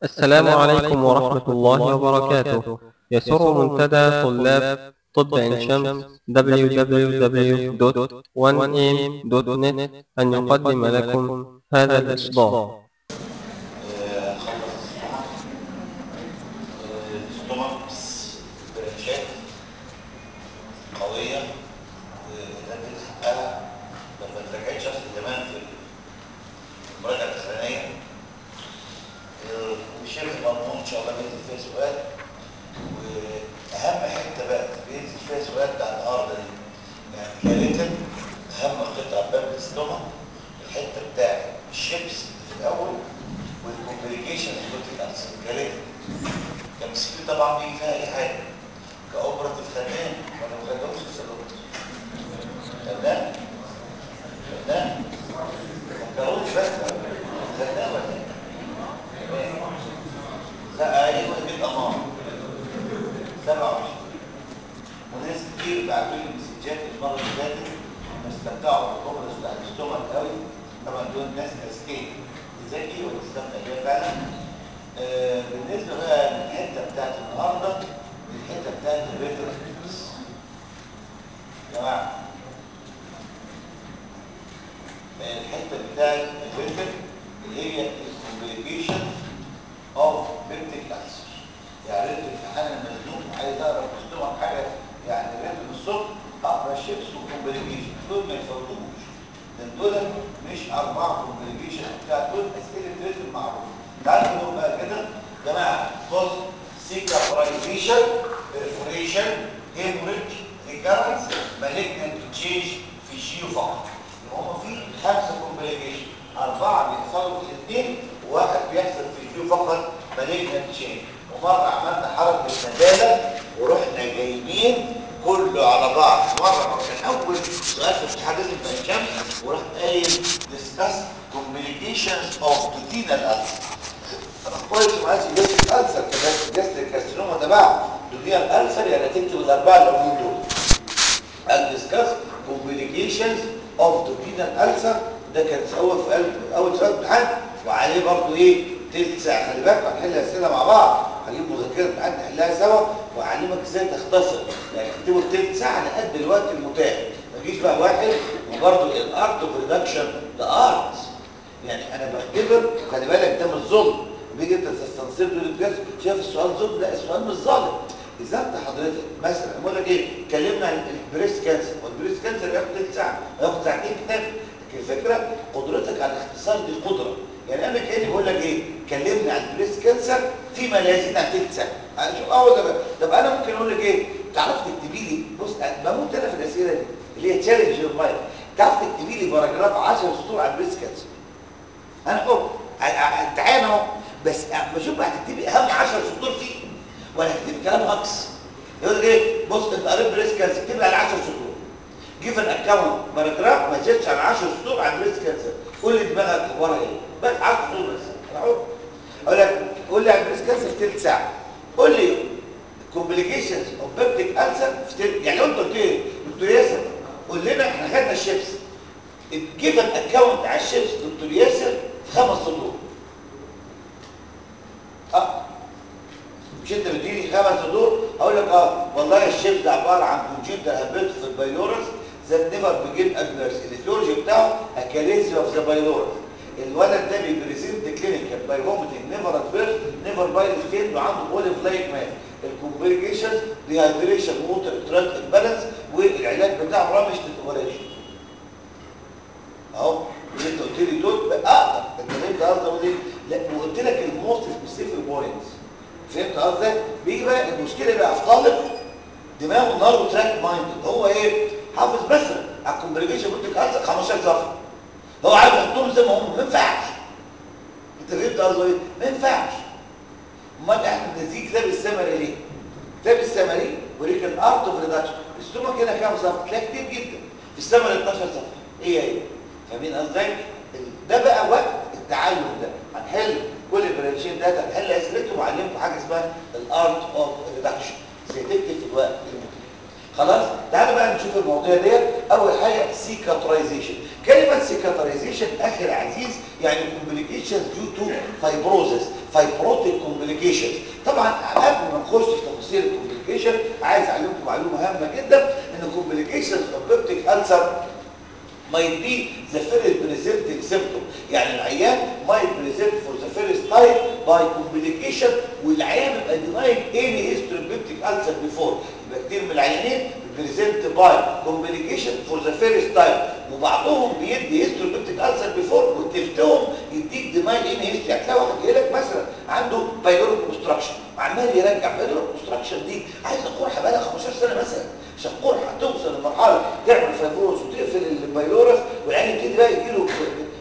السلام عليكم ورحمة الله وبركاته يسر منتدى طلاب طب عين شمس www.1am.net أن يقدم لكم هذا الإصدار خلص ستومك برانشات قوية نتيجة حقها ما اتراجعتش اصل زمان في المراجعة الأخرانية وشبه مضمون إن شاء الله بينزل فيها سؤال وأهم حتة بقى بينزل فيها سؤال بتاع النهاردة دي يعني كاريتن أهم قطعة باب الاستومك الحتة بتاعت الشيبس في الأول والكومبليكيشن الكوتيكالس الكاريتن كمسكين طبعا بيجي فيها أي حاجة كأوبراتيف خدام ولا ما خدامش السلوك خدام خدام فكروني بس خدام ولا ايه؟ لا ايوه دي الاماره 27 وناس كتير بعتوا لي مسجات المره اللي فاتت استمتعوا بالكوبرس بتاع الاستومك قوي طبعا دول ناس اذكياء ذكي وتستمتع بيها فعلا آه بالنسبه بقى للحته بتاعت النهارده الحته بتاعت الريفرنس يا جماعه الحته بتاعت الريفر اللي هي الكومبليكيشن اوف بيبتيك ألسر يعني ريت الامتحان المزنوق عايز اقرا مصطلح حاجه يعني ريت من الصبح اقرا الشيبس والكومبليكيشن دول ما يفوتوش لان دول مش اربعه كومبليكيشن بتاع دول اسئله ريت المعروف تعالوا نقول بقى كده يا جماعه بص سيكابرايزيشن بريفوريشن هيموريج ريكارنس مالجنت تشينج في الجيو فقط يبقى هم في خمسه كومبليكيشن اربعه بيحصلوا في الاثنين وواحد بيحصل في الجيو فقط مالجنت تشينج ومره عملنا حركه نداله ورحنا جايبين كله على بعض مره كان اول سؤال في امتحان لازم بقى شمس وراح قايل discuss complications of duodenal ulcer انا كويس ما عادش جاستريك ألسر كمان جاستريك كارسينوما ده بقى duodenal ألسر يعني تكتب الاربعه الاولين دول قال discuss complications of duodenal ألسر ده كان اول في قلب اول سؤال امتحان وعليه برضو ايه تلت ساعه خلي بالك هنحل اسئله مع بعض هجيب مذكره امتحان نحلها سوا واعلمك ازاي تختصر يعني تكتبه في تلت ساعه على قد الوقت المتاح ما تجيش بقى واحد وبرضو الارت اوف ريدكشن ده ارت يعني انا بعتبر خلي بالك ده مش ظلم بيجي انت تستنصر تقول الجهاز شايف السؤال ظلم لا السؤال مش ظالم اذا انت حضرتك مثلا بقول لك ايه اتكلمنا عن البريست كانسر والبريست كانسر ياخد ثلث ساعه ياخد ساعتين كتاب لكن الفكره قدرتك على الاختصار دي قدره يعني انا كاني بقول لك ايه كلمني عن البريست كانسر فيما لا يزيد عن ثلث ساعه شوف اول ده طب انا ممكن اقول لك ايه تعرف تكتبي لي بص بموت انا في الاسئله دي اللي هي تشالنج يور مايند تعرف تكتبي لي باراجراف 10 سطور عن البريست كانسر انا حر امتحان اهو بس بشوف هتكتبي اهم 10 سطور فيه ولا هتكتبي كلام هكس يقول لك ايه بص انت قريت بريست كانسر اكتب لي على 10 سطور جيف ان اكونت باراجراف ما يزيدش عن 10 سطور عن بريست كانسر قول لي دماغك اخبارها ايه بس 10 سطور بس انا حر اقول لك قول لي عن بريست كانسر في ثلث ساعه قول لي كومبليكيشنز اوف بيبتيك ألسر في تلت يعني لو انت قلت لي دكتور ياسر قول لنا احنا خدنا الشيبس جيف ان اكونت على الشيبس دكتور ياسر في خمس سطور اه مش انت بتديني خمس سطور اقول لك اه والله الشيبس ده عباره عن كونجيتال هابيت في البايلورس ذات نيفر بيجين ادفيرس الايتيولوجي بتاعه اكاليزيا اوف ذا بايلورس الولد ده بيبريزنت كلينيكال باي فوميتنج نيفر ادفيرس نيفر باي ستيت وعنده اوليف لايك مان الكومبليكيشنز ديهايدريشن ووتر ترانت امبالانس والعلاج بتاعه رامش للاوبريشن اهو اللي انت قلت لي دول اقدر انت فهمت قصدي ايه لا وقلت لك الموست سبيسيفيك بوينتس فهمت قصدي بيجي بقى المشكله بقى في طالب دماغه نار تراك مايند هو ايه حافظ مثلا على الكومبليكيشن قلت لك 15 صفحه هو عايز يحطهم زي ما هم ما ينفعش انت فهمت قصدي ايه ما ينفعش امال احنا بنديك كتاب السمري ليه كتاب السمري وريك الارت اوف ريدكشن السمك هنا كام صفحه تلاقي كتير جدا في السمري 12 صفحه ايه هي فاهمين قصدي ده بقى وقت التعلم ده هنحل كل البرانشين ده هنحل اسئلتهم وعلمكم حاجه اسمها الارت اوف ريدكشن ازاي تكتب في الوقت خلاص تعالوا بقى نشوف المواضيع ديت اول حاجه سيكاترايزيشن كلمه سيكاترايزيشن اخر عزيز يعني كومبليكيشنز ديو تو فايبروزس فايبروتيك كومبليكيشن طبعا قبل ما نخش في تفاصيل الكومبليكيشن عايز اعلمكم معلومه هامه جدا ان الكومبليكيشن اوف بيبتيك ألسر might be the first presenting symptom يعني العيان might present for the first time by complication والعيان بيبقى denying any history of peptic ulcer before يبقى كتير من العيانين present by complication for the first time وبعضهم بيدي history of peptic ulcer before وتلتهم يديك deny any history هتلاقي واحد جاي لك مثلا عنده pyloric obstruction عمال يرجع pyloric obstruction دي عايزه قرحه بقى لها 15 سنه مثلا عشان قرحه توصل لمرحله تعمل فايبروز وتقفل البايلورس والعين يبتدي بقى يجي له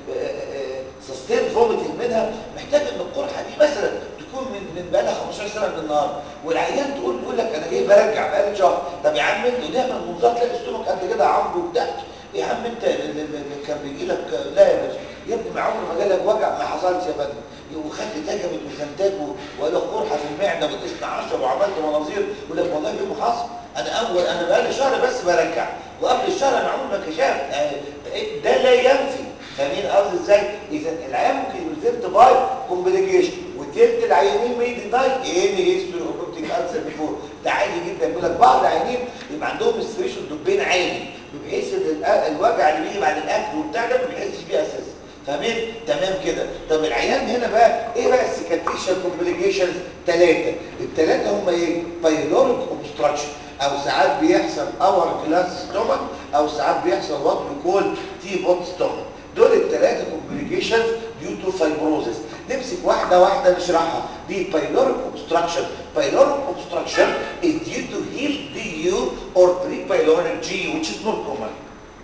سستين فوميتنج منها محتاج ان القرحه دي مثلا تكون من من بقى لها 15 سنه من النهارده والعيان تقول يقول لك انا جاي برجع بقى لي شهر طب يا عم انت ودايما المنظار تلاقي استومك قد كده عمرو وبتاع يا عم انت كان بيجي لك لا يا باشا يا ابني ما عمره ما جالك وجع ما حصلش يا فندم وخدت تجربه ميزانتاج وقال قرحه في المعده وقست 10 وعملت مناظير يقول لك والله ايه ما حصل انا اول انا بقى لي شهر بس برجع وقبل الشهر انا عمري ما كشفت ده لا ينفي فاهمين قصدي ازاي اذا العيان ممكن يبريزنت باي كومبليكيشن وتلت العيانين ما يديناي ايه هيستوري اوبتيك السر بيفور ده عادي جدا بيقول لك بعض العيانين يبقى عندهم استريشن دبين عالي بحيث ان الوجع اللي بيجي بعد الاكل وبتاع ده ما بيحسش بيه اساسا فاهمين تمام كده طب العيان هنا بقى ايه بقى السيكاتريشن كومبليكيشنز ثلاثه الثلاثه هم ايه بايلوريك اوبستراكشن او ساعات بيحصل اور جلاس ستومك او ساعات بيحصل وات بيكول تي بوت ستومك دول الثلاثه كومبليكيشنز ديو تو فايبروزس نمسك واحده واحده نشرحها دي بايلوريك اوبستراكشن بايلوريك اوبستراكشن is due to heal DU or pre-pyloric GU which is more common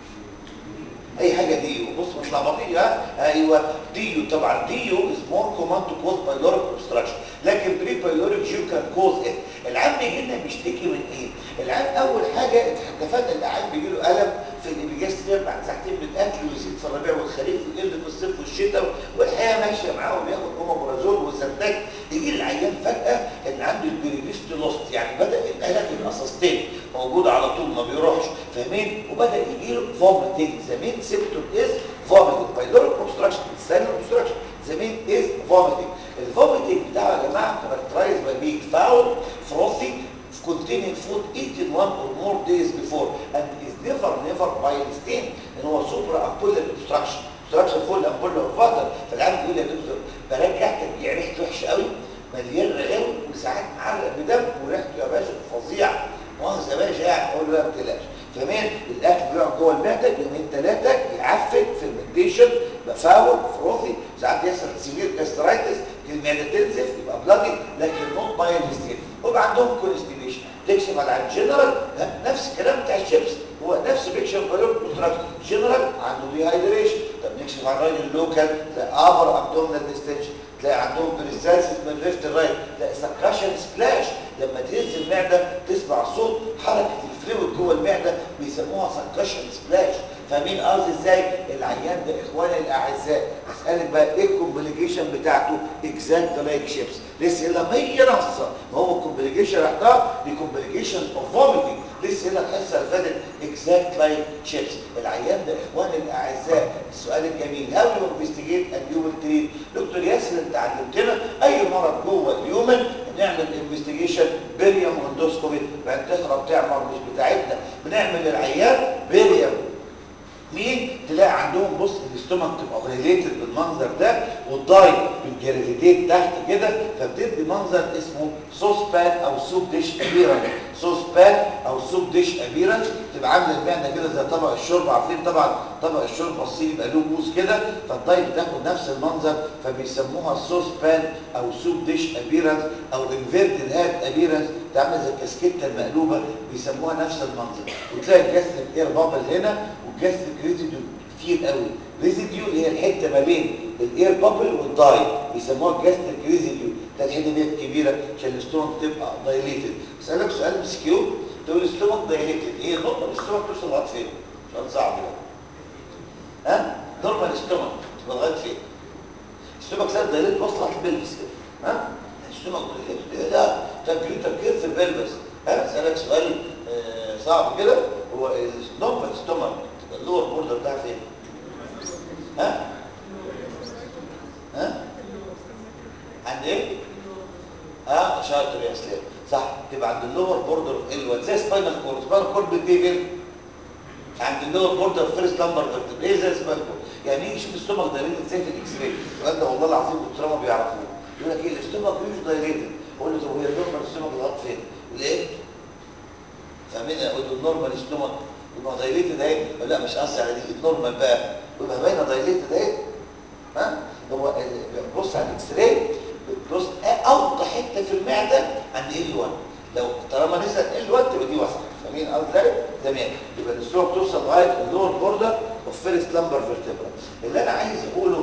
اي حاجه دي بص مش لخبطيه ايوه ديو طبعا ديو از مور كومن تو كوز بايلوريك اوبستراكشن لكن بري بايلوريك جيو كان كوز ايه العام بيجي لنا بيشتكي من ايه العام اول حاجه اتفقنا العام بيجي له الم في الابيجاستريم بعد ساعتين من الاكل ويزيد في الربيع والخريف ويقل في الصيف والشتاء والحياه ماشيه معاه وبياخد اومابرازول وسنتاك يجي العيان فجاه ان عنده البريفيست لوست يعني بدا الالم يبقى سستين موجود على طول ما بيروحش فاهمين وبدا يجي له فوميتنج زمين symptom is vomiting pyloric obstruction silent obstruction the main is vomiting الفوميتنج بتاعه يا جماعه characterized by being foul frothy containing food eaten one or more days before and is never never bile stain ان هو supra ampullary obstruction obstruction فوق الامبولا والفاتر فالعيان بيقول يا دكتور برجع ترجيع ريحته وحشه قوي مليان رقاوي وساعات معلق بدم وريحته يا باشا فظيعه مؤاخذه يا باشا يعني اقول له لا ما تقلقش فاهمين الاكل بيقعد جوه المعده يومين ثلاثه يعفن فيرمنتيشن يبقى فاول فروثي ساعات يحصل سيفير جاسترايتس المعده تنزف يبقى بلادي لكن نوت بايل ستيت ويبقى عندهم كونستيبيشن تكشف على الجنرال نفس الكلام بتاع الشيبس هو نفس بيكشف بايلور كونتراكت جنرال عنده ديهايدريشن طب نكشف على الراجل اللوكال تلاقي ابر ابدومينال ديستنشن تلاقي عندهم بريسالسيس من ليفت رايت تلاقي سكاشن سبلاش لما تهز المعده تسمع صوت حركه الفلويد جوه المعده بيسموها سكاشن سبلاش فاهمين قصدي ازاي العيان ده اخواني الاعزاء اسالك بقى ايه الكومبليكيشن بتاعته اكزاكت لايك شيبس لسه الا 100 نصه ما هو الكومبليكيشن احنا دي كومبليكيشن اوف فوميتنج لسه هنا الحصه اللي فاتت اكزاكت لايك شيبس العيان ده اخواني الاعزاء السؤال الجميل هاو يو انفستيجيت اند يو ويل تريت دكتور ياسر انت علمتنا اي مرض جوه اليومن نعمل انفستيجيشن بيريوم اندوسكوبي بعد تخرب تعمر مش بتاعتنا بنعمل للعيان بيريوم مين تلاقي عندهم بص الاستومك تبقى دايليتد بالمنظر ده والضاي بالجرافيتيت تحت كده فبتدي منظر اسمه صوص بان او سوب ديش ابيرنس صوص بان او سوب ديش ابيرنس تبقى عامله المعده كده زي طبق الشرب عارفين طبعا طبق الشرب الصيني يبقى له بوز كده فالضاي بتاخد نفس المنظر فبيسموها صوص بان او سوب ديش ابيرنس او انفيرتد هات ابيرنس تعمل زي الكاسكيته المقلوبه بيسموها نفس المنظر وتلاقي الجاستريك اير بابل هنا والجاستريك ريزيديو كتير قوي ريزيديو اللي هي الحته ما بين الاير بابل والداي بيسموها الجاستريك ريزيديو ده الحته دي كبيره عشان الاستومك تبقى دايليتد اسالك سؤال مسكيو تقول الاستومك دايليتد ايه نقطه الاستومك توصل لغايه فين سؤال صعب ده ها نورمال استومك تبقى لغايه فين استومك ساعات دايليت واصله للبلفس كده ها استومك دايليت لا تفكير تفكير في البلفس ها اسالك سؤال آه صعب كده هو النورمال ستومك اللور بوردر بتاعها فين ها ها عند ايه اه شاطر يا اسلام صح تبقى عند اللور بوردر اوف ال 1 زي سباينال كورد سباينال كورد بتيجي عند اللور بوردر فيرست لامبر فيرتبرا ايه زي سباينال كورد يعني يجي يشوف الاستومك دايليتد ازاي في الاكس راي السؤال ده والله العظيم الدكتوره ما بيعرفوه يقول لك ايه الاستومك مش دايليتد اقول له طب وهي النورمال استومك الغلط فين؟ ليه؟ فاهمين اقول له النورمال استومك يبقى دايليتد اهي لا مش قصدي على دي النورمال بقى يبقى باينه دايليتد اهي ها هو بص على الاكس راي بص اوضح حته في المعده عند ال 1 لو طالما نزل ال 1 تبقى دي واسعه فاهمين قصدي ازاي؟ تمام يبقى السلوك توصل لغايه اللور بوردر اوف فيرست لامبر فيرتبرا اللي انا عايز اقوله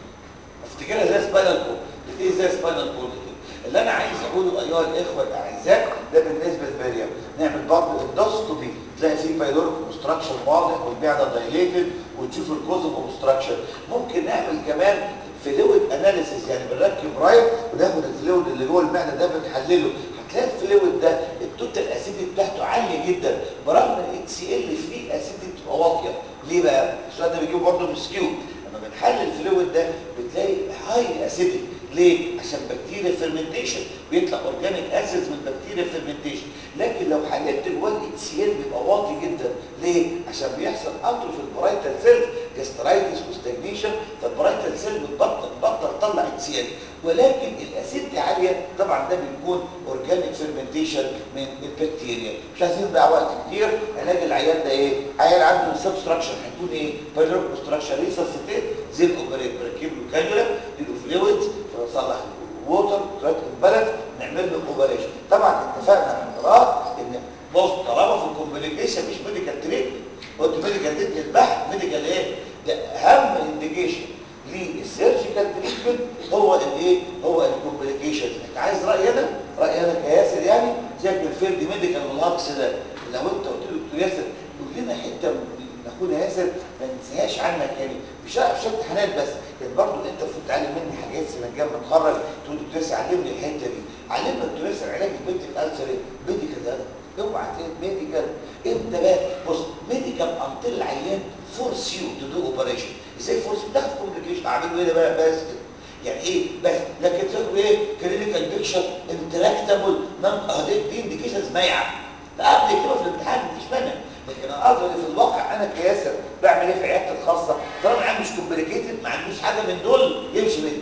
افتكرها زي سباينال كورد ايه زي سباينال كورد اللي انا عايز اقوله ايها الاخوه الاعزاء ده بالنسبه للبريم نعمل برضه اندوسكوبي تلاقي فيه بايلوريك اوبستراكشن واضح والمعده دايليتد وتشوف الكوز اوف اوبستراكشن ممكن نعمل كمان فلويد اناليسيس يعني بنركب رايت وناخد الفلويد اللي جوه المعده ده بنحلله هتلاقي الفلويد ده التوتال اسيدي بتاعته عاليه جدا برغم ان الاتش سي ال فري اسيدي بتبقى واطيه ليه بقى؟ السؤال ده بيجيبه برضه من سكيو لما بنحلل الفلويد ده بتلاقي هاي اسيدي ليه؟ عشان بكتيريا فيرمنتيشن بيطلع اورجانيك اسيدز من بكتيريا فيرمنتيشن لكن لو حللت جوه الاتش سي ال بيبقى واطي جدا ليه؟ عشان بيحصل اتروفي البرايتال سيلز جاسترايتس وستاجنيشن فالبرايتال سيل بتبطل بطل تطلع اتش سي ال ولكن الاسيد عاليه طبعا ده بيكون اورجانيك فيرمنتيشن من البكتيريا مش عايزين نضيع وقت كتير علاج العيان ده ايه؟ عيان عنده سبستراكشن هيكون ايه؟ بايلوريك اوبستراكشن ريسسيتيت زي الاوبريت بركب له كانيولا له فلويدز فنصلح ووتر تراك البلد نعمل له اوبريشن طبعا اتفقنا من قراءه ان بص طالما في الكومبليكيشن مش ميديكال تريتمنت قلت ميديكال تريتمنت بحت ميديكال ايه؟ ده اهم انديكيشن للسيرجيكال تريتمنت هو الايه؟ هو الكومبليكيشن انت عايز رايي انا؟ رايي انا كياسر يعني زي الفيلد ميديكال والهاكس ده لو انت قلت له دكتور ياسر قول لنا حته من اخونا ياسر ما ننساهاش عنك يعني مش مش امتحانات بس يعني برضه انت المفروض تعلم مني حاجات السنه الجايه لما اتخرج تقول دكتور ياسر علمني الحته دي علمنا دكتور ياسر علاج البنت الالسر ايه؟ ميديكال ده اوعى ميديكال انت بقى بص ميديكال انطل العيان فورس يو تو دو اوبريشن ازاي فورس بتاخد كومبليكيشن اعمله ايه ده بقى بس كده يعني ايه بس لكن تاخد ايه كلينيكال بيكشر انتراكتابل نون دي دي انديكيشنز مايعه لا قبل كده في الامتحان مفيش مانع لكن انا قصدي في الواقع انا كياسر بعمل ايه في عيادتي الخاصه طالما العيان مش كومبليكيتد ما عندوش حاجه من دول يمشي مني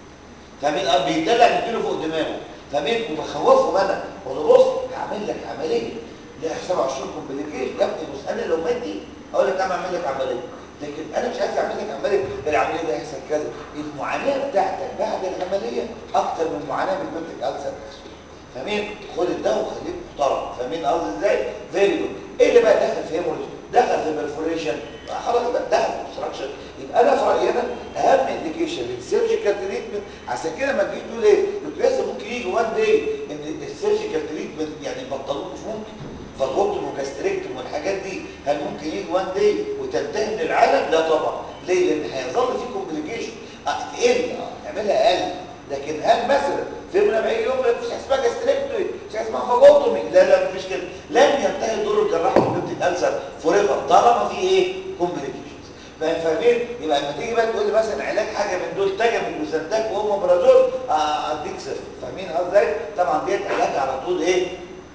فاهمين اه بيدلع نديله فوق دماغه فاهمين وبخوفهم انا اقول له بص هعمل لك عمليه لها 27 كومبليكيشن يا ابني بص انا لو مادي اقول لك انا اعمل لك عمليه لكن انا مش عايز اعمل لك عمليه العمليه دي هيحصل كذا المعاناه بتاعتك بعد العمليه اكتر من المعاناه من بنتك السر فاهمين خد الدواء وخليك محترم فاهمين قصدي ازاي فيري جود ايه اللي بقى دخل في هيموريج دخل في برفوريشن خلاص بقى دخل في اوبستراكشن يبقى انا في رايي انا اهم انديكيشن للسيرجيكال تريتمنت عشان كده ما تجيش تقول ايه دكتور ياسر ممكن يجي وان داي ان السيرجيكال تريتمنت يعني البطلون مش ممكن فالغوتن وجاستريكتوم والحاجات دي هل ممكن يجي وان داي وتنتهي من العالم لا طبعا ليه لان هيظل في كومبليكيشن تقل نعملها اقل لكن هل مثلا في من 40 يوم مفيش حاجه اسمها جاستريكتومي مفيش حاجه اسمها فاجوتومي لا لا مفيش كده لن ينتهي دور الجراح في بنت الالسر فور ايفر طالما في ايه كومبليكيشنز فاهمين يبقى لما تيجي بقى تقول لي مثلا علاج حاجه من دول تجمل وزنتاك واومبرازول اديك صفر فاهمين ازاي طبعا ديت علاج على طول ايه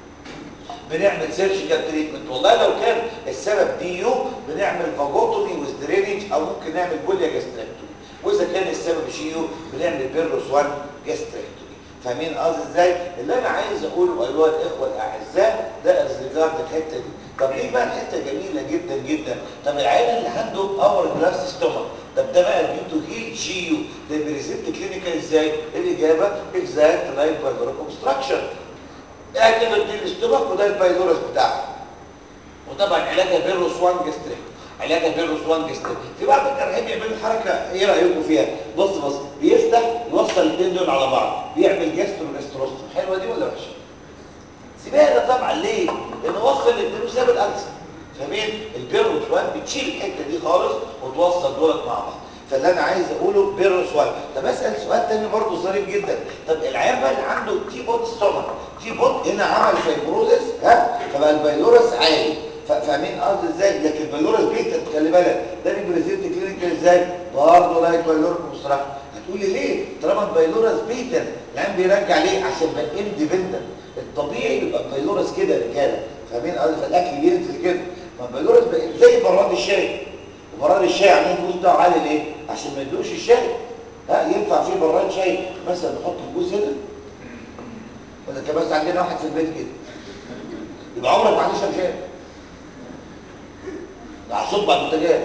بنعمل سيرجيكال تريتمنت والله لو كان السبب دي يو بنعمل فاجوتومي وسترينج او ممكن نعمل بوليا جاستريكتومي واذا كان السبب شيو بنعمل بيروس 1 جاستريكتومي فاهمين قصدي ازاي اللي انا عايز اقوله ايها الاخوه الاعزاء ده ريجارد الحته دي طب ليه بقى الحته جميله جدا جدا طب العيان اللي عنده اور جلاس ستومك طب ده بقى ديو تو هيل جي يو ده بريزنت كلينيكال ازاي الاجابه اكزاكت لايك بايلوريك اوبستراكشن اعتبر دي الاستومك وده البايلورس بتاعه وطبعا علاجها بيروس 1 جاستريك علاجها بيروس 1 جاستريك في بعض الجراحين بيعملوا حركه ايه رايكم فيها بص بص بيفتح يوصل الاثنين دول على بعض بيعمل جاسترو جاستروستوم حلوه دي ولا وحشه سيبها ده طبعا ليه لانه وصل الاثنين وساب الالسر فاهمين البيروس 1 بتشيل الحته دي خالص وتوصل دولت مع بعض فاللي انا عايز اقوله بيروس 1 طب اسال سؤال تاني برضه ظريف جدا طب العيان بقى اللي عنده تي بوت ستومك تي بوت هنا عمل فايبروزس ها فبقى البيلورس عالي فاهمين قصدي ازاي لكن البيلورس بيتا خلي بالك ده بيبريزنت كلينيكال ازاي برضه لايك بايلورك مستراكت هتقولي ليه طالما البيلورس بيتا العين بيرجع ليه عشان بقى اندبندنت الطبيعي بيبقى البيلورس كده يا رجاله فاهمين قصدي فالاكل بينزل كده ما البيلورس بقى زي براد الشاي براد الشاي عاملين الجوز بتاعه عالي ليه عشان ما يدوش الشاي ها ينفع فيه براد شاي مثلا نحط الجوز هنا ولا كان بس عندنا واحد في البيت كده يبقى عمرك ما هتشرب شاي هتصب على البوتاجاز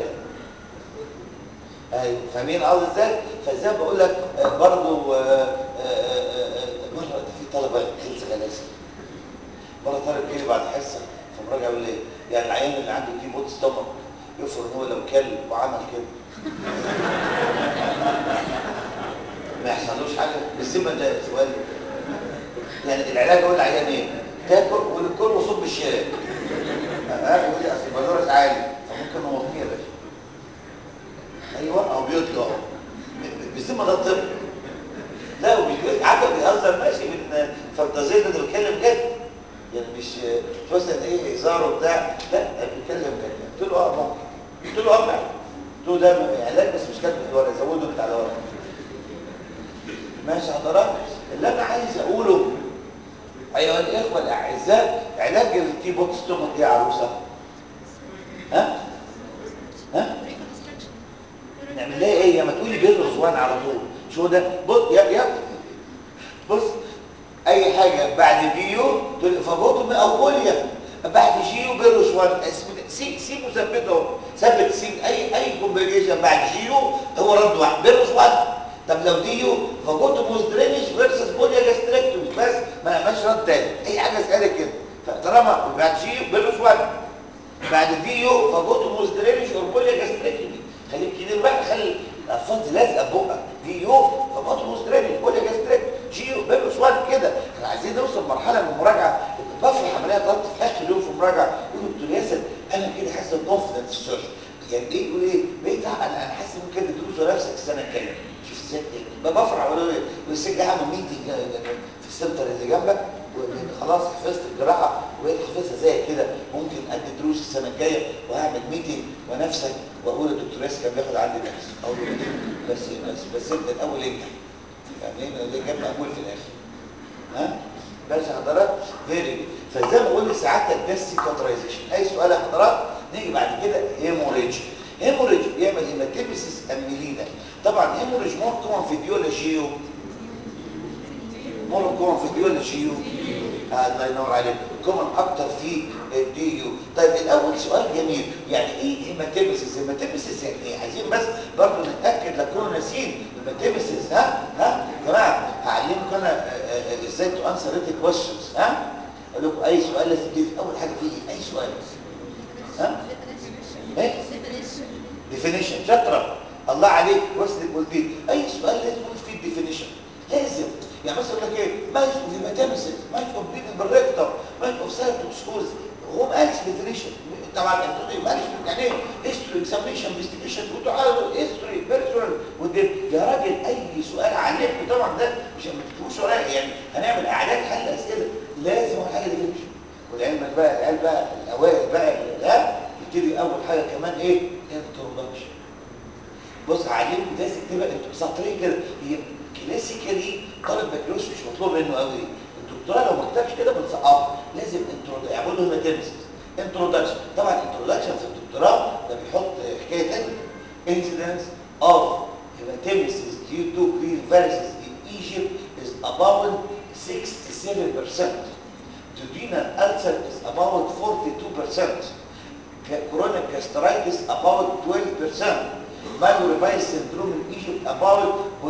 ايوه فاهمين قصدي ازاي فزي ما بقول لك آه، برضو آه، آه، آه، آه، مره في طلبه هيلث غلاسه مره طالب جه بعد حصه فمراجع يقول لي يعني العيان اللي عنده كيبوت ستومك يفرض ان هو لو كل وعمل كده ما يحصلوش حاجه بالسمه ده سؤال يعني العلاج يقول العيان ايه تاكل والكل وصب الشارع ها يقول لي اصل البلورس عالي فممكن نوطيه يا باشا ايوه او بيطلع اهو بالذمه ده الطب لا ومش عارفه بيهزر ماشي من فانتازيه ده بيتكلم جد يعني مش مش مثلا ايه هزار وبتاع لا ده بيتكلم جد قلت له اه ممكن قلت له اه فعلا قلت له ده علاج بس مش كاتب الورق زوده بتاع الورق ماشي حضرتك اللي انا عايز اقوله ايها الاخوه الاعزاء علاج التي بوكس تومك يا عروسه ها ها نعمل لها ايه يا ما تقولي بيض رضوان على طول شو ده بص يا يا بص اي حاجه بعد بيو فبوتوم او بوليا بعد جيو بيروشوان سي سي مثبته ثبت سي اي اي كومبينيشن بعد جيو هو رد واحد بيروشوان طب لو ديو فبوتوموس درينج فيرسس بوليا جاستريكتومي بس ما نعملش رد تاني اي حاجه اسالك كده فطالما بعد جيو بيروشوان بعد فيو فبوتوموس درينج اور بوليا جاستريكتومي خليك كده بقى خلي الالفاظ لازقه ببقك فيو فبوتوموس درينج بوليا جاستريك جيو بيروشوان كده احنا عايزين نوصل لمرحله من المراجعه بفرح عمليه ضغط في اخر يوم في المراجعه يقول دكتور ياسر انا كده حاسس بكونفدنس في السيرش يعني ايه يقول ايه بقيت انا انا حاسس ممكن تدوس نفسك السنه الجايه شوف ازاي بقى بفرح اقول له يقول لي اعمل ميتنج في السنتر اللي جنبك وان خلاص حفظت الجراحه وبقيت حافظها زي كده ممكن ادي دروس السنه الجايه وهعمل ميتنج ونفسك واقول الدكتور ياسر كان بياخد عندي درس اقول له بس بس بس انت الاول انجح فاهمين اللي جاب مقبول في الاخر ها ماشي حضرات فيري فزي ما بقول سعادتك ده سيكاترايزيشن اي سؤال يا حضرات نيجي بعد كده هيموريج هيموريج بيعمل هيماتيمسيس اميلينا طبعا هيموريج مور كومن في ديولوجيو مور كومن في ديولوجيو آه الله ينور عليك كومن اكتر في الديو طيب الاول سؤال جميل يعني ايه هيماتيمسيس هيماتيمسيس يعني ايه عايزين بس برضه نتاكد لا كنا ناسيين هيماتيمسيس ها ها يا جماعه هعلمكم انا آه، آه، ازاي تو انسر ريت كويشنز ها اقول لكم اي سؤال لازم يجي اول حاجه فيه اي سؤال ها ايه ديفينيشن شاطره الله عليك وصلك قلت لي اي سؤال لازم يكون فيه ديفينيشن لازم يعني مثلا يقول لك ايه مايك اوف هيماتيمسيس مايك اوف بليدنج بالريكتر مايك اوف سايتوسكوز هو ما قالش ديفينيشن طبعا انتوا ما قالش يعني ايه هيستوري اكزامينشن انفستيجيشن وتعالوا هيستوري بيرسونال ودي يا راجل اي سؤال عليكم طبعا ده مش ما تكتبوش ورايا يعني هنعمل اعداد حل اسئله لازم اول حاجه ديفينيشن ولعلمك بقى العيال بقى الاوائل بقى لا يبتدي اول حاجه كمان ايه انترودكشن بص عليكم لازم تبقى انتوا سطرين كده هي كلاسيكالي طالب بكالوريوس مش مطلوب منه قوي الدكتوراه لو ما كتبش كده بنسقطه لازم انترو يعملوا له هيماتيمسيس انترودكشن طبعا انترودكشن في الدكتوراه ده بيحط حكايه ثانيه incidence of hematemesis due to varices in Egypt is about 67%. Duodenal ulcer is about 42%. Chronic gastritis about 12%. Myelofibrosis syndrome in Egypt about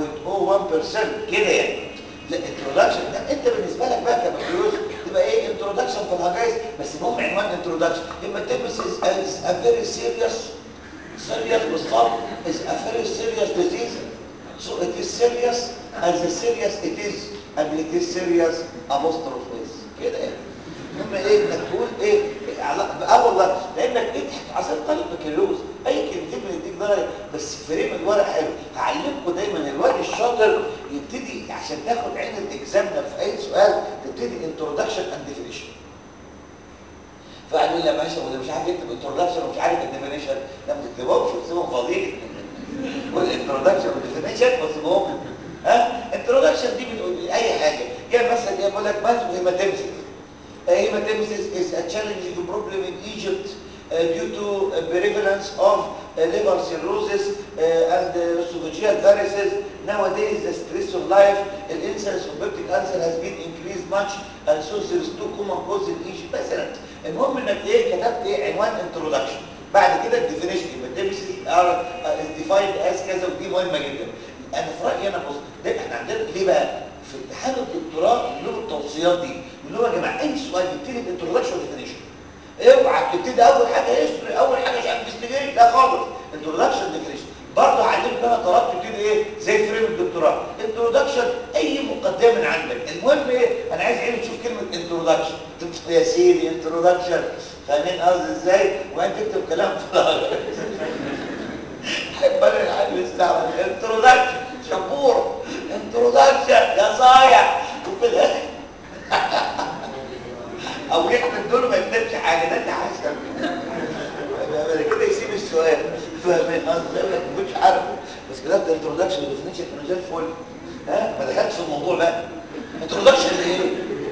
0.01% كده يعني لا انترودكشن ده انت بالنسبه لك بقى كبكالوريوس تبقى ايه انترودكشن في الهجايز بس المهم عنوان انترودكشن هيماتيمسيس از ا فيري سيريس serious بالظبط is a very serious disease so it is serious as serious it is and it is serious apostrophe is كده يعني المهم ايه انك تقول ايه على- اه والله لانك اضحك عشان طالب بكالوريوس اي كلمتين بنديك درجه بس فريم الورق حلو هعلمكم دايما الواد الشاطر يبتدي عشان تاخد عين الاكزامنر في اي سؤال تبتدي انترودكشن اند ديفينيشن فقعد يقول لي يا باشا وده مش عارف يكتب انترودكشن ومش عارف الديفينيشن لا ما تكتبهمش وتسيبهم فاضيين والانترودكشن والديفينيشن وتسيبهم ها انترودكشن دي بنقول اي حاجه يعني مثلا يقول لك مثلا هيماتيمسيس هيماتيمسيس is a challenging problem in Egypt uh, due to uh, prevalence of uh, liver cirrhosis uh, and uh, esophageal varices. Nowadays, the stress of life, the incidence of peptic ulcer has been increased much, and so there is two common causes in Egypt. مثلا المهم انك ايه كتبت ايه عنوان introduction. بعد كده الديفينيشن هيماتيمسيس is defined as كذا ودي مهمه جدا. انا في رايي انا بص ده احنا عندنا ليه بقى؟ في امتحان الدكتوراه له التوصيات دي اللي هو يا جماعه اي سؤال يبتدي بانترودكشن وديفينيشن اوعى تبتدي اول حاجه هيستوري اول حاجه مش انفستيجيشن لا خالص انترودكشن ديفينيشن برضه علمت انا طلبت تبتدي ايه زي فريم الدكتوراه انترودكشن اي مقدمه من عندك المهم ايه انا عايز عيني تشوف كلمه انترودكشن يا سيدي انترودكشن فاهمين قصدي ازاي وانت تكتب كلام فراغ حب انا العيال يستعمل انترودكشن شبور انترودكشن يا صايع وفي الاخر او يحمل دول ما يكتبش حاجه ده انت عايز بعد كده يسيب السؤال فاهمين قصدي ما كنتش عارفه بس كتبت انترودكشن وديفينيشن كانوا زي الفل ها ما دخلتش في الموضوع بقى انترودكشن لايه؟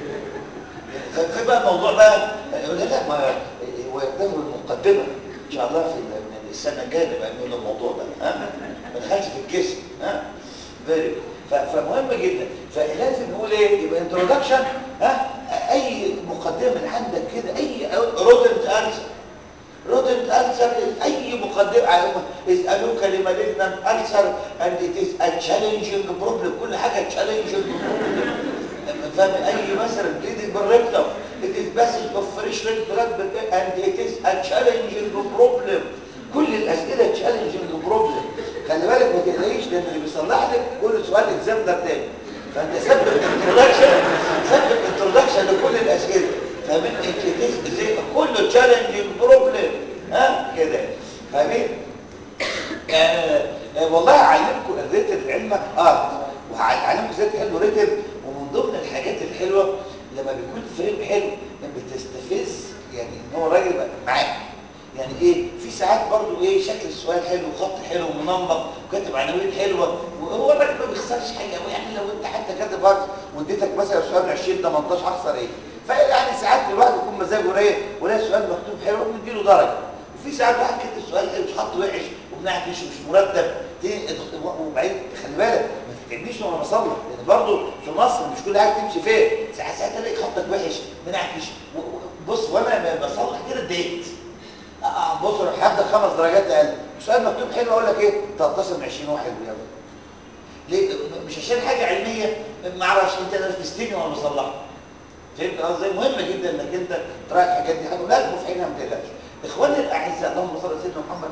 في بقى الموضوع بقى يقول لك ما هو يعتبر المقدمه ان شاء الله في السنه الجايه نبقى نقول الموضوع ده ها ما دخلتش في الجسم ها فيري فمهم جدا فلازم نقول ايه يبقى انترودكشن ها اي مقدمه من عندك كده اي رودنت انسر رودنت انسر اي مقدمه اسالوك لمالجنان انسر اند ات از ا تشالنجينج بروبلم كل حاجه تشالنجينج بروبلم فاهم اي مثلا بليدنج بالريكتم it is passage of fresh red blood and it is a challenging problem كل الاسئله تشالنجينج بروبلم خلي بالك ما تقلقيش لان اللي بيصلح لك كل سؤال اكزامبلر تاني فانت ثبت انترودكشن ثبت انترودكشن لكل الاسئله فاهمين زي كله تشالنجينج بروبلم ها كده فاهمين آه آه والله هعلمكم الريتم لعلمك اه وهعلمكم ازاي تحلوا ريتم ومن ضمن الحاجات الحلوه لما بيكون فريم حلو بتستفز يعني ان هو راجل معاك يعني ايه في ساعات برضو ايه شكل السؤال حلو وخط حلو ومنمق وكاتب عناوين حلوه وهو الراجل ما بيخسرش حاجه قوي يعني لو انت حتى كاتب هارد واديتك مثلا سؤال 20 18 هخسر ايه فيعني ساعات الواحد يكون مزاجه رايق ولاقي السؤال مكتوب حلو بنديله درجه وفي ساعات واحد كاتب السؤال حلو مش خط وحش وبنعكش مش مرتب وبعدين خلي بالك ما تتعبنيش وانا بصلح لان برضه في مصر مش كل حاجه تمشي فين ساعات ساعات الاقي خطك وحش منعكش بص وانا بصلح كده اتضايقت بص انا هبدا خمس درجات اقل سؤال مكتوب حلو اقول لك ايه 13 من 20 هو حلو يلا ليه مش عشان حاجه علميه ما اعرفش انت نرفزتني وانا بصلحها فهمت قصدي مهم جدا انك انت تراعي الحاجات دي هنقولها لكم في حينها ما تقلقش اخواني الاعزاء اللهم صل على سيدنا محمد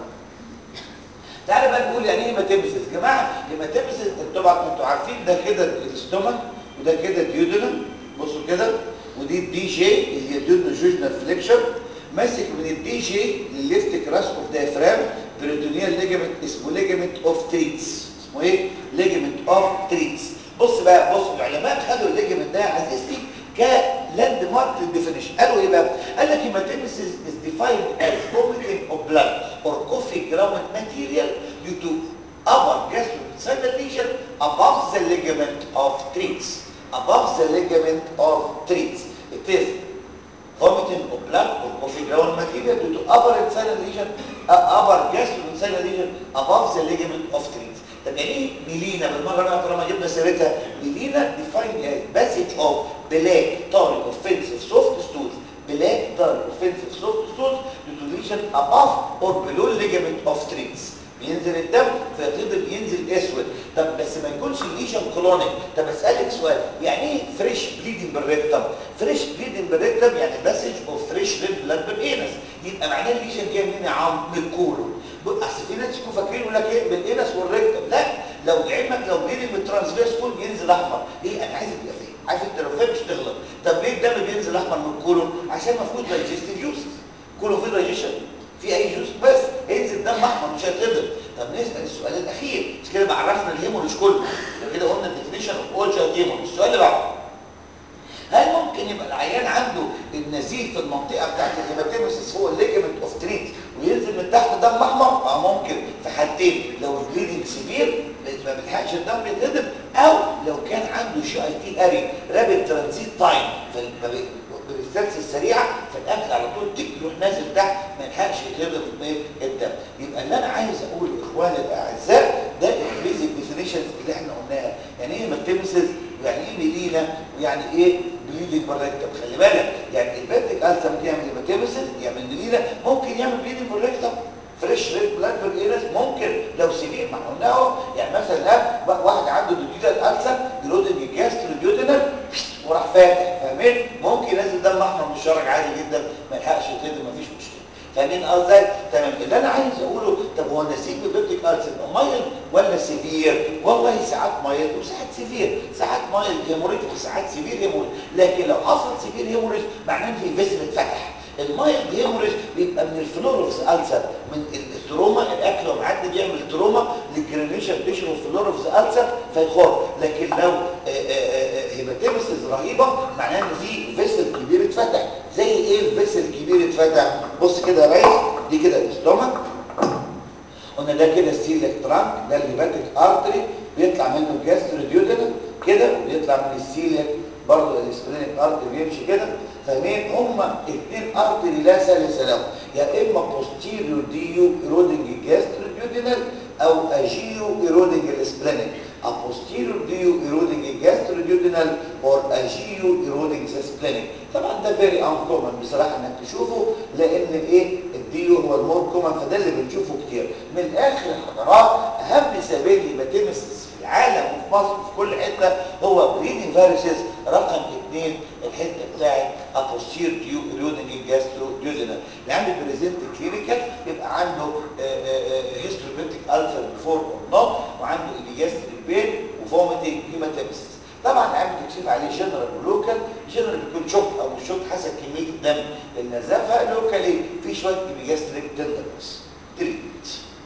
تعالى بقى نقول يعني ايه هيماتيمسيس يا جماعه هيماتيمسيس طبعا انتوا عارفين ده كده الاستومك وده كده ديودنم بصوا كده ودي الدي جي اللي هي ديودنو جوجنال فليكشن ماسك من الدي جي للليفت كراس اوف دايفرام بريتونيال ليجامنت اسمه ليجامنت اوف تريتس اسمه ايه ليجامنت اوف تريتس بص بقى بص العلماء خدوا الليجامنت ده يا عزيزتي كلاند مارك للديفينيشن قالوا ايه بقى قال لك هيماتيمسيس is defined as vomiting of blood or coffee ground material due to upper gastrointestinal lesion above the ligament of treats above the ligament of treats it is vomiting of blood or coffee ground material due to upper intestinal lesion uh, upper gastrointestinal lesion above the ligament of treats طب يعني ايه ميلينا بالمره بقى طالما جبنا سيرتها ميلينا defined as passage of black tarry offensive soft stools black tarry offensive soft stools due to lesion above or below ligament of treats بينزل الدم فيفضل ينزل اسود طب بس ما يكونش الليجن كلونيك طب اسالك سؤال يعني ايه فريش بليدنج بالريكتم فريش بليدنج بالريكتم يعني باسج اوف فريش ريد بلاد بالانس يبقى معناه الليجن جاي منين يا عم من الكولون اصل في ناس يكونوا فاكرين يقول لك ايه بالانس والريكتم لا لو علمك لو بليدنج بالترانسفيرس كول بينزل احمر ليه انا عايز تبقى فاهم عارف انت لو فاهم مش تغلط طب ليه الدم بينزل احمر من الكولون عشان ما فيهوش دايجستيف جوسز كله فيه دايجيشن في اي جوز بس هينزل دم احمر مش هيتهضم طب نسال السؤال الاخير مش كده بقى عرفنا الهيموريج كله كده قلنا الديفينيشن اوف اول شايلد هيموريج السؤال اللي بعده هل ممكن يبقى العيان عنده النزيف في المنطقه بتاعت الهيماتيمسيس هو الليجمنت اوف تريت وينزل من تحت دم احمر اه ممكن في حالتين لو البليدنج سيفير ما بيلحقش الدم يتهضم او لو كان عنده جي اي تي اري رابid ترانزيت تايم بالريسيرش السريعه فالاكل على طول تك يروح نازل تحت ما يلحقش يتهضم من الدم يبقى اللي انا عايز اقول لاخواني الاعزاء ده البيزك ديفينيشنز اللي احنا قلناها يعني ايه ماتيمسز ويعني ايه ميلينا ويعني ايه بليدنج بريكتم خلي بالك يعني البيتك السا ممكن يعمل هيماتيمسز يعمل ميلينا ممكن يعمل بليدنج بريكتم فريش ريد بلاد فيرينس ممكن لو سيفير ما قلنا اهو يعني مثلا ها واحد عنده ديجيتال السر جلودنج جاستروديودينال وراح فاتح فاهمين ممكن ينزل دم احمر من الشرج عادي جدا ما يلحقش يتهدم مفيش مشكله فاهمين قصدي تمام اللي انا عايز اقوله طب هو النسيج بيبتيك السر مايل ولا سيفير والله ساعات مايل وساعات سيفير ساعات مايل هيموريج وساعات سيفير هيموريج لكن لو حصل سيفير هيموريج معناه ان في فيسل اتفتح المايلد هيموريج بيبقى من الفلوروفز ألسر من التروما الاكل ومعدي بيعمل تروما للجرانيشن تيشن والفلوروفز ألسر فيخر لكن لو هيماتيمسز رهيبه معناه ان في فيسل كبير اتفتح زي ايه الفيسل الكبير اتفتح بص كده يا ريس دي كده الاستومك قلنا ده كده السيلك ترانك ده الهيباتيك ارتري بيطلع منه الجاستروديودينال كده وبيطلع من السيلك برضه الاسبرينيك ارتري بيمشي كده فاهمين هما اثنين ارتري لا ثالث لهم يا اما بوستيريو ديو ايرودنج جاستروديودينال او اجيو ايرودنج الاسبرينيك a posterior deo eroding gastroduodenal or a geo eroding splenic طبعا ده very uncommon بصراحه انك تشوفه لان ايه الديو هو المور كومن فده اللي بنشوفه كتير من الاخر يا حضرات اهم سبيل هيماتيمسيس في العالم وفي مصر وفي كل حته هو بريدنج فيروسز رقم اثنين الحته بتاعت ابوستير ديو ايرودنج جاستروديودينال اللي عنده بريزنت كلينيكال يبقى عنده هيستروبيتيك الفا بيفور اور نوت وعنده ايبيجاستريك بين وفوميتنج هيماتيمسيس طبعا عامل تكشيف عليه جنرال ولوكال جنرال بيكون شوك او مش شوك حسب كميه الدم النزافه لوكالي في شويه ايبيجاستريك تندرنس تريت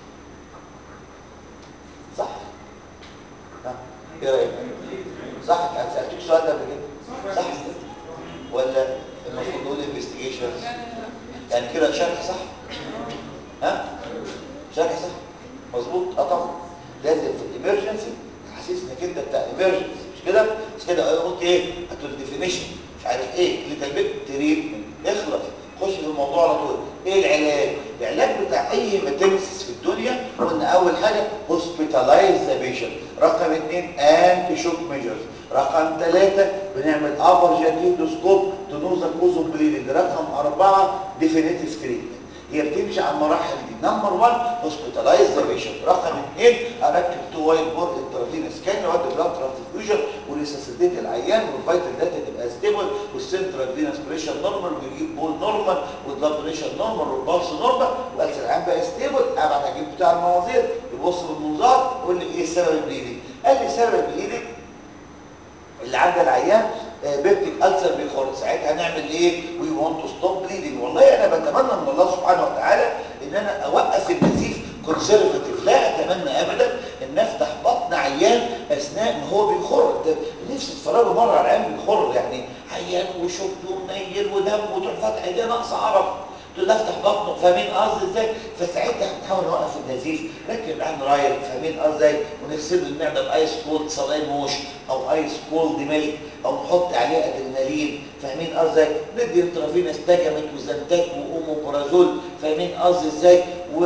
صح ها ايه رايك صح انا سالتك السؤال ده قبل كده صح ولا المفروض نقول انفستيجيشن يعني كده شرح صح ها شرح صح مظبوط اه طبعا لازم في الامرجنسي حاسسنا كده بتاع الامرجنسي مش كده مش كده انا قلت ايه هتقول ديفينيشن مش عارف ايه اللي تلبيت تريتمنت اخلص خش في الموضوع على طول ايه العلاج العلاج بتاع اي هيماتيمسيس في الدنيا قلنا اول حاجه هوسبيتالايز ذا بيشنت رقم اثنين انتي شوك ميجرز رقم ثلاثة بنعمل ابر جاتيدوسكوب تنوزا كوزو بليدنج رقم أربعة ديفينيتيف تريتمنت هي بتمشي على المراحل دي نمبر 1 هوسبيتالايز ذا بيشنت رقم 2 اركب تو وايت بورد انترافينس كان اودي بلاد ترانسفيوجن وريسسيتيت العيان والفيتال داتا تبقى ستيبل والسنترال فينس بريشر نورمال ويجيب بول نورمال والبلاد بريشر نورمال والبلس نورمال والس العيان بقى ستيبل ابعت اجيب بتاع المناظير يبص بالمنظار يقول لي ايه سبب البليدنج قال لي سبب البليدنج اللي عدى العيان بيبتك ألسر بيخر ساعتها هنعمل ايه وي وونت تو ستوب بليدنج والله انا بتمنى من الله سبحانه وتعالى ان انا اوقف النزيف كونسرفاتيف لا اتمنى ابدا ان افتح بطن عيان اثناء ما هو بيخر نفسي تتفرجوا مره على العيان بيخر يعني عيان وشفته ومنيل ودم وتروح فاتح ايديه ناقص عرف تقول افتح بطنه فاهمين قصدي ازاي فساعتها هنحاول نوقف النزيف نركب عين رايل فاهمين قصدي ازاي ونغسله المعده بايس كولد صلاين موش او ايس كولد ميلك او نحط عليه ادرينالين فاهمين قصدي ازاي ندي انترافينس تاجمت وزنتات واوموبرازول فاهمين قصدي ازاي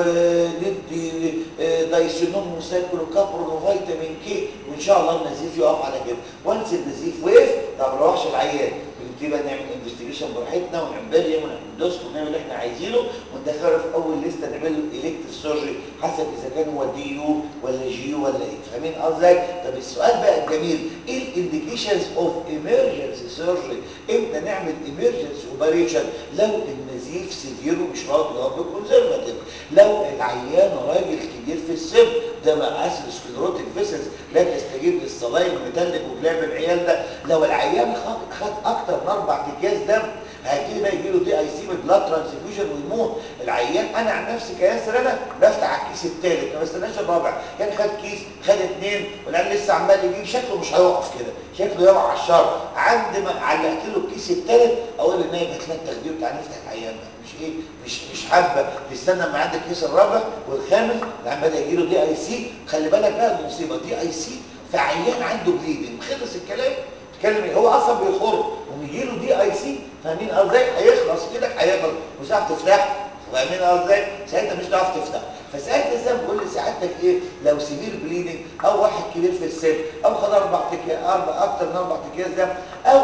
وندي دايسينون وسايكلوكابرون وفيتامين كي وان شاء الله النزيف يقف على كده وانس النزيف وقف طب ما نروحش العيان بنبتدي بقى نعمل انفستيجيشن براحتنا ونعمل بريم ونعمل دوسك ونعمل اللي احنا عايزينه وندخله في اول لسته نعمل له الكتريك سيرجري حسب اذا كان هو دي يو ولا جي يو ولا ايه فاهمين قصدي طب السؤال بقى الجميل ايه الانديكيشنز اوف ايمرجنسي سيرجري امتى نعمل ايمرجنسي اوبريشن لو النزيف سيفير ومش راضي يقف كونزرفاتيف لو العيان راجل كبير في السن ده مع اسيروسكليروتيك فيسلز لا تستجيب للصلاين المتلج وجلاب العيال ده لو العيان خد خد اكتر من اربع اكياس دم هيبتدي بقى يجي له دي اي سي بلاد ترانسفيوجن ويموت العيان انا عن نفسي كياسر انا بفتح على الكيس الثالث ما بستناش الرابع يعني خد كيس خد اثنين والعيال لسه عمال يجيب شكله مش هيقف كده شكله يقع على الشر عند ما علقت له الكيس الثالث اقول للنايب هات لنا التخدير تعالى نفتح العيان ده مش ايه مش مش حابه تستنى ما عندك الكيس الرابع والخامس العيان بدا يجي له دي اي سي خلي بالك بقى المصيبه دي اي سي فعيان عنده بليدنج خلص الكلام اتكلم ايه هو اصلا بيخر وبيجي له دي اي سي فاهمين قصدي هيخلص كده هيخلص مش هتعرف تفتحه فاهمين قصدي ساعتها مش هتعرف تفتح فساعتها زي ما بقول لسعادتك ايه لو سيفير بليدنج او واحد كبير في السن او خد اربع تكيات اربع اكتر من اربع تكيات دم او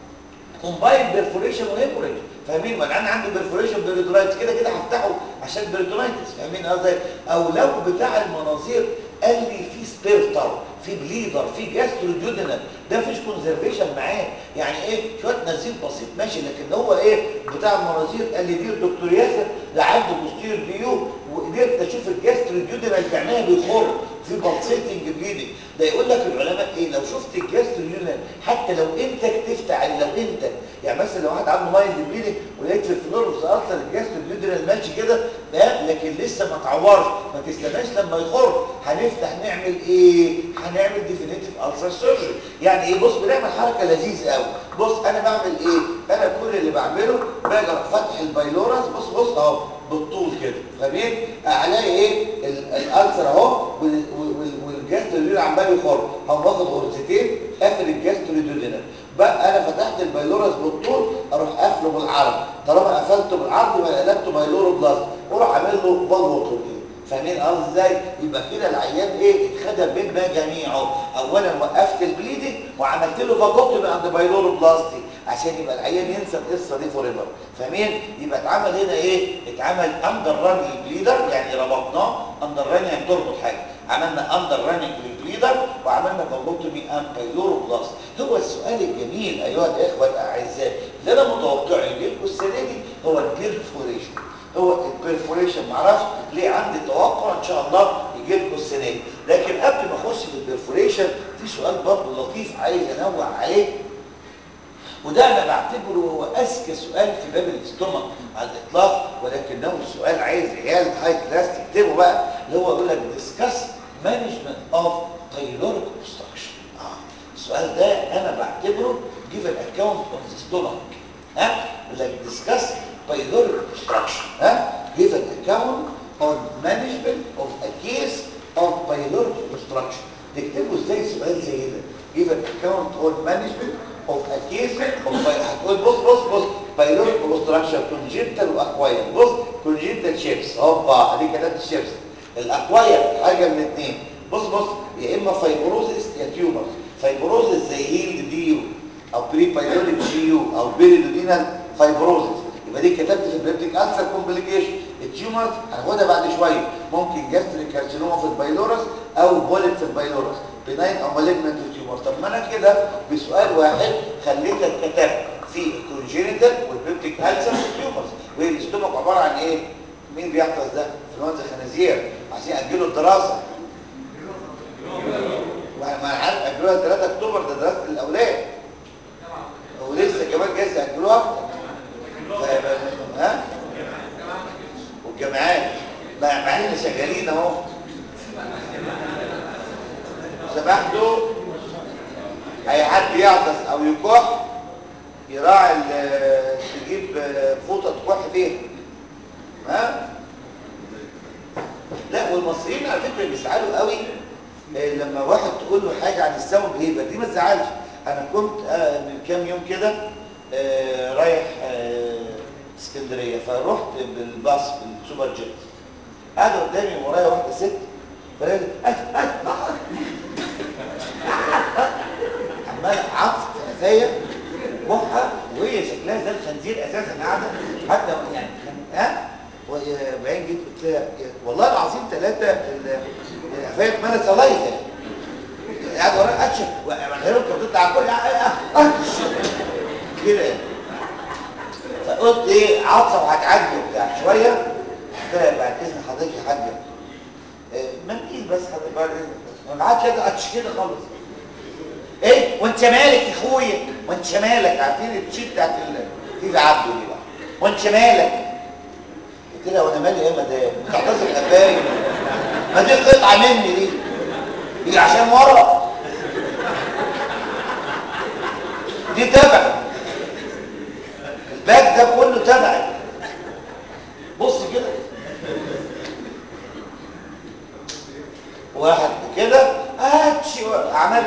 كومباين بيرفوريشن وهيموريج فاهمين ما انا عندي بيرفوريشن بيريدرايتس كده كده هفتحه عشان بيريدرايتس فاهمين قصدي او لو بتاع المناظير قال لي في سبيرتر في بليدر في جاستروديودينال ده مفيش كونزرفيشن معاه يعني ايه شويه نزيف بسيط ماشي لكن هو ايه بتاع المناظير قال لي دي الدكتور ياسر ده عنده بوستير فيو وقدرت اشوف الجاستروديودينال بعنايه بيخر في بالسيتنج بليدنج ده يقول لك العلماء ايه لو شفت الجاستروديودينال حتى لو انت كتفت عليه لو انت يعني مثلا لو واحد عنده مايلد بليدنج ولقيت في الفلورس السر الجاستروديودينال ماشي كده ده لكن لسه ما اتعورش ما تستناش لما يخر هنفتح نعمل ايه هنعمل ديفينيتيف السر سيرجري يعني ايه بص بنعمل حركه لذيذه قوي بص انا بعمل ايه انا كل اللي بعمله باجي اروح فاتح البايلورس بص بص اهو بالطول كده فاهمين هلاقي ايه الالسر اهو والجاستروديودينال عمال يخر هقوم واخد غرزتين قافل الجاستروديودينال بقى انا فتحت البايلورس بالطول اروح قافله بالعرض طالما قفلته بالعرض يبقى قلبته بايلورو بلاست واروح عامل له فالفوتور كده فاهمين قصدي ازاي يبقى كده العيان ايه اتخدم بين ما جميعه اولا وقفت البليدنج وعملت له فاجوتومي عند بايلورو بلاستي عشان يبقى العيان ينسى القصه دي فور ايفر فاهمين يبقى اتعمل هنا ايه اتعمل اندر ران للبليدر يعني ربطناه اندر ران يعني تربط حاجه عملنا اندر راننج للبليدر وعملنا فاجوتومي ام بايلورو بلاست هو السؤال الجميل ايها الاخوه الاعزاء اللي انا متوقعه يجي لكم السنه دي هو البيرفوريشن هو البرفوريشن معرفش ليه عندي توقع ان شاء الله يجي لكم السنه دي لكن قبل ما اخش في البرفوريشن في سؤال برضه لطيف عايز انوع عليه وده انا بعتبره هو اذكى سؤال في باب الاستومك على الاطلاق ولكنه سؤال عايز عيال هاي كلاس تكتبه بقى اللي هو يقول لك ديسكاس مانجمنت اوف بايلوريك اوبستراكشن اه السؤال ده انا بعتبره جيف ان اكونت اون ذا ستومك ها يقول لك ديسكاس بايلوريك اوبستراكشن ها give an account on management of a case of pyloric obstruction تكتبوا ازاي سؤال زي ده give an account on management of a case of هتقول بص بص بص pyloric obstruction congenital واكواير بص congenital shapes هوبا ادي كتبت الشيبس الاكواير حاجه من الاثنين بص بص يا اما فايبروزس يا تيومر فايبروزس زي هيلد دي يو او بري بايلوريك جي يو او بيريدودينال فايبروزس يبقى دي كتبت في البيبتيك ألسر كومبليكيشن التيومرز هناخدها بعد شويه ممكن جاستريك كارسينوما في البايلورس او بوليت في البايلورس بناين او مالجنت تيومر طب ما انا كده بسؤال واحد خليتك كتبت في الكونجينيتال والبيبتيك ألسر والتيومرز والاستومك عباره عن ايه مين بيحفظ ده انفلونزا خنازير عايزين ياجلوا الدراسه ما انا عارف اجلوها 3 اكتوبر ده دراسه الاولاد ولسه كمان جايز ياجلوها اكتر ها والجامعات مع مع احنا شغالين اهو سمحتوا اي حد يعطس او يكح يراعي تجيب فوطه تكح فيها ها لا والمصريين على فكره بيزعلوا قوي لما واحد تقول له حاجه عن السبب هيبه دي ما تزعلش انا كنت من كام يوم كده آه رايح آه اسكندريه فرحت بالباص بالسوبر جيت قاعده قدامي ورايا واحده ست فقالت عماله عطف في قفايا بقها وهي شكلها زي الخنزير اساسا قاعده حتى يعني ها وبعدين جيت قلت لها والله العظيم ثلاثه القفايا اتملت صلايف يعني قاعد ورايا اتشف وغيره كانت بتطلع كل كده فقلت ايه عطسه وهتعدي وبتاع شويه قلت لها بعد اذن حضرتك يا حاجه منديل بس حضرتك بعد اذنك ما عادش اتش كده خالص ايه وانت مالك يا اخويا وانت مالك عارفين التشيت بتاعت في عبده دي بقى وانت مالك قلت لها وانا مالي ايه يا مدام بتعتصر القفايا ما دي قطعه مني دي دي عشان ورا دي تبع الباك ده كله تبعي بص كده واحد كده هاتش عمل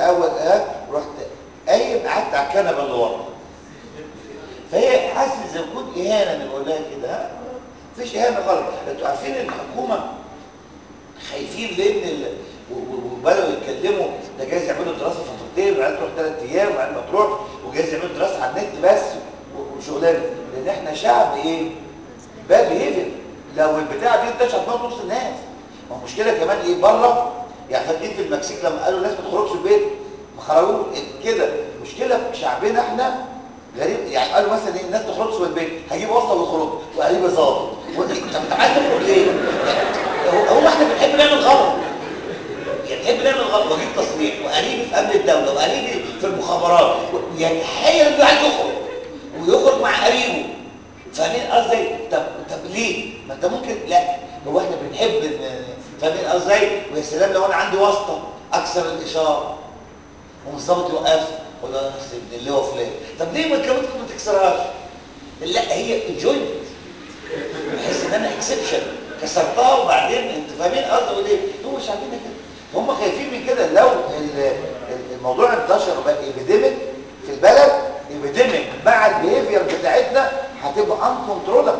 الاول اه رحت قايم قعدت على الكنبه اللي ورا فهي حاسه زي ما تكون اهانه اللي بقول لها كده ها مفيش اهانه خالص انتوا عارفين الحكومه خايفين لان ال... و- و- وبداوا يتكلموا ده جايز يعملوا دراسه فترتين وبعدين تروح ثلاث ايام وبعدين ما تروح وجايز يعملوا دراسه على النت بس و- وشغلانه لان احنا شعب ايه؟ باد بيهيفير لو البتاعه دي انتشرت هتموت نص الناس ما المشكله كمان ايه بره يعني فاكرين في المكسيك لما قالوا الناس ما تخرجش البيت ما خرجوش كده المشكله في شعبنا احنا غريب يعني قالوا مثلا ايه الناس تخرجش من البيت هجيب واسطه ويخرجوا وقريب ظابط و- طب انت عايز تخرج ليه؟ يعني هو هو احنا بنحب نعمل غلط يعني بنحب نعمل غلط واجيب تصريح وقريبي في امن الدوله وقريبي في المخابرات و- يعني تخيل انه عايز يخرج ويخرج مع قريبه فاهمين قصدي طب طب ليه ما انت ممكن لا هو احنا بنحب ن- فاهمين قصدي ويا سلام لو انا عندي واسطه اكسر الاشاره والظابط يوقفني اقول له انا بس ابن اللواء فلان طب ليه ما كمان ما تكسرهاش لا هي انجويمنت بحس ان انا اكسبشن كسرتها وبعدين انت فاهمين قصدي اقول ايه هو مش عارفين كده هم خايفين من كده لو ال- ال- الموضوع انتشر وبقى ايبيديميك في البلد ايبيديميك مع البيهيفير بتاعتنا هتبقى ان كنترولبل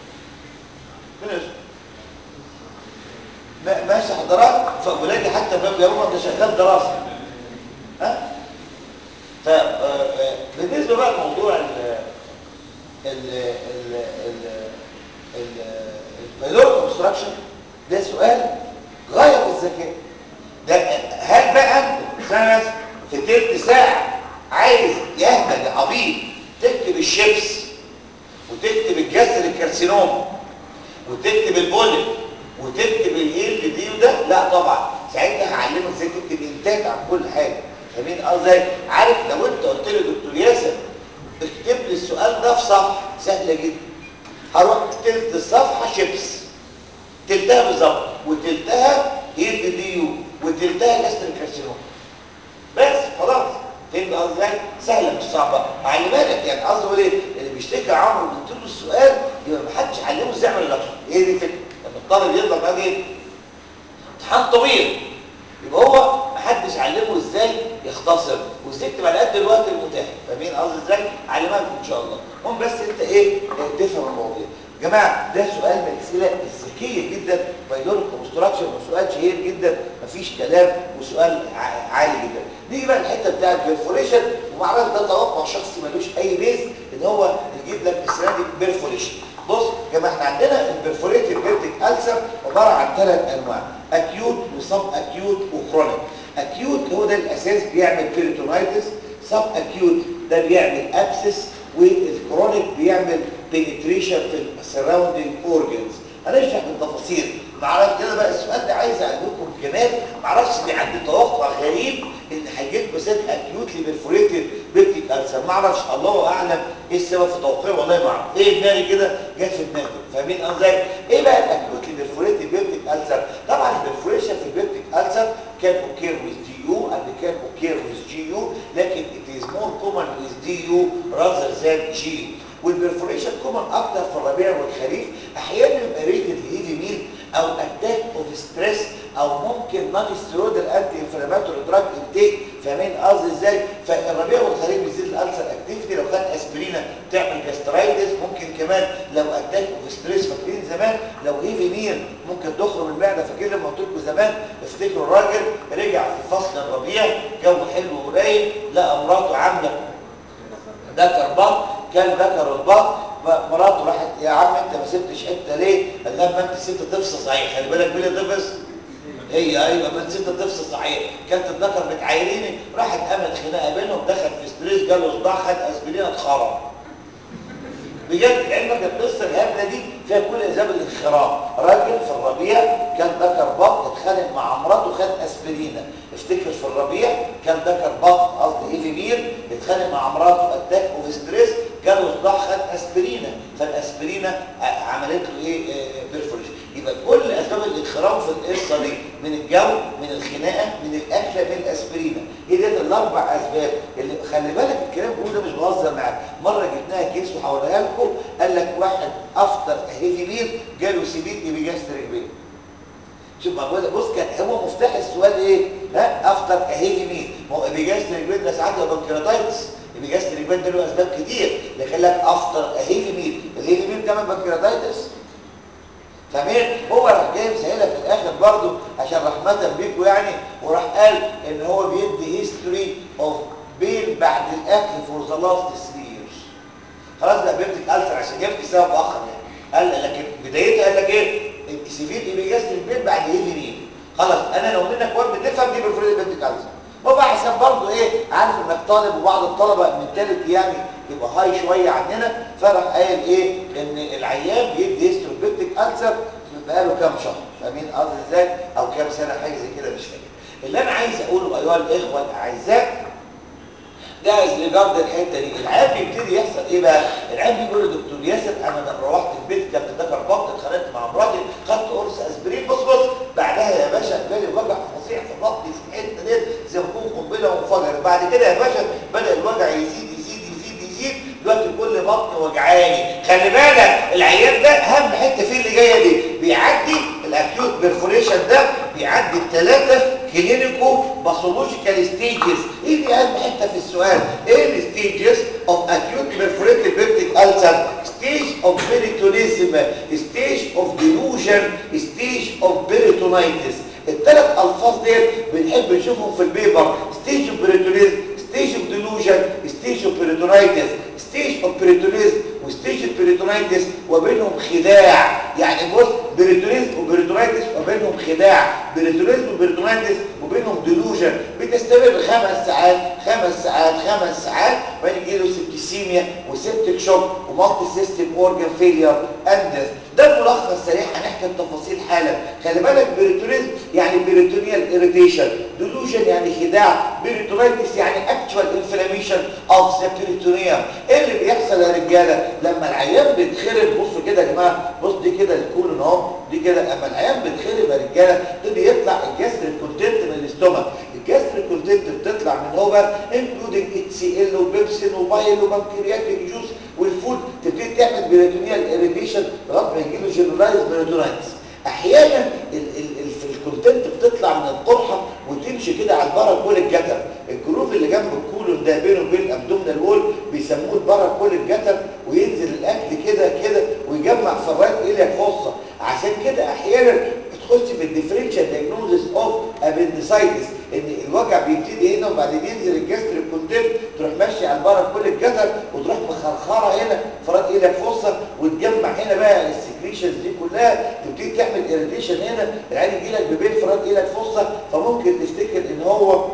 ماشي حضرات فاولادي حتى باب يا بابا انت شغال دراسه ها ف آه، آه، بالنسبه بقى لموضوع ال ال ال ال البايلور كونستراكشن ده سؤال غايه في الذكاء ده هل بقى انت مثلا في تلت ساعه عايز يهبل عبيط تكتب الشيبس وتكتب الجسر الكارسينوم وتكتب البوليب وتكتب الايه دي وده لا طبعا ساعتها هعلمك ازاي تكتب انتاج عن كل حاجه فاهمين قصدي عارف لو انت قلت لي دكتور ياسر اكتب لي السؤال ده في صفحه سهله جدا هروح تلت الصفحه شيبس تلتها بالظبط وتلتها هي دي يو وتلتها جاستر كارسينوم بس خلاص فهمت قصدي ازاي؟ سهله مش صعبه على بالك يعني قصدي اقول ايه اللي بيشتكي عمرو قلت له السؤال يبقى ما حدش علمه ازاي يعمل اللقطه هي دي الفكره لما الطالب يفضل بقى ايه امتحان طويل يبقى هو ما حدش علمه ازاي يختصر وازاي يكتب على قد الوقت المتاح فاهمين قصدي ازاي علمها لكم ان شاء الله المهم بس انت ايه تفهم المواضيع يا جماعه ده سؤال من الاسئله الذكيه جدا بايلوريك كونستراكشن وسؤال شهير جدا مفيش كلام وسؤال ع- عالي جدا نيجي بقى الحته بتاعت بيرفوريشن ومعرفش ده توقع شخصي ملوش اي بيز ان هو يجيب لك السنه دي بيرفوريشن بص يا جماعه احنا عندنا البرفوريتيف بيرتيك ألسر عباره عن ثلاث انواع اكيوت وسب اكيوت وكرونيك اكيوت هو ده الاساس بيعمل بيريتونايتس سب اكيوت ده بيعمل ابسس والكرونيك بيعمل بنتريشن في السراوندينج اورجنز هنشرح بالتفاصيل معرفش كده بقى السؤال ده عايز اعلمكم كمان معرفش دي عندي توقع غريب ان هيجيب بسات اكيوتلي بيرفوريتد بيبتيك ألسر معرفش الله اعلم ايه السبب في توقيعه والله ما اعرف ايه دماغي كده جت في دماغي فاهمين ازاي ايه بقى الاكيوتلي بيرفوريتد بيبتيك ألسر طبعا البرفوريشن في البيبتيك ألسر كان اوكير with DU and كان اوكير with GU لكن it is more common with DU rather than G والبرفوريشن كومن اكتر في الربيع والخريف احيانا يبقى ريتد هيفي ميل او اتاك اوف ستريس او ممكن نون ستيرويدال انتي انفلاماتوري دراج انتيك فاهمين قصدي ازاي فالربيع والخريف بيزيد الالسر اكتيفيتي لو خد اسبرينا تعمل جاسترايتس ممكن كمان لو اتاك اوف ستريس فاكرين زمان لو هيفي ميل ممكن تخرج من المعده فاكرين لما قلت لكم زمان افتكروا الراجل رجع في فصل الربيع جو حلو ورايق لقى مراته عامله ذكر بط كان ذكر البط مراته راحت يا عم انت ما سبتش حته ليه؟ قال لها ما انت ست تفصل صحيح خلي بالك مين اللي تفصل؟ هي ايوه ما انت ست تفصل صحيح كانت الذكر بتعايريني راحت قامت خناقه بينهم دخل في ستريس جاله صداع خد اسبرين اتخرب بجد علمك القصه الهبله دي فيها كل اسباب الانخراط راجل في الربيع كان ذكر بط اتخانق مع مراته خد اسبرينه افتكر في الربيع كان ذكر بط قصدي ايفي مير اتخانق مع مراته اتاك اوف ستريس جاله صداع خد اسبرينه فالاسبرينه عملت له ايه بيرفوريشن يبقى كل اسباب الانخراط في القصه دي من الجو من الخناقه من الاكله من الاسبرينه هي ديت الاربع اسباب اللي خلي بالك الكلام بقوله ده مش بهزر معاك مره جبناها كيس وحولها لكم قال لك واحد افطر هيفي ميل جاله سيبيت بيجاستريك بيه شوف ما بقول بص كان هو مفتاح السؤال ايه ها افطر هيفي ميل ما هو ابيجاستريك بين ده ساعات يبقى بنكرياتايتس ابيجاستريك بين ده له اسباب كتير لكن لك افتر هيفي ميل الهيفي ميل كمان بنكرياتايتس فاهمين هو راح جاي مسهلها في الاخر برضه عشان رحمه بيكم يعني وراح قال ان هو بيدي هيستوري اوف بين بعد الاكل فور ذا لاست 3 years خلاص بقى بيبتك التر عشان يبكي سبب اخر يعني قال لكن بدايتها قال لك ايه سيفير ايبيجاستريك البين بعد هيفي ميل خلاص انا لو منك واد بتفهم دي بالفريد بيبتك التر هو بقى عشان برضه ايه عارف انك طالب وبعض الطلبه منتاليتي يعني يبقى هاي شويه عننا فراح قايل ايه ان العيان بيدي هيستروبيبتيك السر بقاله كام شهر فاهمين قصدي ازاي او كام سنه حاجه زي كده مش فاكر اللي انا عايز اقوله ايها الاخوه الاعزاء ده از ريجارد الحته دي العيان بيبتدي يحصل ايه بقى العيان بيقول له دكتور ياسر انا روحت البيت كانت ذكر بطن اتخانقت مع مراتي خدت قرص اسبرين بص بص بعدها يا باشا جالي وجع فظيع في بطني في الحته ديت زي ما تكون قنبله وانفجرت بعد كده يا باشا بدا الوجع يزيد يزيد يزيد يزيد دلوقتي كل بطن وجعاني خلي بالك العيان ده اهم حته فيه اللي جايه دي بيعدي الاكيوت بيرفوريشن ده بيعدي بثلاثه كلينيكو باثولوجيكال ستيجز ايه دي اهم حته في السؤال ايه الستيجز اوف اكيوت بيرفوريتد بيبتيك السر ستيج اوف بيريتونيزم ستيج اوف ديلوجن ستيج اوف بيريتونايتس الثلاث الفاظ ديت بنحب نشوفهم في البيبر ستيج اوف بيريتونيزم ستيج اوف ديلوجن ستيج اوف بيريتونايتس ستيج اوف بيريتونيزم وستيج اوف بيريتونايتس وبينهم خداع يعني بص بيريتونيزم وبيريتونايتس وبينهم خداع بيريتونيزم وبيريتونايتس وبينهم ديلوجن بتستمر خمس ساعات خمس ساعات خمس ساعات وبعدين يجي له سبتيسيميا وسبتيك شوك ومالتي سيستم اورجان فيلير اند ده ملخص سريع هنحكي التفاصيل حالا خلي بالك بيريتونيزم يعني بيريتونيال اريتيشن ديلوجن يعني خداع بيريتونايتس يعني اكتوال انفلاميشن اوف ذا بيريتونيوم ايه اللي بيحصل يا رجاله لما العيان بيتخرب بصوا كده يا جماعه بص دي كده الكولون اهو دي كده لما العيان بيتخرب يا رجاله يبتدي يطلع الجسر الكونتنت من الاستومك الجسر الكونتنت بتطلع من هو بقى انكلودنج اتش سي ال وبيبسين وبايل وبنكرياتيك جوس والفود تبتدي تعمل بيريتونيال اريتيشن لغايه ما يجي له جنرالايز بيريتونايتس احيانا ال ال ال في الكونتنت بتطلع من القرحه وتمشي كده على الباراكول الجتر الجروف اللي جنب الكولون ده بينه وبين الابدومينال وول بيسموه الباراكول الجتر وينزل الاكل كده كده ويجمع في الرايت الياك فوسا عشان كده احيانا تخش في الديفرنشال دايجنوزس اوف ابندسايتس ان الوجع بيبتدي هنا وبعدين ينزل الجستر الكونتنت تروح ماشي على الباراكول الجتر وتروح مخرخره هنا في رايت الياك فوسا وتجمع هنا بقى السكريشنز دي كلها تبتدي تعمل اريتيشن هنا العين يجي لك ببين في رايت الياك فوسا فممكن تفتكر ان هو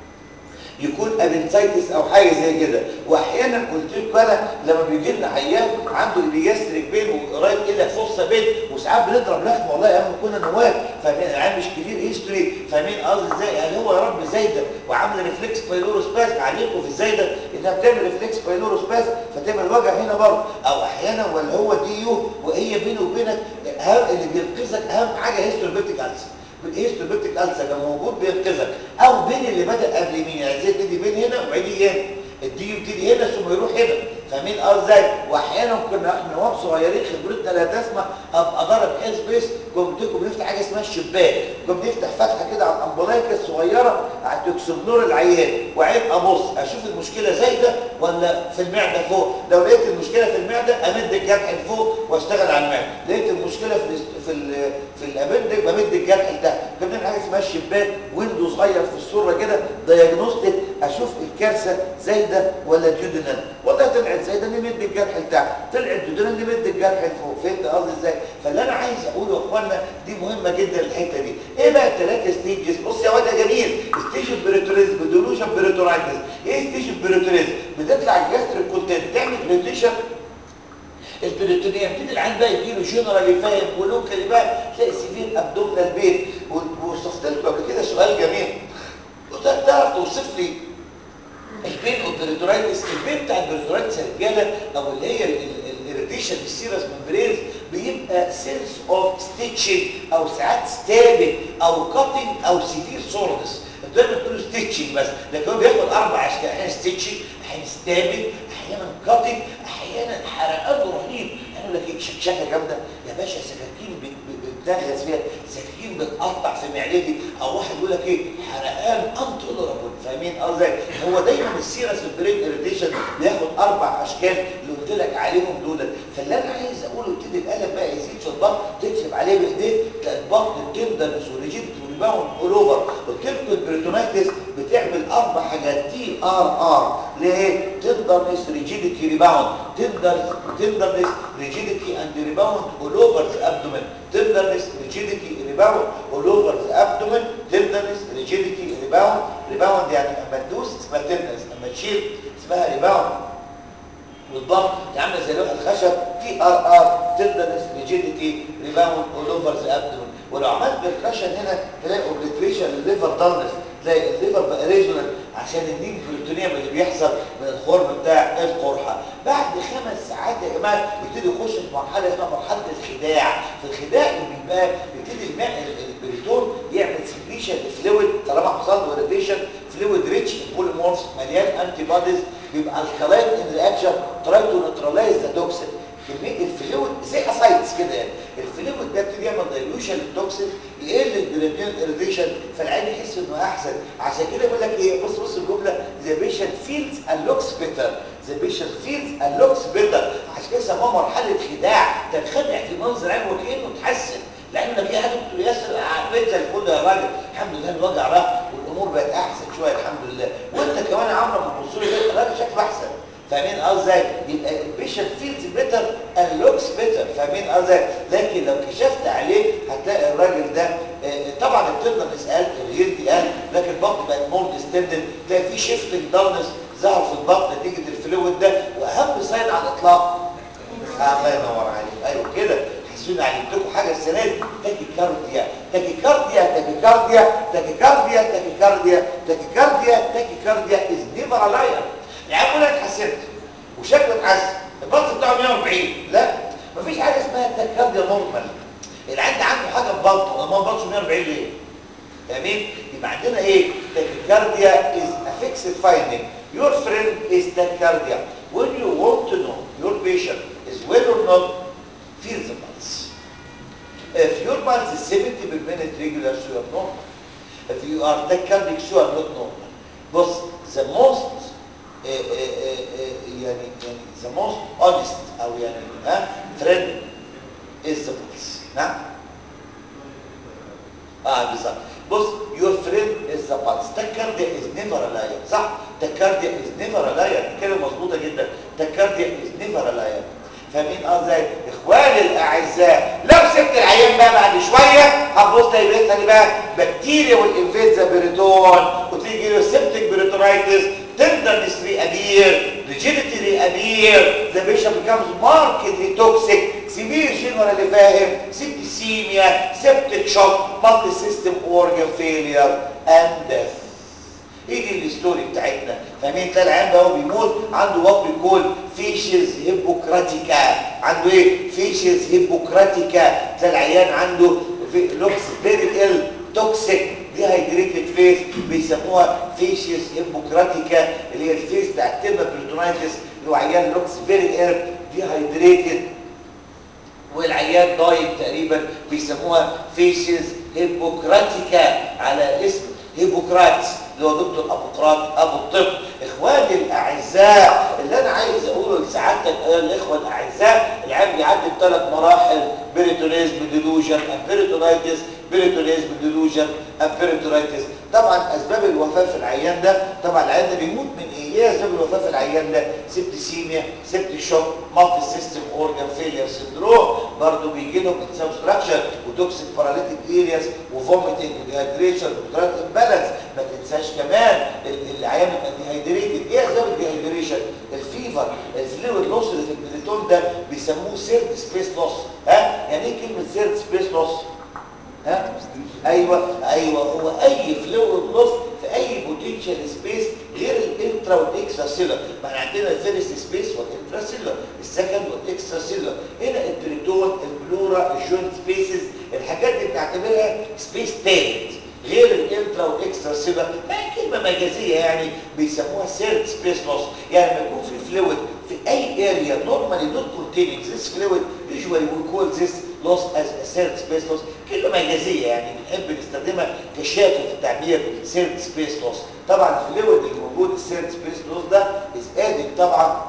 يكون ابنسايتس او حاجه زي كده واحيانا قلت لكم انا لما بيجي لنا عيان عنده ابيجاستريك بين وقريب الى فصه بين وساعات بنضرب لحمه والله ايام كنا نواب فاهمين العيان مش كبير هيستوري فاهمين قصدي ازاي يعني هو يا رب زايده وعامله ريفلكس بايلوروسباز عليكم في الزايده انها بتعمل ريفلكس بايلوروسباز فتعمل وجع هنا برضه او احيانا ولا هو دي يو وهي بينه وبينك اللي بينقذك اهم حاجه هيستوريبيتك السر بالهيستوبيبتيك ألسر كان موجود بينقذك او بين اللي بدا قبل مين يعني زي تدي بين هنا وبعدين هنا الدي يبتدي هنا ثم يروح هنا فاهمين اه ازاي واحيانا كنا احنا وهم صغيرين خبرتنا لا تسمح ابقى ضارب حيث بيس كنت بنفتح حاجه اسمها الشباك كنا بنفتح فتحه كده على الامبولايكه الصغيره تكسبلور العيان وعين ابص اشوف المشكله زايده ولا في المعده فوق لو لقيت المشكله في المعده امد الجرح لفوق واشتغل على المعده لقيت المشكله في ال في ال في الابندك بمد الجرح لتحت كنا بنعمل حاجه اسمها الشباك ويندو صغير في الصوره كده دايجنوستيك اشوف الكارثه زايده ولا ديودنال والله طلعت زايده نمد الجرح لتحت طلعت ديودنال نمد الجرح لفوق فهمت قصدي ازاي فاللي انا عايز اقوله يا اخوانا دي مهمه جدا الحته دي ايه بقى الثلاثه ستيجز بص يا واد يا جميل ستيج بريتوريزم ديلوجن بريتورايتس ايه ستيج بريتوريزم بتطلع الجاستريك كونتنت تعمل ريتيشن البريتونيوم يبتدي العين بقى يجي له جنرالي فاهم ولوكالي بقى تلاقي سيفير ابدومينال بين ووصفت لكم قبل كده سؤال جميل قلت لك تعرف توصف لي البين اوبريتورايتس البين بتاع البريتورايتس يا رجاله او اللي هي الاريتيشن السيرس ممبرينز بيبقى سيلز اوف ستيتشنج او ساعات ستابنج او كاتنج او سيفير سورنس انتوا دايما بتقولوا ستيتشنج بس لكن هو بياخد اربع اشكال احيانا ستيتشنج احيانا ستابنج احيانا كاتنج احيانا حرقان رهيب يعني يقول لك ايه شكشكه جامده يا باشا سكاكين تغز فيها سكين بتقطع في معدتي او واحد يقول لك ايه حرقان انتولرابل فاهمين قصدي هو دايما السيرس البرين اريتيشن بياخد اربع اشكال اللي قلت لك عليهم دول فاللي انا عايز اقوله ابتدي القلم بقى يزيد في البطن تكتب عليه بايديك تلاقي البطن تندرس وريجيد وريباوند اول اوفر قلت لكم البريتونايتس بتعمل اربع حاجات تي ار ار ليه تندرنس ريجيديتي ريباوند تندرس تندرنس ريجيديتي اند ريباوند اول اوفر ذا ابدومن تندرنس ريجيديتي ريباوند اول اوفر ذا ابدومن تندرنس ريجيديتي ريباوند ريباوند يعني اما تدوس اسمها تندرنس اما تشيل اسمها ريباوند والضغط عامله زي لوح الخشب تي ار ار تندرنس ريجيديتي ريباوند اول اوفر ذا ابدومن ولو عملت بالكشن هنا تلاقي اوبليتريشن للليفر دارنس تلاقي الليفر بقى ريجولار عشان النيم بروتونيوم اللي بيحصل من الخرم بتاع القرحه بعد خمس ساعات يا جماعه يبتدي يخش في مرحله اسمها مرحله الخداع في الخداع اللي بيبقى يبتدي الماء البريتون يعمل سكريشن لفلويد طالما حصل له ريفيشن فلويد ريتش بوليمورفز مليان انتي بوديز بيبقى الكلاين ان رياكشن تراي تو نيوترلايز ذا توكسين كميه الفلويد زي اسايتس كده يعني الفلويد ده بيبتدي يعمل دايلوشن للتوكسين يقل البريتين اريتيشن فالعين يحس انه احسن عشان كده بيقول لك ايه بص بص الجمله ذا بيشنت فيلز اند لوكس بيتر ذا بيشنت فيلز اند لوكس بيتر عشان كده سموها مرحله خداع تنخدع في منظر عين وكانه اتحسن لانك يا دكتور ياسر عملت زي الفل يا راجل الحمد لله الوجع راح والامور بقت احسن شويه الحمد لله وانت كمان يا عمرو لما تبص له الراجل شكله احسن فاهمين قصدي يبقى البيشنت فيلز بيتر اند لوكس بيتر فاهمين قصدي لكن لو كشفت عليه هتلاقي الراجل ده طبعا التندر قال الغيرتي قال لكن البطن بقت مور ديستندد تلاقي في شيفتنج دارنس ظهر في البطن نتيجه الفلويد ده واهم ساين على الاطلاق الله ينور عليك ايوه كده حسوني علمتكم حاجه السنه دي تاكيكارديا تاكيكارديا تاكيكارديا تاكيكارديا تاكيكارديا تاكيكارديا تاكيكارديا از نيفر الاير العيال كلها اتحسنت وشكله اتحسن البلس بتاعه 140 لا مفيش حاجه اسمها تاكيكارديا نورمال العيال ده عنده حاجه في بطنه ما بطنه 140 ليه تمام يبقى عندنا ايه tachycardia is a fixed finding your friend is tachycardia when you want to know your patient is well or not feel the pulse if your pulse is 70 per minute regular so you are normal if you are tachycardic so you are not normal بص the most uh, uh, uh, يعني يعني the most honest او يعني ها friend is the pulse نعم اه بالظبط بص your friend is the pulse تكارديا is never a liar صح تكارديا is never a liar دي كلمه مظبوطه جدا تكارديا is never a liar فاهمين قصدي اخواني الاعزاء لو سبت العيان بقى بعد شويه هتبص تلاقي بيحصل بقى بكتيريا والانفيزا بريتون وتيجي له سيبتيك بريتونايتس tenderness reappear, rigidity reappear, the patient becomes markedly toxic, severe generally فاهم, septicemia, septic shock, multi-system organ failure, and death. ايه دي الستوري بتاعتنا فاهمين تلاقي العيان ده هو بيموت عنده وات بيكول فيشز هيبوكراتيكا عنده ايه فيشز هيبوكراتيكا تلاقي العيان عنده لوكس فيري ال توكسيك ديهايدريتد فيس بيسموها فيشيس هيبوكراتيكا اللي هي الفيس بتاع التيرما بريتونايتس اللي هو عيان لوكس فيري اير ديهايدريتد والعيان دايت تقريبا بيسموها فيشيس هيبوكراتيكا على اسم هيبوكراتس اللي هو دكتور ابوقراط ابو الطب اخواني الاعزاء اللي انا عايز اقوله لسعادتك ايها الاخوه الاعزاء العيان بيعدي بثلاث مراحل بيريتونيزم ديلوجن بيريتونايتس بيريتونيزم ديلوجن بيريتونايتس طبعا اسباب الوفاه في العيان ده طبعا العيان ده بيموت من ايه ايه اسباب الوفاه في العيان ده سيبتيسيميا سيبتي شوك مالتي سيستم اورجان فيلير سندروم برضه بيجي لهم انسبستراكشن وتوكسيك باراليتيك ارياس وفوميتنج وديهايدريشن ودراج امبالانس ما تنساش كمان العيان يبقى ديهايدريتد ايه اسباب الديهايدريشن الفيفر الفلويد لوس اللي في البريتون ده بيسموه سيرد سبيس لوس ها يعني ايه كلمه سيرد سبيس لوس ها ايوه ايوه هو اي فلويد لوس في اي بوتنشال سبيس غير الانترا والاكسترا سيلر ما احنا عندنا الفيرست سبيس والانترا سيلر السكند والاكسترا سيلر هنا البريتون البلورا الجوينت سبيسز الحاجات دي بنعتبرها سبيس تالت غير الانترا والاكسترا سيلر ما هي كلمه مجازيه يعني بيسموها سيرد سبيس لوس يعني لما يكون في فلويد في اي اريا نورمالي نوت كونتيننج ذيس فلويد يوجوالي وي كول ذيس لوس از سيرد سبيس لوس كلمه مجازيه يعني بنحب نستخدمها كشاكل في التعبير سيرد سبيس لوس طبعا الفلويد اللي موجود السيرد سبيس لوس ده از ادد طبعا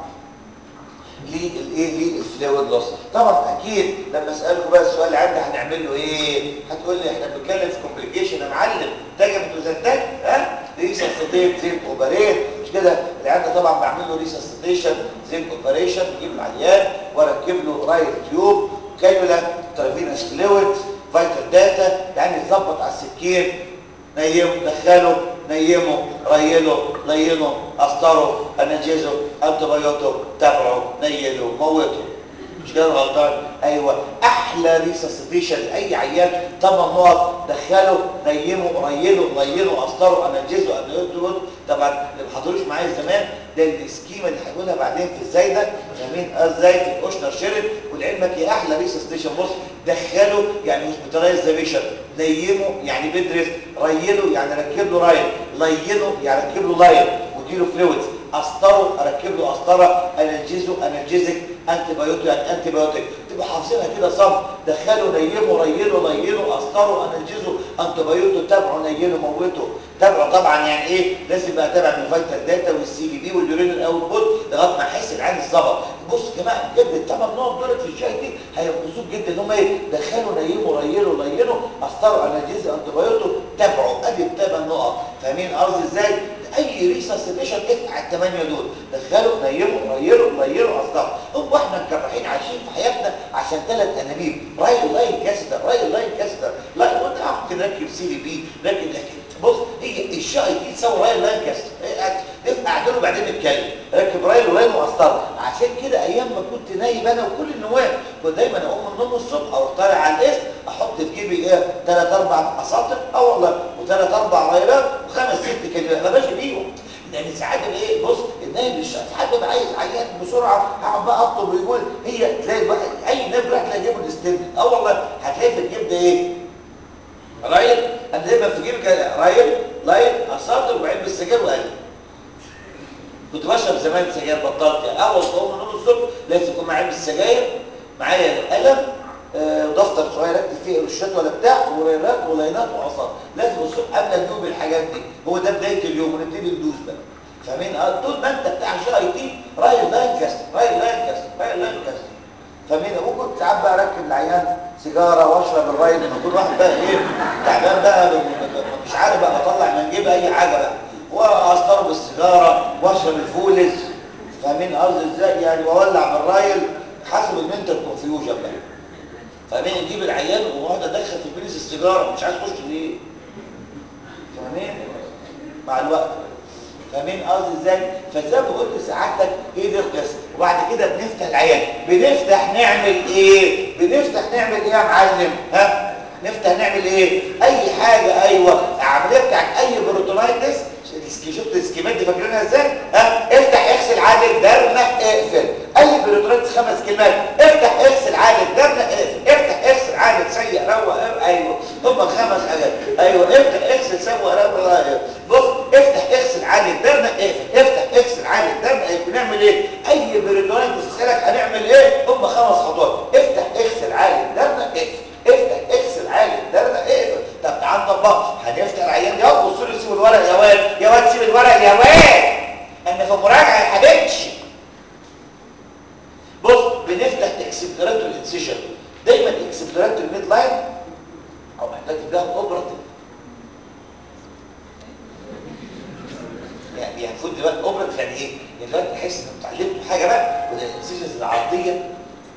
للايه للفلويد لوس طبعا اكيد لما اسالكم بقى السؤال اللي عندي هنعمل له ايه هتقول لي احنا بنتكلم في كومبليكيشن يا معلم تاجم توزنتك ها ريسسيتيت زين اوبريت مش كده اللي عندي طبعا بعمل له ريسسيتيشن زين اوبريشن بجيب العيان واركب له رايت تيوب كانولا ترافينس فلويد فايتال داتا يعني يتظبط على السكين نيمه دخله نيمه ريله لينه اسطره انجزه انتبيوته تابعه نيله موته مش كده غلطان ايوه احلى ريسسيتيشن لاي عيان 8 نقط دخله نيمه ريله لينه اسطره انجزه انتبيوته طبعا اللي ما حضروش معايا زمان ده السكيما اللي هنقولها بعدين في الزايده فاهمين ازاي في الاوشنر شيرن ولعلمك يا احلى ريسسيتيشن بص دخله يعني هوسبيتالايز ذا بيشن نيمه يعني بيد ريست ريله يعني ركب له رايل لينه يعني ركب له لاين واديله فلويدز اسطره اركب له اسطره انرجيزو انرجيزك انتي بايوتيك يعني انتي بايوتيك تبقى حافظينها كده صم دخله نيمه ريله لينه اسطره انرجيزو انتي بايوتيك تابعه نيله موته تابعه طبعا يعني ايه لازم يبقى تابع من الفيتال داتا والسي بي بي واليورين الاوتبوت لغايه ما احس العين الظبط بص يا جماعه بجد الثمان نقط دول في الشاي دي هينقذوك جدا ان هم ايه دخلوا نيموا ريلوا لينوا اثروا على جزء انتبيوتو تابعوا ادي الثمان نقط فاهمين قصدي ازاي اي ريسسيتيشن افتح الثمانيه دول دخلوا نيموا ريلوا لينوا اثروا هو احنا مكرحين عايشين في حياتنا عشان ثلاث انابيب رايل لاين كاستر رايل لاين كاستر لا وانت ممكن نركب سي دي بي لكن بص هي الشاي دي تسوي رايل لاين كاستر افقع اعدله بعدين نتكلم ركب رايل ولاين واسطره عشان كده ايام ما كنت نايم انا وكل النواب كنت دايما اقوم من النوم الصبح او طالع على الاسم احط في جيبي ايه ثلاث اربع اساطر اه والله وثلاث اربع رايلات وخمس ست كلمات ما ماشي بيهم لان ساعات ايه بص النايم مش ساعات ببقى عايز عيان بسرعه هقعد بقى اطلب ويقول هي تلاقي بقى اي نبره هتلاقي جيبه ديستنت اه والله هتلاقي في الجيب ده ايه رايل انا دايما في جيبي كده رايل لاين اساطر وعلبه السجاير وقلب كنت بشرب زمان سجاير بطلت يعني اول ما اقوم من النوم الصبح لازم يكون معايا السجاير معايا قلم آه دفتر صغير اكتب فيه قرشات ولا بتاع وريلات ولاينات وعصار لازم الصبح قبل ادوب الحاجات دي هو ده بدايه اليوم ونبتدي ندوس بقى فاهمين اه طول ما انت بتاع جي اي تي رايل لاين كاست رايل لاين كاست رايل لاين كاست فاهمين وكنت ساعات بقى اركب العيان سيجاره واشرب الرايل لما اكون واحد بقى ايه تعبان بقى مش عارف بقى اطلع من جيبي اي حاجه بقى واسترب بالسيجاره واشرب الفولز فاهمين قصدي ازاي يعني واولع بالرايل حسب المنتال كونفيوجن بقى فاهمين نجيب العيان واقعد ادخل في البنز السيجاره مش عايز اخش ليه فاهمين مع الوقت فاهمين قصدي ازاي فزي ما قلت لسعادتك ايه دي القصه وبعد كده بنفتح العيان بنفتح نعمل ايه بنفتح نعمل ايه يا معلم ها نفتح نعمل ايه اي حاجه ايوه العمليه بتاعت اي بروتونايتس شفت السكيمات دي فاكرينها ازاي ها افتح اغسل عادل درنق اقفل اي بروتونايتس خمس كلمات افتح اغسل عادل درنق اقفل افتح اغسل عادل سيء روق ايوه هم خمس حاجات ايوه افتح اغسل سوى روق ايوه بص افتح اغسل عادل درنق اقفل افتح اغسل عادل درنق اقفل بنعمل ايه اي بروتونايتس تسالك هنعمل ايه هم خمس خطوات افتح اغسل عادل درنق اقفل افتح اغسل عادل درنق اقفل طب تعال نطبق هنفتح العيان يا بصوا لي سيب الورق يا واد يا واد سيب الورق يا واد انا في مراجعه يا حبيبتي بص بنفتح اكسبلوراتور انسيجن دايما اكسبلوراتور ميد لاين او محتاج تبقى اوبراتيف يعني يعني المفروض دلوقتي اوبراتيف يعني ايه؟ يعني دلوقتي تحس انك اتعلمت حاجه بقى وده الانسيجنز العرضيه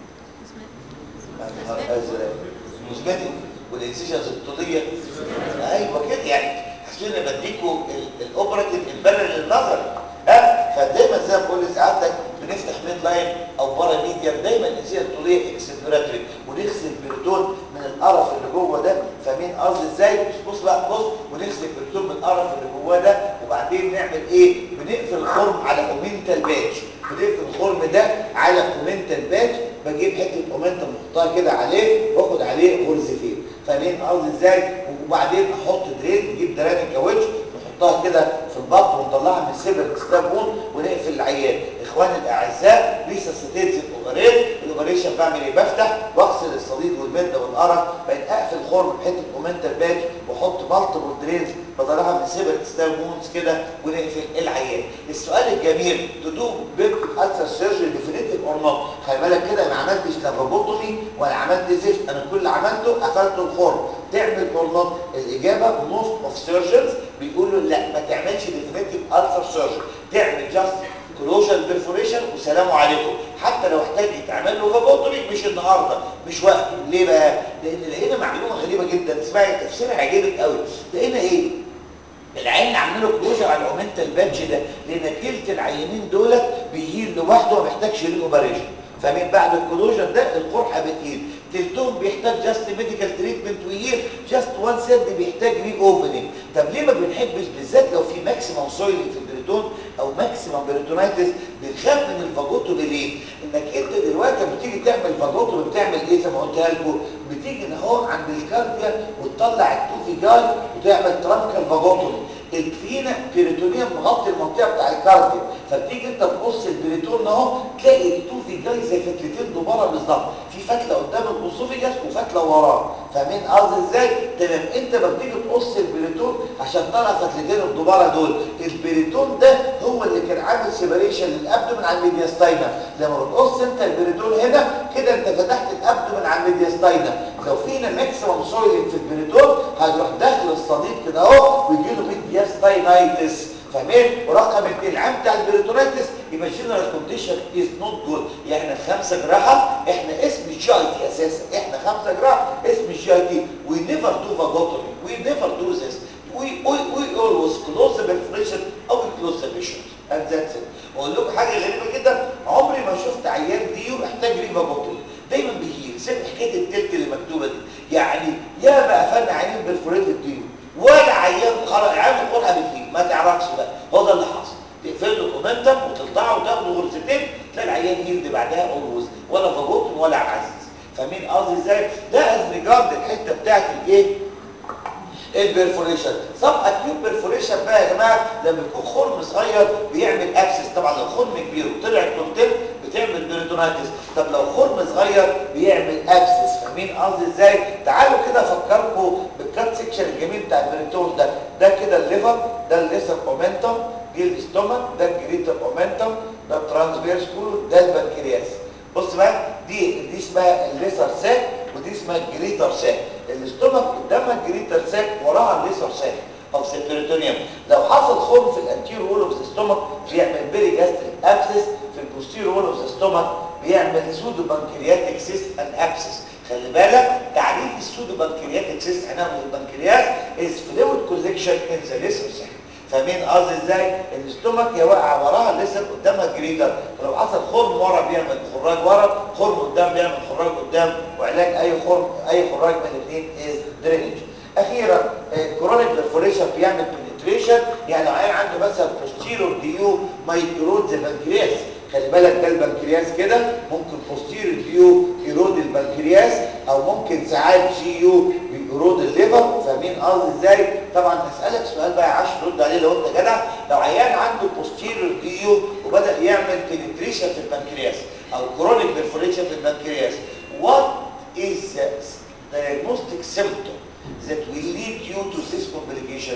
المزمتي والانسيجنز الطوليه ايوه كده يعني حسيت ان بديكوا الاوبراتيف البرر للنظر ها فدايما زي ما بقول لسعادتك بنفتح ميد لاين او بارا ميديا دايما الانسيجنز الطوليه اكسبلوراتوري ونغسل البريتون من القرف اللي جوه ده فاهمين قصدي ازاي بص بقى بص ونغسل البريتون من القرف اللي جوه ده وبعدين نعمل ايه بنقفل الخرم على اومنتال باتش بنقفل الخرم ده على اومنتال باتش بجيب حته اومنتال نحطها كده عليه واخد عليه غرزتين فاهمين قصدي ازاي وبعدين احط درين نجيب دران الكاوتش نحطها كده في البطن ونطلعها من السيبر ستابون ونقفل العيان اخواني الاعزاء ريسسيتيت الاوبريت الاوبريشن بعمل ايه بفتح واغسل الصديد والمده والقرف بقيت اقفل الخرم بحته اومنتال باج واحط مالتيبل درينز بطلعها من سيبر ستاب مونز كده ونقفل العيان السؤال الجميل تدو بيب السر سيرجري ديفينيتيف اور نوت خلي بالك كده ما عملتش لافابوتومي ولا عملت زفت انا كل اللي عملته قفلت الخرم تعمل اور نوت الاجابه موست اوف سيرجنز بيقولوا لا ما تعملش ديفينيتيف السر سيرجري تعمل جاست كلوجر بيرفوريشن وسلام عليكم حتى لو احتاج يتعمل له فابوتومي مش النهارده مش وقته ليه بقى لان لقينا معلومه غريبه جدا اسمعي تفسيرها عجبك قوي لقينا ايه العين عامله له كلوجر على الاومنتال بادج ده لان كلت العينين دولت بيهيل لوحده وما بيحتاجش ري اوبريشن فمن بعد الكلوجر ده القرحه بتهيل تلتهم بيحتاج جاست ميديكال تريتمنت ويهيل جاست وان سيرد بيحتاج ري اوبننج طب ليه ما بنحبش بالذات لو في ماكسيمم سويل في البريتون او ماكسيمم بريتونايتس بنخاف من الفاجوتومي ليه انك انت دلوقتي لما بتيجي تعمل فاجوتومي بتعمل ايه زي ما قلتها لكم بتيجي ان هو عند الكارديا وتطلع التوفي جاي وتعمل ترانكال فاجوتومي الفينا بيريتونيوم مغطي المنطقه بتاع الكارديا فبتيجي انت تبص البريتون اهو تلاقي التوفي جاي زي فتلتين دباره بالظبط في فتله قدام الاسوفيجاس وفتله وراه فاهمين قصدي ازاي تمام انت لما بتيجي تقص البريتون عشان طلع فتلتين الدباره دول البريتون ده هو اللي كان عامل سيبريشن للابدومن على الميدياستاينا لما بتقص انت البريتون هنا كده انت فتحت الابدومن على الميدياستاينا لو فينا ماكسيمم سويلنج في البريتون هيروح داخل الصديد كده اهو ويجي له ميدياستاينايتس فاهمين ورقم اثنين العام بتاع البريتونيتس يبقى جنرال كونديشن از نوت جود يعني احنا خمسه جراحه احنا اسم الجي اي تي اساسا احنا خمسه جراحه اسم الجي اي تي وي نيفر دو فاجوتومي وي نيفر دو ذس we we we always close the perforation او we close the patient and that's it واقول لكم حاجه غريبه جدا عمري ما شفت عيان ديو محتاج ريفابوتومي دايما بيهيل سيب حكايه التلت اللي مكتوبه دي يعني يا ما قفلنا عينين بالفوريتد ديو ولا عيان خلاص عيان القرحه بتهيل ما تعرفش بقى هو ده اللي حصل تقفل له كومنتم وتقطعه وتاخده غرفتين تلاقي العيان هيلد بعدها اولوز ولا فابوتوم ولا عزيز فاهمين قصدي ازاي ده از ريجارد الحته بتاعت الايه البرفوريشن طب اكيوت برفوريشن بقى يا جماعه لما يكون خرم صغير بيعمل ابسس طبعا لو خرم كبير وطلع كونتين بتعمل بيريتونايتس طب لو خرم صغير بيعمل ابسس فاهمين قصدي ازاي تعالوا كده افكركم بالكات سيكشن الجميل بتاع البريتون ده ده كده الليفر ده الليسر اومنتم دي الاستومك ده الجريتر اومنتم ده الترانسفيرس كولون ده البنكرياس بص بقى دي دي اسمها الليسر ساك ودي اسمها الجريتر ساك الاستومك قدامها الجريتر ساك وراها الليسر ساك اوف ذا بيريتونيوم لو حصل خرم في الانتير وول اوف ذا ستومك بيعمل بيري جاستريك ابسس في البوستير وول اوف ذا ستومك بيعمل سودو بانكرياتيك سيست ان ابسس خلي بالك تعريف السودو بانكرياتيك سيست هناخد البنكرياس از فلويد كولكشن ان ذا ليسر ساك فاهمين قصدي ازاي الاستومك هي واقعه وراها لسه قدامها الجريتر فلو حصل خرم ورا بيعمل خراج ورا خرم قدام بيعمل خراج قدام وعلاج اي خرم اي خراج من الاثنين از درينج اخيرا كرونيك بيرفوريشن بيعمل بنتريشن يعني لو عيل عنده مثلا بوستيرور ديو مايكرود زي البنكرياس خلي بالك ده البنكرياس كده ممكن بوستيرور ديو يرود البنكرياس او ممكن ساعات جي يو بيرود الليفر فاهمين قصدي ازاي طبعا هسالك سؤال بقى عشان ترد عليه لو انت جدع لو عيان عنده بوستيرور ديو وبدا يعمل بنتريشن في البنكرياس او كرونيك بيرفوريشن في البنكرياس what is the diagnostic symptom that will lead you to this complication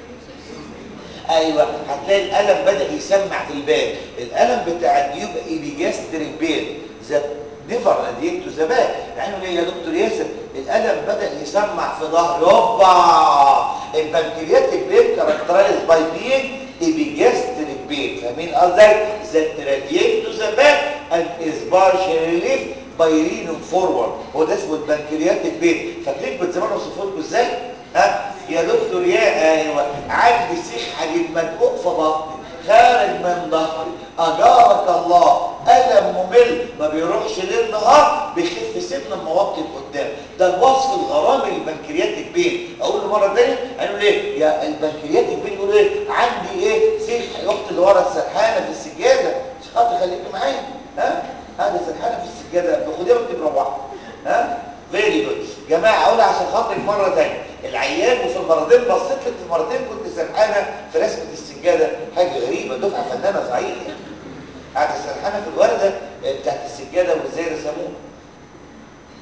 ايوه هتلاقي الالم بدا يسمع في البال الالم بتاع الديوب ايبيجاستريك بين ذات نيفر راديت تو ذا باك يعني ليه يا دكتور ياسر الالم بدا يسمع في ظهري هوبا البنكرياتيك بين كاركترايز باي بين ايبيجاستريك بين فاهمين قصدي ذات راديت تو ذا باك اند از بارشال ريليف بايرينو فورورد هو ده اسمه البنكرياتيك بين فاكرين كنت زمان اوصفه لكم ازاي ها يا دكتور يا ايوه عندي سيخ حديد مدقوق في بطني خارج من ظهري اجارك الله الم ممل ما بيروحش ليل نهار بيخف سنه موطي قدام ده الوصف الغرامي للبنكرياتيك بين اقول له مره ثانيه هنقول ايه يا البنكرياتيك بين يقول ايه عندي ايه سيخ اخت اللي ورا السرحانه في السجاده مش خاطر خليكي معايا ها هذه سرحانه في السجاده باخديها وانت مروحه ها فيري جود جماعه اقول عشان خاطرك مره ثانيه العيان وفي المرتين بصيت لك في المرتين كنت سرحانه في رسمه السجاده حاجه غريبه دفعه فنانه صحيح يعني قاعده سرحانه في الورده بتاعت السجاده وازاي رسموها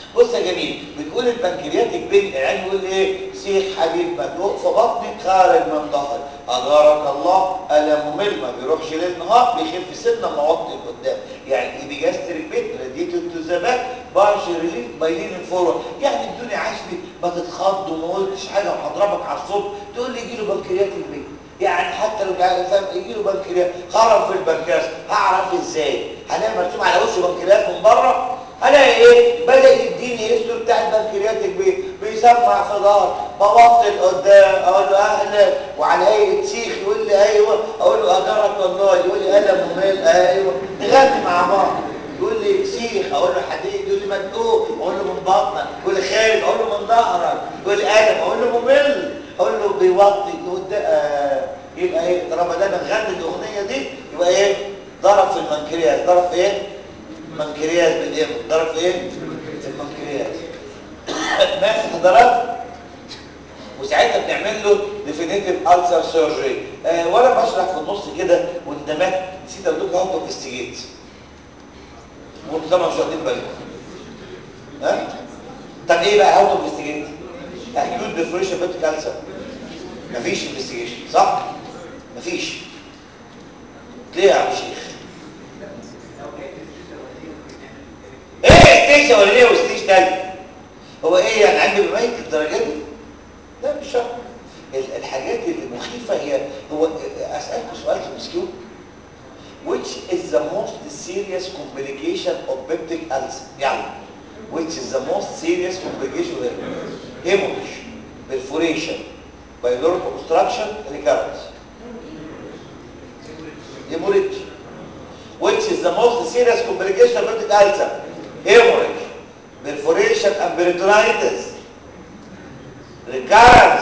بص يا جميل بتقول البنكرياتيك بين العين يقول ايه سيخ حديد مدلوق في بطنك خارج من ظهرك اجارك الله الم ممل ما بيروحش ليل نهار بيخف سنه موطي قدام يعني ايبيجاستريك بين راديتد تو ذا باك بارش ريليف بايلين فورورد يعني الدنيا عشبي ما تتخض وما قلتش حاجه وهضربك على الصبح تقول لي يجي له بنكرياتيك بين يعني حتى لو فاهم يجي له بنكرياس خرم في البنكرياس هعرف ازاي هلاقي مرسوم على وشه بنكرياس من بره هلاقي ايه بدا يديني هيستوري بتاع البنكرياتيك بي بيسمع في ظهر ببطل قدام اقول له اهلا وعلى هيئه سيخ يقول لي ايوه اقول له اجرك الله يقول لي الم ممل ايوه نغني مع بعض يقول لي سيخ اقول له حديد يقول لي مدقوق اقول له من بطنك يقول لي خارج اقول له من ظهرك يقول لي الم اقول له ممل اقول له بيوطي يقول ده آه يبقى ايه طالما ده بنغني الاغنيه دي يبقى ايه ضرب في المنكرياس ضرب في ايه منكرياس بالايه ضرب في ايه في المنكرياس ماشي حضرتك وساعتها بنعمل له ديفينيتيف السر سيرجري آه وانا بشرح في النص كده واندمجت نسيت اقول لكم هاو تو انفستيجيت وانتوا طبعا مش واخدين بالكم ها طب ايه بقى هاو تو انفستيجيت اكيوت ديفريشن بيت كانسر مفيش انفستيجيشن صح مفيش ليه يا عم شيخ ايه ستيج اولانيه وستيج تاني هو ايه يعني عندي بميت الدرجات دي لا مش شرط الحاجات اللي مخيفه هي هو اسالكم سؤال في المسكيو which is the most serious complication of peptic ulcer يعني which is the most serious complication of hemorrhage perforation pyloric obstruction recurrence hemorrhage which is the most serious complication of peptic ulcer hemorrhage perforation and peritonitis recurrence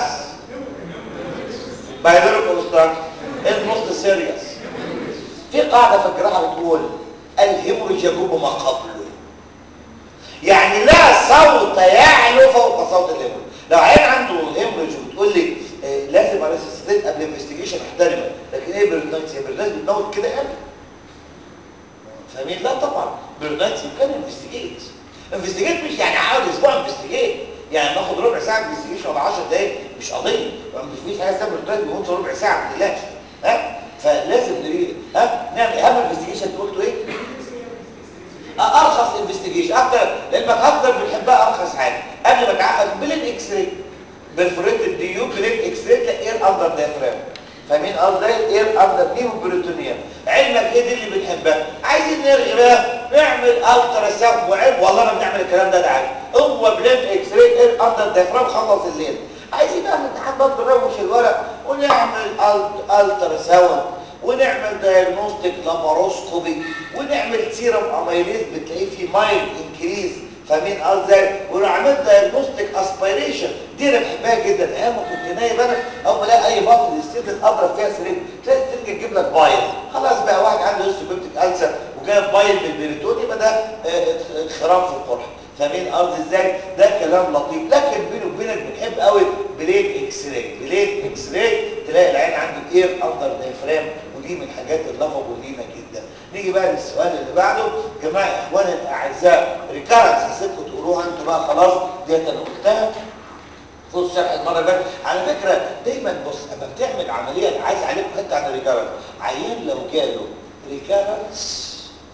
pyloric obstruction is most serious في قاعدة في الجراحة بتقول الهemorrhage يجوب ما قبله يعني لا صوت يعلو فوق صوت الهemorrhage لو عين عنده هيموريج وبتقول لي آه لازم على اساس قبل انفستيجيشن احترمه لكن ايه بريدنايتس هي بريدنايتس بتموت كده قبل فاهمين لا طبعا بريدنايتس كان انفستيجيت انفستيجيت مش يعني عاود اسبوع انفستيجيت يعني ناخد ربع ساعه انفستيجيشن ولا 10 دقايق مش قضيه مش فيش حاجه اسمها بريدنايتس بيموت ربع ساعه ما تقلقش ها فلازم نريد ها نعمل اهم انفستيجيشن انت قلتوا ايه ارخص انفستيجيشن اكتر لانك اكتر بنحبها ارخص حاجه قبل ما تعقد بلين اكس راي برفوريتد ديو بلين اكس راي تلاقي اير اندر دايفرام فاهمين قصدي اير اندر نيمو بريتونيوم علمك ايه دي اللي بنحبها عايزين نرغي بقى نعمل الترا ساوند وعيب والله ما بنعمل الكلام ده ده عادي هو بلين اكس راي اير اندر دايفرام خلص الليل عايزين بقى الامتحان برضه نروش الورق ونعمل الترا ساوند ونعمل دايجنوستيك لاباروسكوبي ونعمل سيرم اميليز بتلاقيه فيه مايل انكريز فاهمين قصدي ولو عملت دايجنوستيك اسبيريشن دي انا بحبها جدا ايام ما كنت نايم انا اول ما الاقي اي بطل السيد اضرب فيها سرير تلاقي السرير تجيب لك بايل خلاص بقى واحد عنده هيستوبيبتيك السر وجايب بايل من البريتون يبقى ده انخراط في القرحه فاهمين قصدي ازاي ده كلام لطيف لكن بيني وبينك بنحب قوي بليد اكس راي بليد اكس راي تلاقي العين عنده اير اندر دايفرام ودي من الحاجات اللافابل لينا جدا نيجي بقى للسؤال اللي بعده جماعه اخواني الاعزاء ريكارنس هسيبكم تقولوها انتوا بقى خلاص ديت انا قلتها فوق شرح المره اللي على فكره دايما بص اما بتعمل عمليه عايز عليكم حته عن الريكارنس عيان لو جاله ريكارنس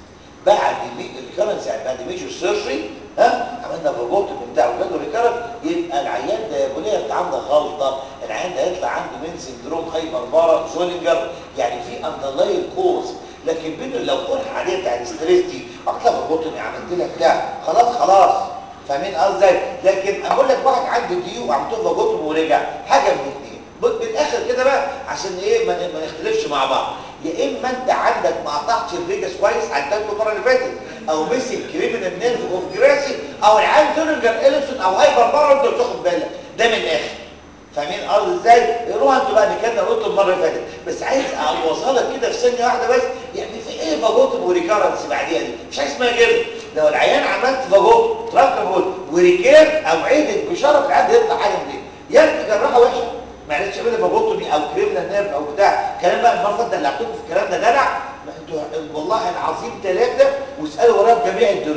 بعد الريكارنس يعني بعد ميجر سيرجري ها عملنا فاجوتوم بتاع وجاله ريكارنس يبقى العيان ده يقول لي انت عندك غلطه العيان ده هيطلع عنده من سندروم هايبر بارا زولينجر يعني في اندرلاين كوز لكن بينه لو قرح عليه بتاع الاستريس دي اكتر فاجوتوم عملت لك بتاع خلاص خلاص فاهمين قصدي لكن اقول لك واحد عنده ديو وعملت له فاجوتوم ورجع حاجه من الاثنين بالاخر كده بقى عشان ايه ما نختلفش مع بعض يا اما انت عندك ما قطعتش الفيجاس كويس عدلته المره اللي فاتت او مسك كريمنال نيرف اوف جراسي او العيان زولنجر اليسون او هايبر بارا انت مش واخد بالك ده من الاخر فاهمين قصدي ازاي روح انتوا بقى نكلنا قلت المره اللي فاتت بس عايز اوصلها لك كده في ثانيه واحده بس يعني في ايه فاجوتوم وريكارنس بعديها دي مش عايز اسمها كده لو العيان عملت فاجوتوم ترانكابول وريكير او عيدت بشرف العيان يطلع حاجه من دي يا انت جراحه وحشه معلش اعملي فاجوتومي او كريمنال نيرف او بتاع الكلام بقى المره اللي فاتت دلعتكم في الكلام ده دلع انتوا والله العظيم ثلاثه واسالوا ورايا بجميع الدروس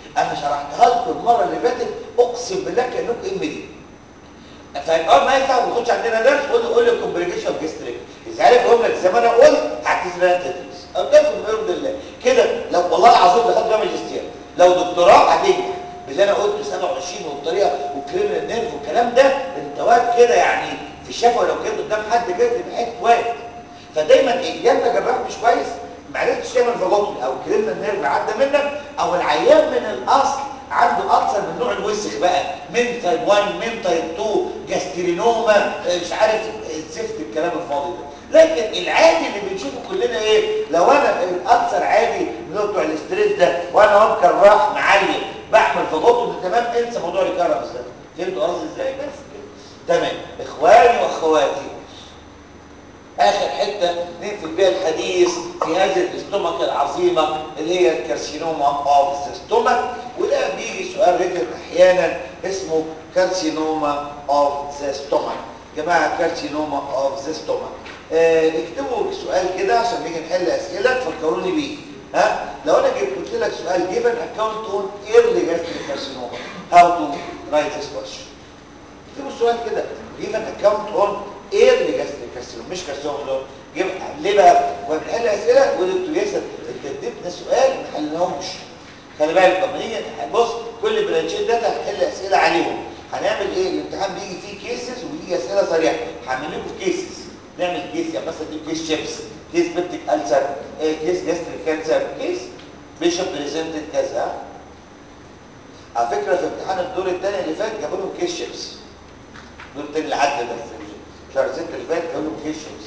انا شرحتها لكم المره اللي فاتت اقسم بالله كانكم ام دي فاول ما يفتح ويخش عندنا درس قول له قول له كومبليكيشن اوف جيستريك اذا عرف يقول لك زي ما انا قلت هتسمع انت تدرس قدامكم بامر الله كده لو والله العظيم دخلت بقى ماجستير لو دكتوراه هتنجح باللي انا قلته 27 والطريقه والكريمنال نيرف والكلام ده انت واقف كده يعني في الشفا لو كنت قدام حد كده تبقى حته واقف فدايما ايه يا انت جراح مش كويس ما عرفتش تعمل فاجوتومي او الكريمنال نيرف عدى منك او العيان من الاصل عنده ألسر من نوع الوسخ بقى من تايب 1 من تايب 2 جاسترينوما مش عارف الزفت الكلام الفاضي ده لكن العادي اللي بنشوفه كلنا ايه لو انا الألسر عادي من بتوع الاستريس ده وانا ممكن راح معلم بعمل فاجوتومي تمام انسى موضوع الكرم ده فهمتوا قصدي ازاي بس كده تمام اخواني واخواتي اخر حته نقفل بيها الحديث في هذه الاستومك العظيمه اللي هي الكارسينوما اوف ذا ستومك وده بيجي سؤال ريتن احيانا اسمه كارسينوما اوف ذا ستومك جماعه كارسينوما اوف ذا ستومك اه اكتبوا سؤال كده عشان نيجي نحل اسئله تفكروني بيه ها لو انا جبت قلت لك سؤال جيفن اكونت اون ايرلي جاستريك كارسينوما هاو تو رايت ذس كويشن اكتبوا السؤال كده جيفن اكونت اون ايرلي جاستريك كارسينوما مش كارسينوما جيب ليه بقى وبنحل اسئله ودكتور ياسر انت اديتنا سؤال ما حلناهوش خلي بالك لما نيجي بص كل برانشين داتا هنحل اسئله عليهم هنعمل ايه الامتحان بيجي فيه كيسز وبيجي اسئله صريحه هعمل لكم كيسز نعمل كيس يعني مثلا دي كيس شيبس كيس بيبتيك ألسر كيس جاستريك كانسر كيس بيشوب بريزنتد كذا على فكره في امتحان الدور الثاني اللي فات جابوا لهم كيس شيبس الدور الثاني اللي عدى ده شهر 6 اللي فات جابوا لهم كيس شيبس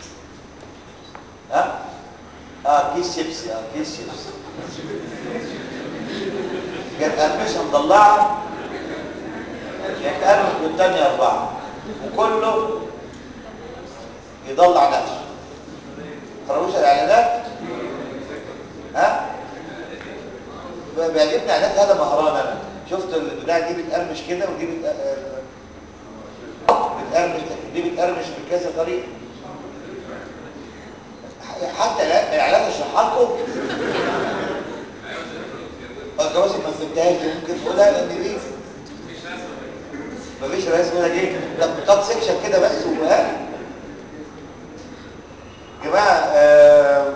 ها اه كيس شيبس اه كيس شيبس كانت قرمشه مضلعه كانت قرمش والثانيه اربعه وكله يضلع نفسه خربوش الاعلانات ها بيعجبني اعلانات هذا مهران انا شفت البتاع دي بتقرمش كده ودي بت... بتقرمش دي بتقرمش بكذا طريقه حتى الاعلان اشرحها لكم خلاص ما فهمتهاش دي ممكن تقولها لان دي مفيش رسم ولا جه لا بتقط سيكشن كده بس وها جماعه آه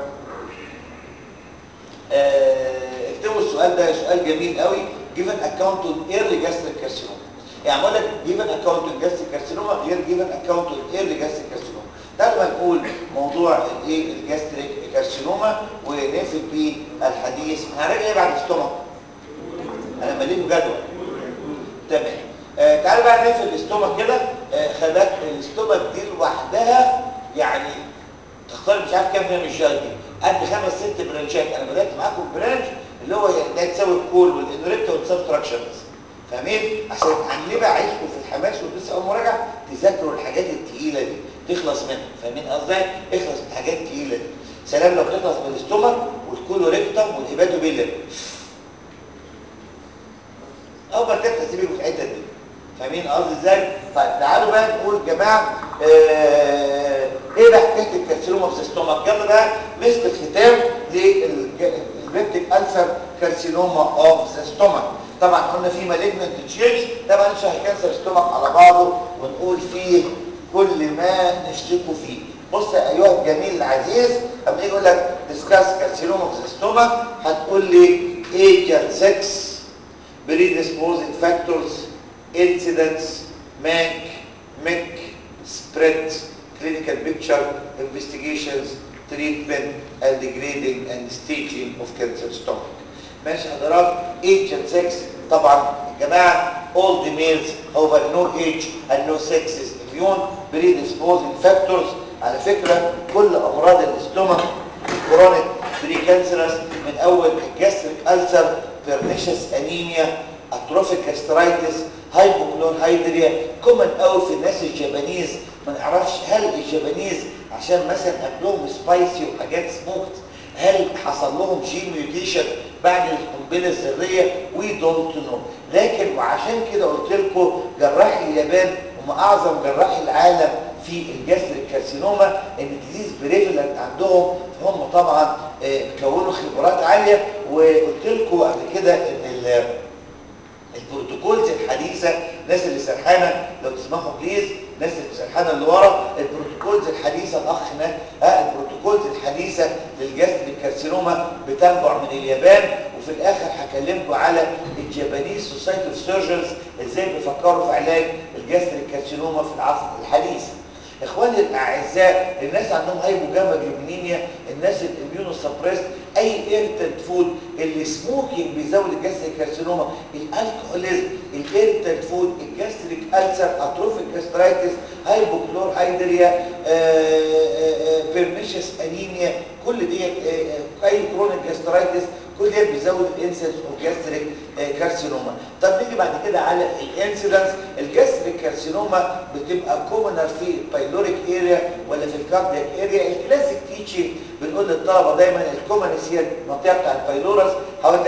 آه اكتبوا السؤال ده سؤال جميل قوي given account on early gastric carcinoma يعني بقول لك given account on gastric carcinoma غير given account on early gastric carcinoma تعالوا بقى نقول موضوع الايه الجاستريك كارسينوما ونقفل بيه الحديث هنراجع ايه بعد الستومك انا مليت جدول تمام آه تعالوا بقى نقفل الاستومك كده آه خلي بالك الاستومك دي لوحدها يعني تختار مش عارف كام هي من الشهر دي قد خمس ست برانشات انا بدات معاكم برانش اللي هو ده تساوي الكول والانريكتا والسبستراكشن بس فاهمين عشان هنبقى بقى عايزكم في الحماس ولسه اول مراجعه تذاكروا الحاجات الثقيله دي تخلص منها فاهمين قصدي اخلص من الحاجات الثقيله دي سلام لو تخلص من الاستومك والكولوريكتم والهيباتو بيلر اول ما تفتح سيبك في الحته دي فاهمين قصدي ازاي طيب تعالوا بقى نقول يا جماعه آه ايه بقى حكايه الكارسينوما في الاستومك يلا بقى مسك الختام للبيبتيك ألسر كارسينوما اوف ذا ستومك طبعا قلنا في مالجننت تشينج طبعا نشرح كانسر ستومك على بعضه ونقول فيه كل ما نشتكوا فيه بص يا ايها الجميل العزيز اما يجي يقول لك ديسكاس كارسينوما اوف ذا ستومك هتقول لي ايجل 6 predisposing factors incidents MAC MIC spread clinical picture investigations treatment and grading and staging of cancer stomach ماشي حضرات age and sex طبعا يا جماعه all the males over no age and no sex is immune predisposing factors على فكره كل امراض الاستومك كرونيك بري كانسرس من اول الجاستريك ألسر بيرنيشس انيميا اتروفيك جاسترايتس هايبوكلور هايدريا كومن قوي في الناس الجابانيز ما نعرفش هل الجابانيز عشان مثلا اكلهم سبايسي وحاجات سموكت هل حصل لهم جين ميوتيشن بعد القنبله الذريه وي دونت نو لكن وعشان كده قلت لكم جراحي اليابان هم اعظم جراحي العالم في الجاستريك كارسينوما ان ديزيز بريفلنت عندهم فهم طبعا كونوا خبرات عاليه وقلت لكم قبل كده ان البروتوكولز الحديثه الناس اللي سرحانه لو تسمحوا بليز الناس اللي سرحانه اللي ورا البروتوكولز الحديثه الاخنا ها البروتوكولز الحديثه للجاستريك كارسينوما بتنبع من اليابان وفي الاخر هكلمكم على الجابانيز سوسايتي اوف سيرجنز ازاي بيفكروا في علاج الجاستريك كارسينوما في العصر الحديث اخواني الاعزاء الناس عندهم هايبوجاما جلوبينيميا الناس الاميونو سبريست اي ايرتنت فود اللي سموكينج بيزود الجاستريك كارسينوما الالكحوليزم الايرتنت فود الجاستريك ألسر اتروفيك جاسترايتس هايبوكلور هايدريا بيرنيشس انيميا كل ديت اي كرونيك جاسترايتس كل ده بيزود الانسيدنس اوف جاستريك كارسينوما طب نيجي بعد كده على الانسيدنس الجاستريك كارسينوما بتبقى كومنر في البايلوريك اريا ولا في الكاردياك اريا الكلاسيك تيتشنج بنقول للطلبه دايما الكومنس هي المنطقه بتاع البايلورس حوالي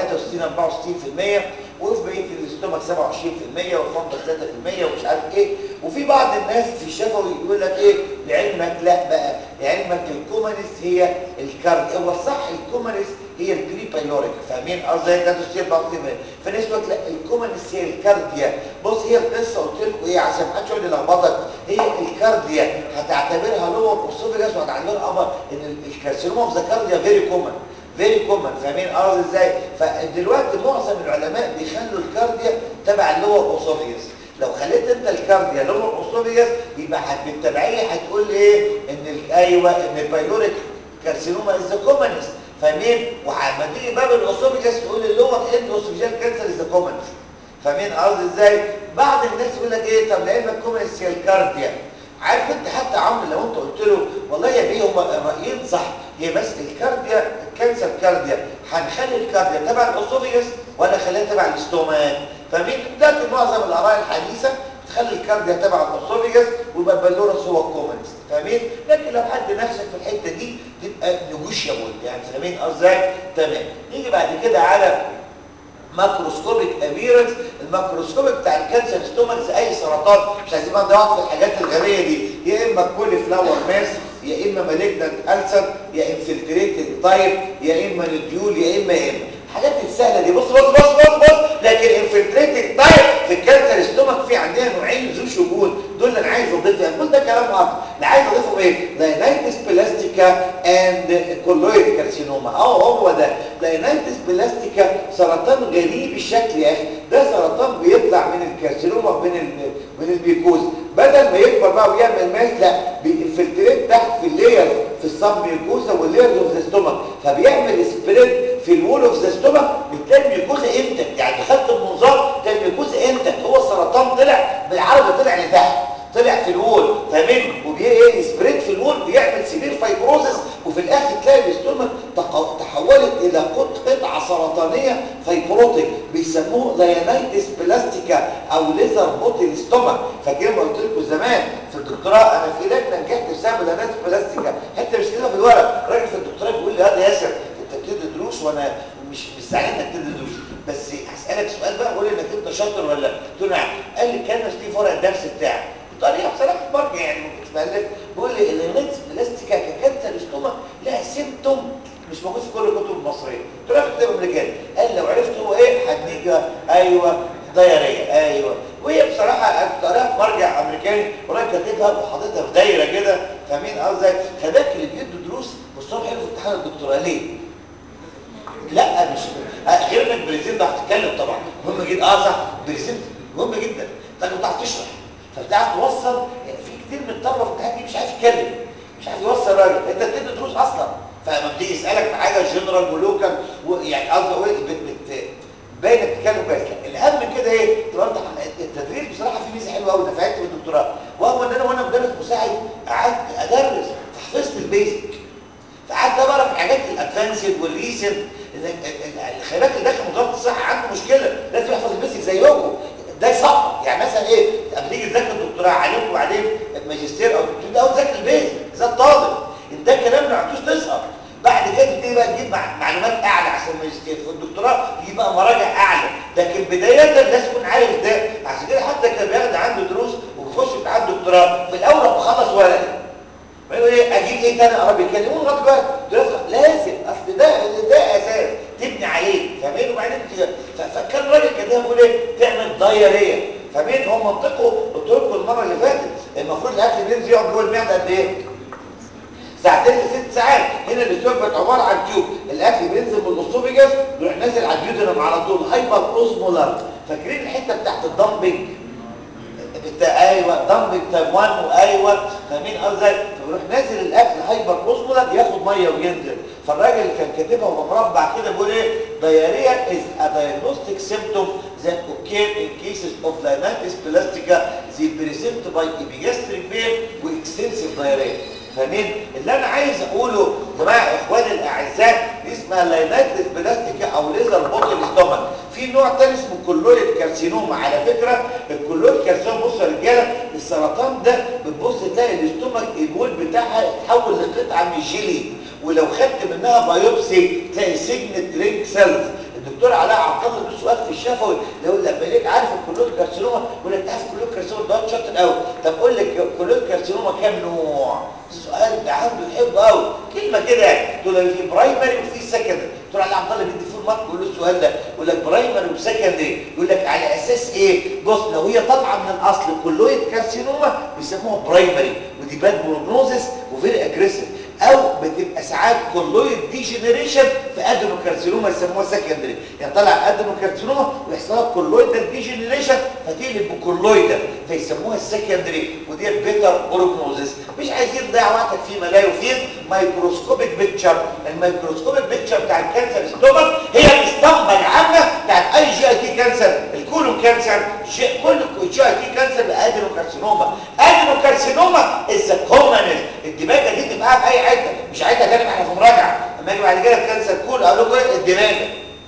63 64% وفي بقيه الاستومك 27% والفندس 3% ومش عارف ايه وفي بعض الناس في الشفوي يقول لك ايه لعلمك لا بقى لعلمك الكومنس هي الكارديا هو الصح الكومنس هي البري بايلوريك فاهمين قصدي كانت تصير بعض في ناس يقول لك لا الكومنس هي الكارديا بص هي القصه قلت لكم ايه عشان ما حدش يقعد يلخبطك هي الكارديا هتعتبرها لور اوسوفيجاس وهتعتبرها امر ان الكارسينوما اوف ذا كارديا فيري كومن فيري كومن فاهمين قصدي ازاي فدلوقتي معظم العلماء بيخلوا الكارديا تبع اللور اوسوفيجاس لو خليت انت الكارديا لور اوسوفيجاس يبقى بالتبعيه هتقول ايه ان ايوه ان البايلوريك كارسينوما از ذا كومنست فاهمين وعما تيجي باب الاوسوفيجاس تقول اللور اند اوسوفيجال كانسر از ذا كومنست فاهمين قصدي ازاي بعض الناس يقول لك ايه طب لعلمك كومنست هي الكارديا عارف انت حتى عمرو لو انت قلت له والله يا بيه هم رايين صح هي بس الكارديا الكانسر كارديا هنخلي الكارديا تبع الاوسوفيجاس ولا خليها تبع الاستومات فاهمين ده معظم الاراء الحديثه تخلي الكارديا تبع الاوسوفيجاس ويبقى البلورس هو الكومنست فاهمين لكن لو حد نفسك في الحته دي تبقى نيجوشيبل يعني فاهمين ازاي تمام نيجي بعد كده على ماكروسكوبيك ابيرنس الماكروسكوبيك بتاع الكانسر ستومك زي اي سرطان مش عايزين بقى نقعد في الحاجات الغبيه دي يا اما كولي فلاور ماس يا اما مالجنت السر يا انفلتريتد تايب يا اما نديول يا اما يا اما الحاجات السهله دي بص بص بص بص بص لكن انفلتريتد تايب في الكانسر ستومك في عندنا نوعين ذو شجون دول اللي انا عايز اضيفهم كل ده كلام واضح اللي عايز اضيفهم ايه لاينايتس بلاستيكا اند كولويد كارسينوما اه هو ده لاينايتس بلاستيكا سرطان غريب الشكل يا اخي ده سرطان بيطلع من الكارسينوما من ال من البيكوز بدل ما يكبر بقى ويعمل ماس لا بينفلتريت تحت في اللايرز في الصب ميوكوزا واللايرز اوف ذا ستومك فبيعمل سبريد في الوول اوف ذا ستومك بتلاقي الميوكوزا انتك يعني دخلت المنظار تلاقي الميوكوزا انتك هو السرطان طلع بالعربي طلع لتحت طلع في الوول فاهمين وبيه سبريد في الوول بيعمل سيفير فايبروزس وفي الاخر تلاقي الاستومك تحولت الى قطعه سرطانيه فايبروتيك بيسموه لاينايتس بلاستيكا او ليزر بوتل ستومك فاكرين ما قلت لكم زمان في الدكتوراه انا في لجنه نجحت بسبب لاينايتس بلاستيكا حته مش كده في الورق راجل في الدكتوراه بيقول لي هذا ياسر انت بتدي دروس وانا مش مستعد انك تدي دروس بس هسالك سؤال بقى قول انك انت شاطر ولا قلت له نعم قال لي كان في فرق الدرس بتاعك بطريقه بصراحه مرجع يعني ما كنتش بألف بيقول لي اللينكس بلاستيكا ككانسر ستومك لها سيمتوم مش موجود في كل الكتب المصريه قلت له في الكتاب الامريكاني قال لو عرفت هو ايه هديك ايوه دايريه ايوه وهي بصراحه قرأت مرجع امريكاني وراجل كاتبها وحاططها في دايره كده فاهمين قصدي خداك اللي بيدوا دروس مستوى حلو في امتحان الدكتوراه ليه؟ لا مش غير انك بريزنت هتتكلم طبعا مهم جدا اه صح بريزنت مهم جدا انت بتعرف تشرح فبتعرف توصل يعني في كتير من الطلبه في الامتحان مش عارف يتكلم مش عارف يوصل راجل انت بتدي دروس اصلا فلما بتيجي يسالك في حاجه جنرال ولوكال يعني قصدي اقول بت باين انك بتتكلم كويس الاهم من كده ايه تبقى انت التدريس بصراحه فيه ميزه حلوه قوي نفعتني في الدكتوراه وهو ان انا وانا مدرس مساعد قعدت ادرس فحفظت البيزك فقعدت بقرا في الحاجات الادفانسد والريسنت خلي بالك اللي داخل وزاره الصحه عنده مشكله لازم يحفظ البيزك زيكم ده صعب يعني مثلا ايه لما تيجي تذاكر الدكتوراه عليكم وبعدين ماجستير او دكتور ده تذاكر البيزك زي الطالب انت ده كلام ما عندوش تسهر بعد كده تبتدي بقى تجيب معلومات اعلى عشان الماجستير في الدكتوراه تجيب بقى مراجع اعلى لكن بدايه لازم تكون عارف ده عشان كده حتى كان بياخد عنده دروس وبيخش امتحان دكتوراه في الاول لما خلص ورقه بيقول ايه اجيب ايه تاني اقرا بيكلمون لغايه دلوقتي لازم اصل ده ده اساس تبني عليه فاهمين وبعدين ف- فكان راجل كده بيقول ايه تعمل دايريه فاهمين هو منطقه قلت لكم المره اللي فاتت المفروض الاكل بينزل يقعد جوه المعده قد ايه ساعتين لست ساعات هنا الاستومك عباره عن تيوب الاكل بينزل من الاسوفيجاس يروح نازل على الجيودرم على طول هايبر اوزمولار فاكرين الحته بتاعت الدمبنج بتاع ايوه دمبنج تايب 1 وايوه فاهمين قصدي فبيروح نازل الاكل هايبر اوزمولار ياخد ميه وينزل فالراجل اللي كان كاتبها بمربع كده بيقول ايه diarrhea is a diagnostic symptom that occur in cases of linitis plastica they present by epigastric pain واكستنسيف diarrhea فاهمين اللي انا عايز اقوله يا جماعه اخواني الاعزاء دي اسمها لايناتس بلاستيكا او ليزر بوتل ستومك في نوع تاني اسمه كولويد كارسينوما على فكره الكولويد كارسينوما بصوا يا رجاله السرطان ده بتبص تلاقي الاستومك البول بتاعها اتحول لقطعه من جيلي ولو خدت منها بايوبسي تلاقي سجن رينج سيلز الدكتور علاء عبد الله له سؤال في الشفوي يقول لما ليك عارف الكولويد كارسينوما يقول لك عارف الكولويد كارسينوما ده شاطر قوي طب قول لي الكولويد كارسينوما كام نوع السؤال ده عنده يحبه قوي كلمه كده يعني تقول له في برايمري وفي سكندري دكتور علاء عبد الله بيدي فول مارك يقول له السؤال ده يقول لك برايمري وسكندري يقول لك على اساس ايه بص لو هي طالعه من الاصل كولويد كارسينوما بيسموها برايمري ودي باد بروجنوزس وفيري اجريسيف او بتبقى ساعات كولويد ديجنريشن في ادينوكارسينوما يسموها سكندري يعني طلع ادينوكارسينوما ويحصل لها كولويد ديجنريشن فتقلب بكولويد فيسموها السكندري ودي بيتر بروجنوزس مش عايزين نضيع وقتك في ملاهي وفين مايكروسكوبيك بيكتشر الميكروسكوبيك بيكتشر بتاع الكانسر ستومك هي الاسطمبه العامه بتاعت اي جي اي تي كانسر الكولون كانسر جي- كل جي اي تي كانسر بادينوكارسينوما ادينوكارسينوما از كومنست الدماغه دي تبقى في اي حته مش عايزها تاني احنا في مراجعه اما اجي بعد كده في كانسر كول اقول لكم ايه الدماغه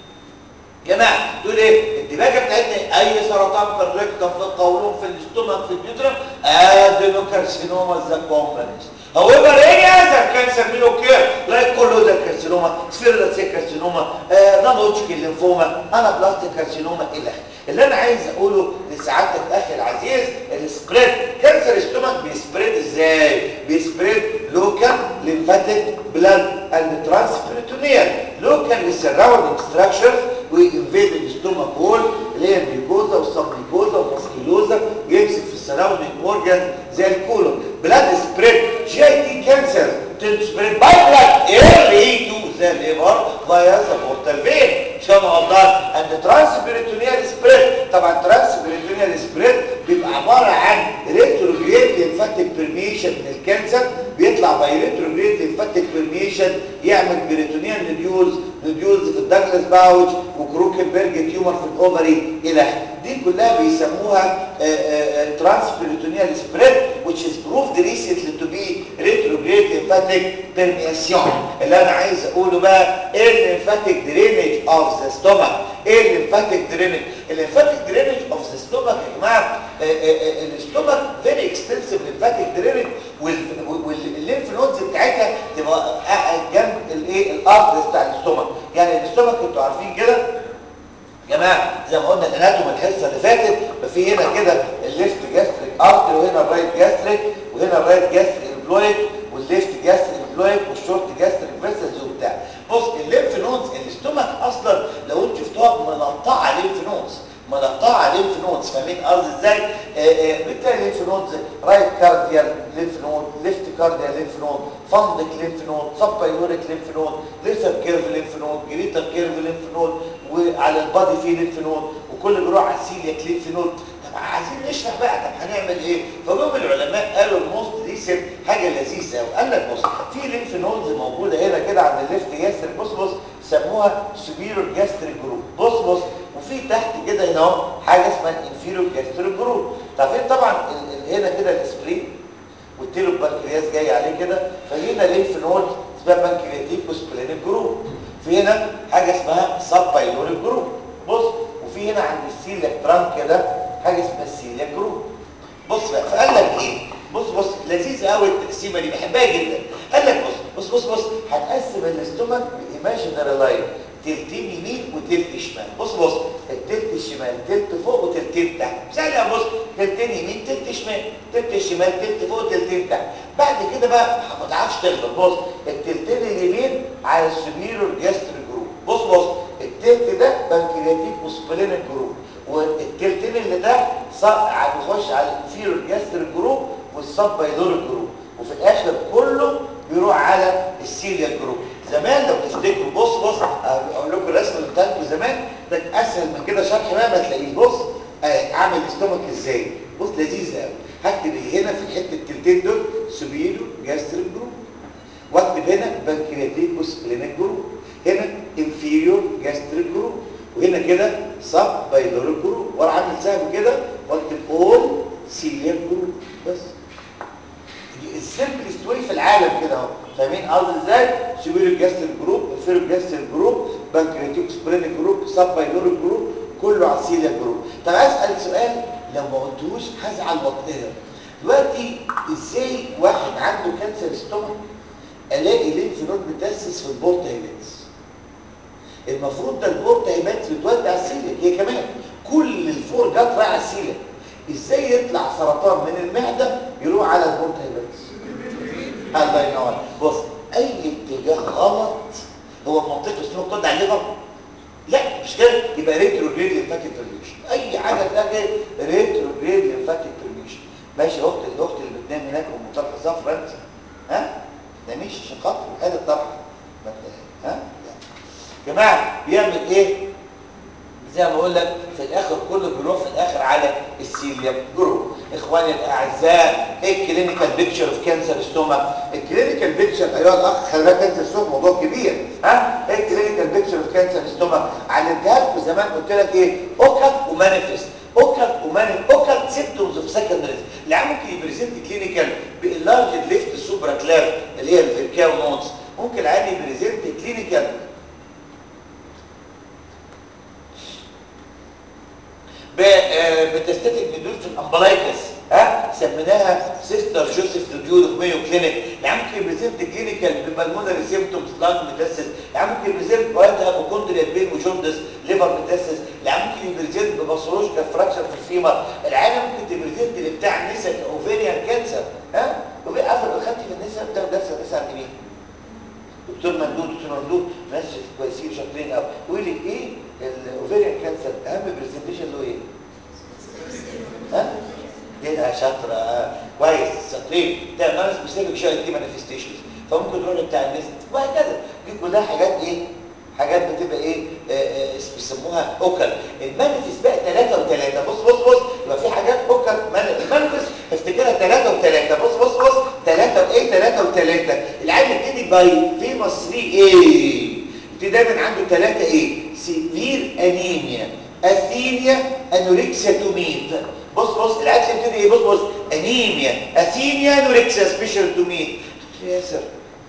جماعه تقول ايه الدماغه بتاعتنا اي سرطان في الريكتم في القولون في الاستومك في الجدرم ادينوكارسينوما ذا كومنست However, any other cancer may occur, like coloidal carcinoma, spherical cell carcinoma, uh, non-Hodgkin lymphoma, anaplastic carcinoma إلى آخره. اللي أنا عايز أقوله لسعادتك أخي العزيز السبريد كانسر ستومك بيسبريد إزاي؟ بيسبريد لوكال lymphatic blood and transperitoneal local surrounding structures وينفيد الستومك وول اللي هي الميكوزا والسبميكوزا والماسكيلوزا ويمسك في السراوندينج اورجان زي الكولون بلاد سبريد جي اي تي كانسر تسبريد باي بلاد ايرلي تو ذا ليفر فايا ذا بورتال فين شبه الله اند ترانسبيريتونيال سبريد طبعا ترانسبيريتونيال سبريد بيبقى عباره عن ريتروجريد ليمفاتيك برميشن من الكانسر بيطلع باي ريتروجريد ليمفاتيك برميشن يعمل بريتونيال نوديولز نوديولز في الداجلاس باوج وكروكنبرج تيومر في الاوفري الى آخره. دي كلها بيسموها ترانسبيريتونيال سبريد which is proved recently to be retrograde lymphatic permeation اللي انا عايز اقوله بقى ايه الليمفاتيك درينج اوف ذا ستومك ايه الليمفاتيك درينج الليمفاتيك درينج اوف ذا ستومك يا جماعه الستومك فيري اكستنسيف ليمفاتيك درينج والليمف نودز بتاعتها تبقى قاعد جنب الايه الارترز بتاع الستومك يعني الستومك انتوا عارفين كده يا جماعه زي ما قلنا الاناتوم الحصه اللي فاتت ففي هنا كده الليفت جاستريك ارتري وهنا الرايت جاستريك وهنا الرايت جاستريك امبلويد والليفت جاستريك امبلويد والشورت جاستريك فيسلز وبتاع بص الليمف نودز الاستومك اصلا لو انتوا شفتوها منقطعه ليمف نودز منقطعه ليمف نودز فاهمين قصدي ازاي بالتالي ليمف نودز رايت كارديال ليمف نود ليفت كارديال ليمف نود فندق ليمف نود سبايلوريك ليمف نود ليسر كيرف ليمف نود جريتر كيرف ليمف نود وعلى البادي فيه ليمف نود وكل بيروح على السيلياك ليمف نود طب عايزين نشرح بقى طب هنعمل ايه فجم العلماء قالوا الموست ريسنت حاجه لذيذه قوي قال لك بص في ليمف نودز موجوده هنا كده عند الليفت جاستريك بص بص سموها سوبيرور جاستريك جروب بص بص وفي تحت كده هنا اهو حاجه اسمها انفيرور جاستريك جروب عارفين طبعا ال- ال- هنا كده الاسبرين والتيلو بانكرياس جاي عليه كده فهنا ليمف نود اسمها بانكرياتيكوس بلينيك جروب في هنا حاجه اسمها سب بايلوريك جروب بص وفي هنا عند السيلياك ترانك كده حاجه اسمها السيلياك جروب بص بقى فقال لك ايه بص بص لذيذ قوي التقسيمه دي بحبها جدا قال لك بص بص بص بص هتقسم الاستومك بايماجينري لاين تلتين يمين وتلت شمال بص بص التلت الشمال تلت فوق وتلتين تحت سهل يا بص تلتين يمين تلت شمال تلت الشمال تلت فوق وتلتين تحت بعد كده بقى ما تعرفش تغلط بص التلتين اليمين على السوبيرور جاستريك جروب بص بص التلت التلت ده بنكرياتيك وسبلينك جروب والتلتين اللي تحت بيخش على الانفيرور جاستر جروب والسب بايلور جروب وفي الاخر كله بيروح على السيليا جروب زمان لو تفتكروا بص بص اقول لكم الرسم اللي بتاعكم زمان ده اسهل من كده شرح بقى ما تلاقيه بص اعمل استومك ازاي بص لذيذ قوي هكتب هنا في الحته التلتين دول سوبيرو جاستريك جروب واكتب هنا بنكرياتيكوس بلينيك جروب هنا انفيريور جاستريك جروب وهنا كده سب بايلوريك جروب وانا عامل سهم كده واكتب اول سيليا جروب بس السمبلست واي في العالم كده اهو فاهمين قصدي ازاي سوبيريور جاستريك جروب انفيريور جاستريك جروب بنكرياتيكوس بلينيك جروب سب بايلوريك جروب كله على السيليا جروب طب اسال سؤال لو ما قلتوش هزعل واطير دلوقتي ازاي واحد عنده كانسر ستومك الاقي لينف نود متاسس في البورتا هيباتس المفروض ده البورتا هيباتس بتودي على السيليا هي كمان كل الفور جات رايح على السيليا ازاي يطلع سرطان من المعده يروح على البورتا هيباتس الله ينور بص اي اتجاه غلط هو منطقه السموك تودي على الليفر لا مش كده يبقى ريتروجريد ليمفاتيك برميشن اي حاجه تلاقي ريتروجريد ليمفاتيك برميشن ماشي اخت الاخت اللي بتنام هناك ام طلحه صفرا انت ها ده مش عشان خاطر هذا الطرح ها جماعه بيعمل ايه زي ما بقول لك في الاخر كله بيروح في الاخر على السيليا جروب اخواني الاعزاء ايه الكلينيكال بيكتشر اوف كانسر ستومك الكلينيكال بيكتشر ايها الاخ خلي بالك كانسر ستومك موضوع كبير ها ايه الكلينيكال بيكتشر اوف كانسر ستومك علمتها لكم زمان قلت لك ايه اوكل ومانيفست اوكل ومانيفست اوكل سيمبتومز اوف سكندريز اللي ممكن يبريزنت كلينيكال باللارج ليفت سوبرا كلاف اللي هي الفيركاو نوتس ممكن العيان يبريزنت كلينيكال بتستاتيك ندول في الامبلايكس ها سميناها سيستر جوزيف لوديول اوف مايو كلينيك يعني ممكن يبريزنت كلينيكال ببلمونري سيمبتومز لانج ميتاسيس يعني ممكن يبريزنت وايت هايبوكوندريا بين وجوندس ليفر ميتاسيس يعني ممكن يبريزنت بباثولوجيكال فراكشر في الفيمر العيانه ممكن تبريزنت اللي بتاع النساء اوفيريان كانسر ها وبيقفل الخدت في النساء بتاع درس النساء عند مين دكتور مندود دكتور مندود ناس كويسين شاطرين قوي يقول لك ايه الاوفيريان كانسر اهم برزنتيشن له ايه ها كده شاطره آه. كويس شاطرين ده ناس سبيسيفيك شويه دي مانيفستيشنز فممكن تروح بتاع الناس وهكذا دي كلها حاجات ايه حاجات بتبقى ايه آه آه بيسموها اوكل المانيفست بقى ثلاثة وثلاثة بص بص بص يبقى في حاجات اوكل المانيفست افتكرها ثلاثة وثلاثة بص بص بص ثلاثة وايه ثلاثة وثلاثة العيل يبتدي باي فيموس 3 ايه يبتدي دايما عنده ثلاثة ايه سيفير انيميا اثينيا انوركسيا توميت بص بص العكس يبتدي ايه بص بص انيميا اثينيا انوركسيا سبيشال توميت قلت له ياسر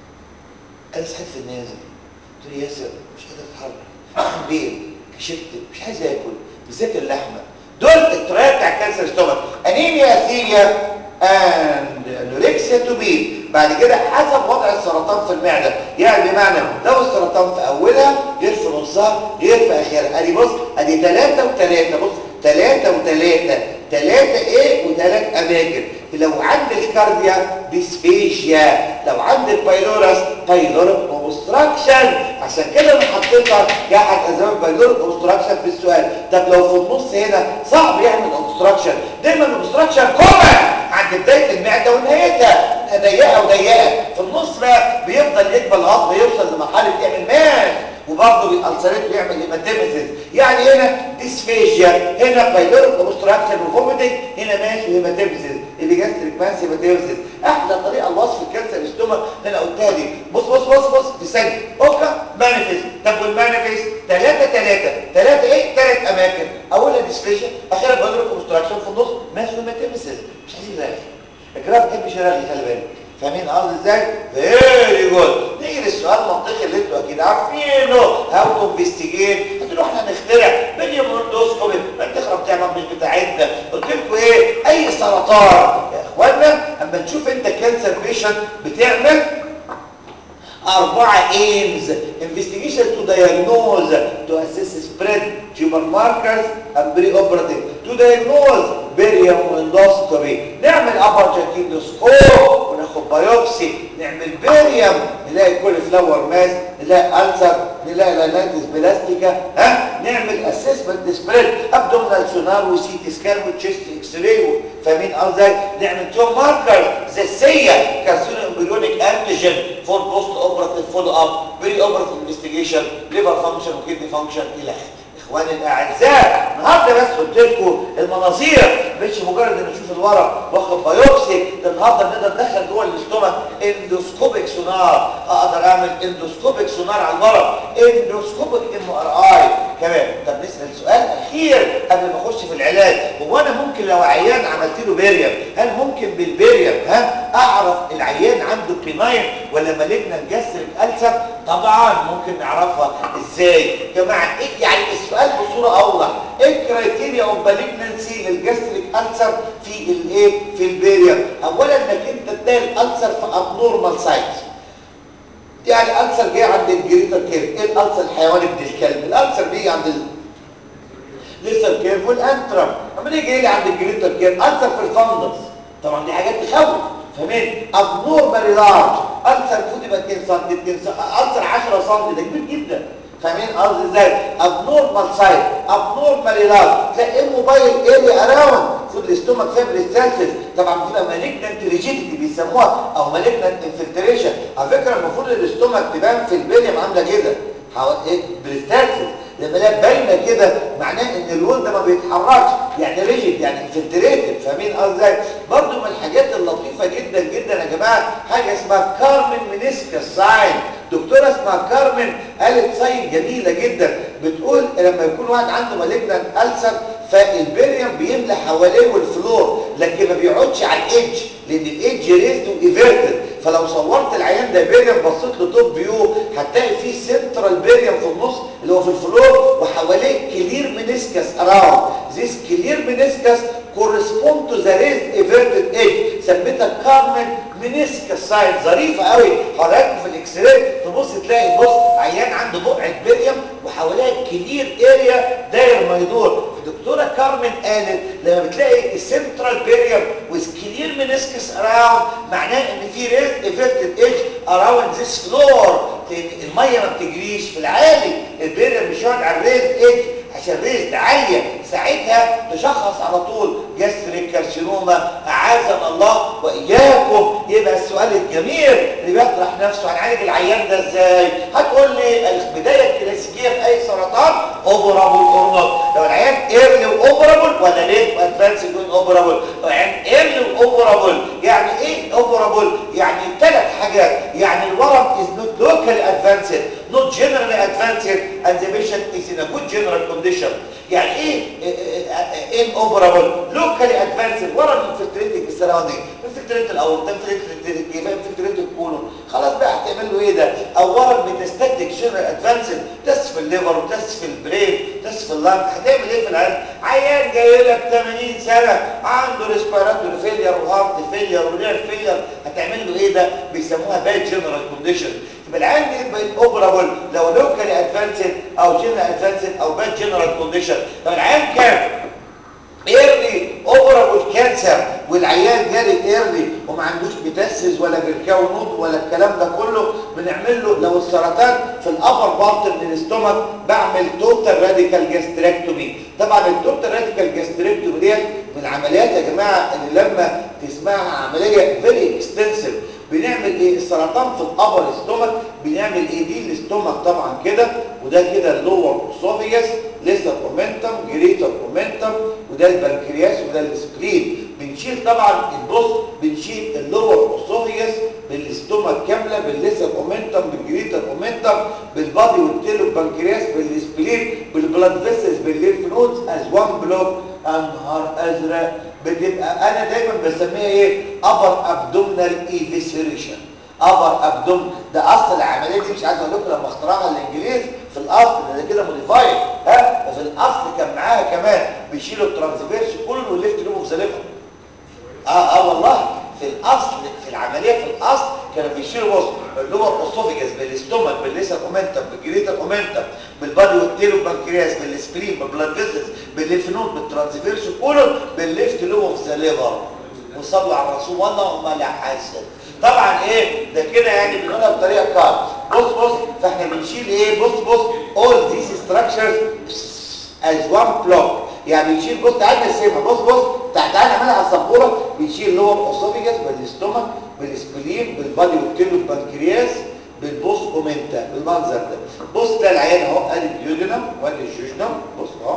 انا صحيت في النازل قلت له ياسر مش قادر اتحرك بين كشفت مش عايز اكل بالذات اللحمه دول الطريقه بتاع الكانسر ستومك انيميا اثينيا اند انوركسيا توميت بعد كده حسب وضع السرطان في المعده يعني بمعنى لو السرطان في اولها غير في نصها غير في اخرها ادي بص ادي ثلاثة وثلاثة بص ثلاثة وثلاثة ثلاثة ايه وثلاث اماكن لو عند الكارديا ديسفيشيا لو عند البايلورس بايلوريك اوبستراكشن عشان كده انا حطيتها كاحد اسباب بايلوريك اوبستراكشن في السؤال طب لو في النص هنا صعب يعمل اوبستراكشن دايما الاوبستراكشن كومن عند بدايه المعده ونهايتها ضيقه وضيقه في النص بقى بيفضل يكبر العظم يوصل لمرحله يعمل ماس وبرضه بيألسريت ويعمل هيماتيمسيس يعني هنا ديسفيشيا هنا بايلوريك اوبستراكشن وفوميتنج هنا ماس وهيماتيمسيس الجاستريك ماس هيماتيمسيس احلى طريقه لوصف الكانسر الاستومك اللي انا قلتها دي بص بص بص بص في ثانيه اوكا مانيفيست طب والمانيفيست ثلاثه ثلاثه ثلاثه ايه ثلاث اماكن اولها ديسفيشيا اخرها بايلوريك اوبستراكشن في النص ماس وهيماتيمسيس مش عايزين رغي الجراف ما بيحبش يرغي خلي بالك فاهمين قصدي ازاي فيري جود نيجي للسؤال المنطقي اللي انتوا اكيد عارفينه هاو تو انفستيجيت هتقولوا احنا هنخترع باليوموندوسكوبي ما تخرب تعمل مش بتاعتنا قلت لكم ايه اي سرطان يا اخوانا اما تشوف انت كانسر بيشنت بتعمل أربعة aims investigation to diagnose to assess spread tumor markers and preoperative to diagnose barium endoscopy نعمل upper tracheostomy وناخد ناخد بايوبسي نعمل بيريم نلاقي كل فلاور ماس نلاقي ألسر نلاقي لانيتس بلاستيكا ها نعمل اسسمنت سبريد ابدومينال سونار وسي تي سكان وتشيست اكس راي فاهمين قصدي نعمل تو ماركر زي السيه كارسينو امبريونيك انتيجين فور بوست اوبراتيف فولو اب بري اوبراتيف انفستيجيشن ليفر فانكشن وكدني فانكشن الى اخره اخواني الاعزاء النهارده بس قلت لكم المناظير مش مجرد ان اشوف الورق واخد بايوبسي ده النهارده نقدر ندخل جوه الاستومك اندوسكوبيك سونار اقدر اعمل اندوسكوبيك سونار على الورق اندوسكوبيك ام ار اي كمان طب نسال سؤال اخير قبل ما اخش في العلاج هو انا ممكن لو عيان عملت له بيريم هل ممكن بالبيريم ها اعرف العيان عنده بيناين ولا مالجنا جسرك ألسر طبعا ممكن نعرفها ازاي يا جماعه ايه يعني السؤال بصوره اوضح ايه الكرايتيريا اوف مالجنسي للجسرك ألسر في الايه في البيريم اولا انك انت تلاقي الألسر في ابنورمال سايت يعني الألسر جاي عند الجريتر كيرف ايه الألسر الحيواني ابن الكلب الألسر بيجي عند ال... لسه كيرف والانترم اما يجي جاي لي عند الجريتر كيرف ألسر في الفندس طبعا دي حاجات تخوف فاهمين ابنورمالي لارج ألسر المفروض يبقى 2 سم 2 سم ألسر 10 سم ده كبير جدا فاهمين قصدي ازاي ابنورمال سايت ابنورمالي لارج تلاقي موبايل اريا اراوند فود الاستومك فيبريستاسيس طبعا بتبقى مالجنت ريجيديتي بيسموها او مالجنت انفلتريشن على فكره المفروض الاستومك تبان في البليم عامله كده حوالي ايه بريستاسيس لما الاقي باينه كده معناه ان اللون ده ما بيتحركش يعني ريجيد يعني انفلتريتد فاهمين قصدي ازاي برضه من الحاجات اللطيفه جدا جدا يا جماعه حاجه اسمها كارمن منسكس ساين دكتوره اسمها كارمن قالت ساين جميله جدا بتقول لما يكون واحد عنده مالجنان ألسر فالبريم بيملى حواليه والفلور لكن ما بيقعدش على الايدج لان الايدج ريزد وايفيرتد فلو صورت العيان ده بيريم بصيت له توب فيو هتلاقي فيه سنترال بيريم في النص اللي هو في الفلور وحواليه كلير منسكس اراوند ذيس كلير منسكس correspond to the raised everted edge سميتها كارمن منسكس سايد ظريفه قوي حضرتك في الاكس راي تبص تلاقي بص عيان عنده بقعه بيريم وحواليها كلير اريا داير ما يدور الدكتوره كارمن قالت لما بتلاقي السنترال بيريم with clear meniscus around معناه ان في raised everted edge around this floor لان الميه ما بتجريش في العالي البيريم مش هيقعد على الريزد ايدج عشان ريزد عاليه ساعتها تشخص على طول جسر كارسينوما اعاذنا الله واياكم يبقى السؤال الجميل اللي بيطرح نفسه هنعالج العيان ده ازاي هتقول لي البدايه الكلاسيكيه في اي سرطان اوبرابل اورنوت لو العيان ايرلي واوبرابل ولا ليت وادفانس يكون اوبرابل لو العيان ايرلي واوبرابل يعني ايه اوبرابل يعني ثلاث حاجات يعني الورم از نوت لوكالي ادفانسد not generally advanced and the patient is in a good general condition يعني ايه inoperable locally advanced ورا infiltrating السراوندينج infiltrate الاورطه infiltrate الجيب infiltrate الكولون خلاص بقى هتعمل له ايه ده او ورا ميتاستاتيك general advanced تست في الليفر وتست في البرين تست في اللنج هتعمل ايه في العيان عيان جاي لك 80 سنه عنده ريسبيراتوري فيلير وهارت فيلير ورير فيلير هتعمل له ايه ده بيسموها باد جنرال كونديشن يبقى العيان دي يبقى اوبرابل لو لوكالي ادفانسد او جنرال ادفانسد او باد جنرال كونديشن لو العيان كان ايرلي اوبرابل كانسر والعيان جالي ايرلي وما عندوش بتسز ولا بركاو نود ولا الكلام ده كله بنعمل له لو السرطان في الابر بارت من الاستومك بعمل توتال راديكال جاستريكتومي طبعا التوتال راديكال جاستريكتومي ديت من العمليات يا جماعه اللي لما تسمعها عمليه فيري اكستنسيف بنعمل ايه السرطان في الابر استومك بنعمل ايه دي الاستومك طبعا كده وده كده اللور اسوفيجاس ليسر اومنتم جريتر اومنتم وده البنكرياس وده السبلين بنشيل طبعا البص بنشيل اللور اسوفيجاس بالاستومك كامله بالليسر اومنتم بالجريتر اومنتم بالبادي والتيلو البنكرياس بالسبلين بالبلاد فيسلز بالليف نودز از وان بلوك انهار ازرق بتبقى انا دايما بسميها ايه ابر ابدومينال ايفيسيريشن ابر ابدوم ده اصل العمليه دي مش عايز اقول لكم لما اخترعها الانجليز في الاصل ده كده موديفايد ها في الاصل كان معاها كمان بيشيلوا الترانسفيرس كله والليفت لوب اوف ذا ليفر اه اه والله في الاصل في العمليه في الاصل كانوا بيشيلوا بص اللور اسوفيجاس بالاستومك بالليسر اومنتم بالجريتر اومنتم بالبادي والتيلو بانكرياس بالسبلين بالبلاد فيسلز بالليف نود بالترانسفيرس كولون بالليفت لوب اوف ذا ليفر وصلوا على الرسول والله ما لا حاسد طبعا ايه ده كده يعني بنقولها بطريقه كار بص بص فاحنا بنشيل ايه بص بص all these structures as one block يعني بنشيل بص تعال نرسمها بص بص تعال تعال نعملها على السبوره بنشيل لور اسوفيجاس بالاستومك بالسبلين بالبادي والكيلو بالبنكرياس بالبوس اومنتا بالمنظر ده بص ده العيان اهو ادي الديودينم وادي الجوجنم بص اهو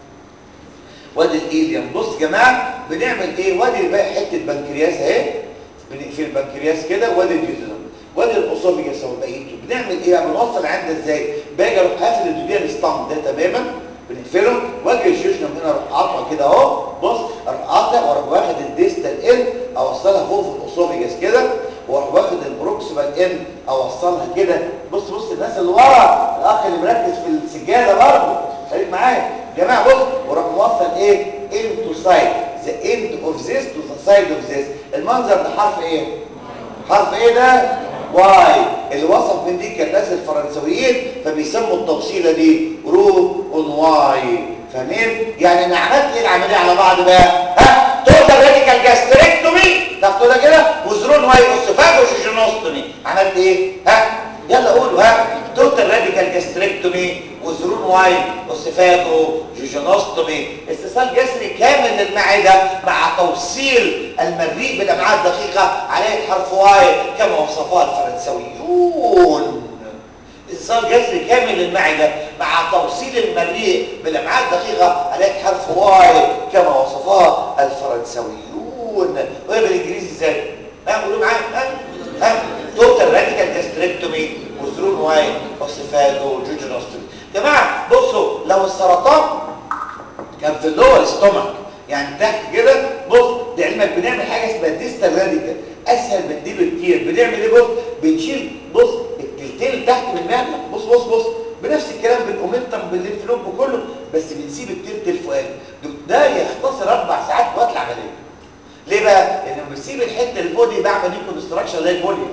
وادي الايليوم بص يا جماعه بنعمل ايه وادي بقى حته بنكرياس اهي بنقفل البنكرياس كده وادي الديودينم وادي الاسوفيجاس اهو بقيته بنعمل ايه بقى بنوصل عند ازاي باجي اروح قافل الدوديان ستام ده تماما بنقفله واجي الجوجنم هنا اروح قاطعه كده اهو بص اروح قاطع واروح واخد الديستال ان اوصلها فوق في الاسوفيجاس كده واروح واخد البروكسيمال ان اوصلها كده بص بص الناس اللي ورا الاخ اللي مركز في السجاده برضه خليك معايا يا جماعه بص واروح موصل ايه into side the end of this to the side of this المنظر ده حرف ايه حرف ايه ده واي اللي وصف من دي كان ناس الفرنسويين فبيسموا التوصيله دي رو اون واي فاهمين يعني انا عملت ايه العمليه على بعض بقى ها توتال راديكال جاستريكتومي تعرف تقولها كده وزرون واي اوسوفاجو جيجينوستومي عملت ايه ها يلا قولوا ها توتال راديكال جاستريكتومي وزرون واي اوسوفاجو جيجينوستومي استئصال جسري كامل للمعده مع توصيل المريء بالامعاء الدقيقه عليه حرف واي كما وصفها الفرنسويون استئصال جسري كامل للمعده مع توصيل المريء بالامعاء الدقيقه عليه حرف واي كما وصفها الفرنسويون وهي بالانجليزي ازاي ها قولوا معايا ها ها توتال راديكال جاستريكتومي وزرون واي اوسيفاجو جوجينوستومي جماعه بصوا لو السرطان كان في اللور ستومك يعني تحت كده بص لعلمك بنعمل حاجه اسمها ديستال راديكال اسهل من دي بكتير بنعمل ايه بص بنشيل بص التلتين اللي تحت من المعده بص بص بص بنفس الكلام بالاومنتم بالليمفنود بكله بس بنسيب التلت الفوقاني ده يختصر اربع ساعات وقت العمليه ليه بقى؟ لان لما بسيب الحته اللي فوق دي بعمل دي كونستراكشن زي الفوليوم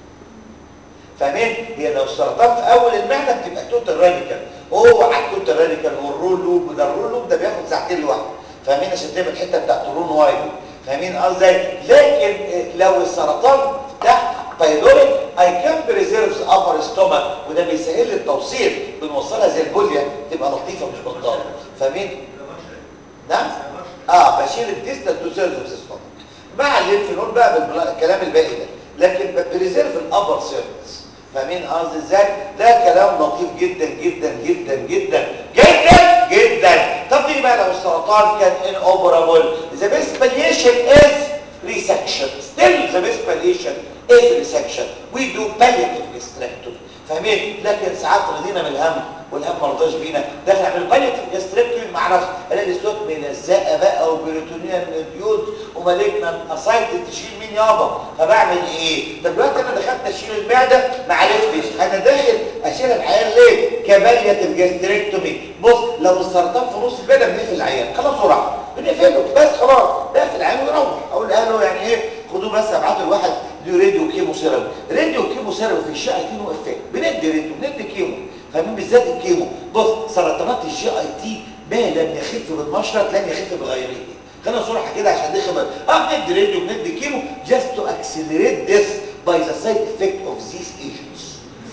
فاهمين؟ هي لو السرطان في اول المعده بتبقى توتال راديكال هو على التوتال راديكال والرول لوب ده الرول لوب ده بياخد ساعتين لوحده فاهمين عشان تعمل الحته بتاعت الرون واي فاهمين قصدي لكن لو السرطان تحت بايلوريك اي كان بريزيرفز ابر ستومك وده بيسهل لي التوصيل بنوصلها زي البوليه تبقى لطيفه مش بطاله فاهمين؟ نعم؟ اه بشيل الديستال تو سيرفس ستومك مع الليمفنود بقى بالكلام الباقي ده لكن بريزيرف الابر سيرفس فاهمين قصدي ازاي ده كلام لطيف جدا جدا جدا جدا جدا جدا طب تيجي بقى لو السرطان كان ان اوبرابل ذا بيست باليشن از ريسكشن ستيل ذا بيست باليشن از ريسكشن وي دو بالياتيف جاستريكتومي فاهمين لكن ساعات رضينا من الهم والهم ما رضاش بينا داخل اعمل بالياتيف جاستريكتومي ما اعرفش الاقي الصوت ملزقه بقى وبريتونيال نوديول ومالجنا اسايت تشيل مين يابا فبعمل ايه طب دلوقتي انا دخلت اشيل المعده ما عرفتش انا داخل اشيل العيان ليه كبالياتيف جاستريكتومي بص لو السرطان في نص المعده بنقفل العيان خلاص بسرعه بنقفله بس خلاص بقفل العيان ويروح اقول لاهله يعني ايه خدوه بس ابعتوا لواحد دي راديو كيمو سيرم راديو كيمو سيرم في الشقه كيمو افيه بندي راديو بندي كيمو فاهمين بالذات الكيمو بص سرطانات الجي اي تي ما لم يخف بالمشرط لم يخف بغيره خلينا صراحه كده عشان دي خبر اه بندي راديو بندي كيمو just to accelerate this by the side effect of these agents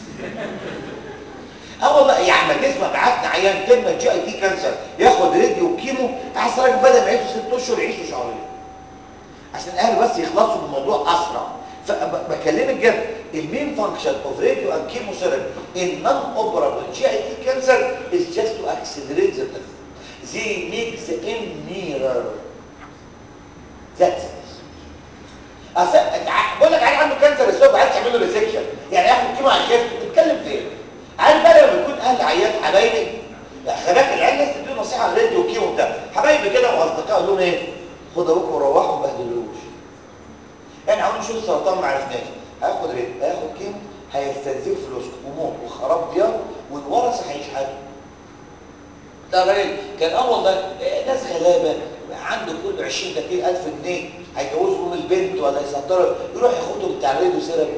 اه والله يا عم تسمع بعتنا عيان كلمه جي اي تي كانسر ياخد راديو وكيمو احسن راجل بدل ما يعيشوا ست اشهر يعيشوا شهرين عشان الاهل بس يخلصوا من الموضوع اسرع فبكلمك جد المين فانكشن اوف راديو اند كيمو ثيرابي ان نون اوبرابل جي اي تي كانسر از جاست تو اكسلريت ذا death they make the end nearer that's it اصل بقول لك عيل عنده كانسر السبب عايز تعمل له ريسكشن يعني ياخد كيمو هيخف بتتكلم فين عارف بقى لما يكون اهل عيال حبايبي خباك العيال لازم تديله نصيحه على الراديو وكيمو بتاع حبايبي كده واصدقاء لهم ايه خد ابوك وروحوا ما بهدلوش يعني عاوزين نشوف السرطان ما عرفناش هياخد ريت هياخد كيمو هيستنزف فلوسكم وموت وخراب ديار والورثه هيشحتوا ده راجل كان اه والله ناس غلابه عنده كل 20 30 الف جنيه هيجوزوا ام البنت ولا يسطروا يروح ياخدهم بتاع الراديو سيرابي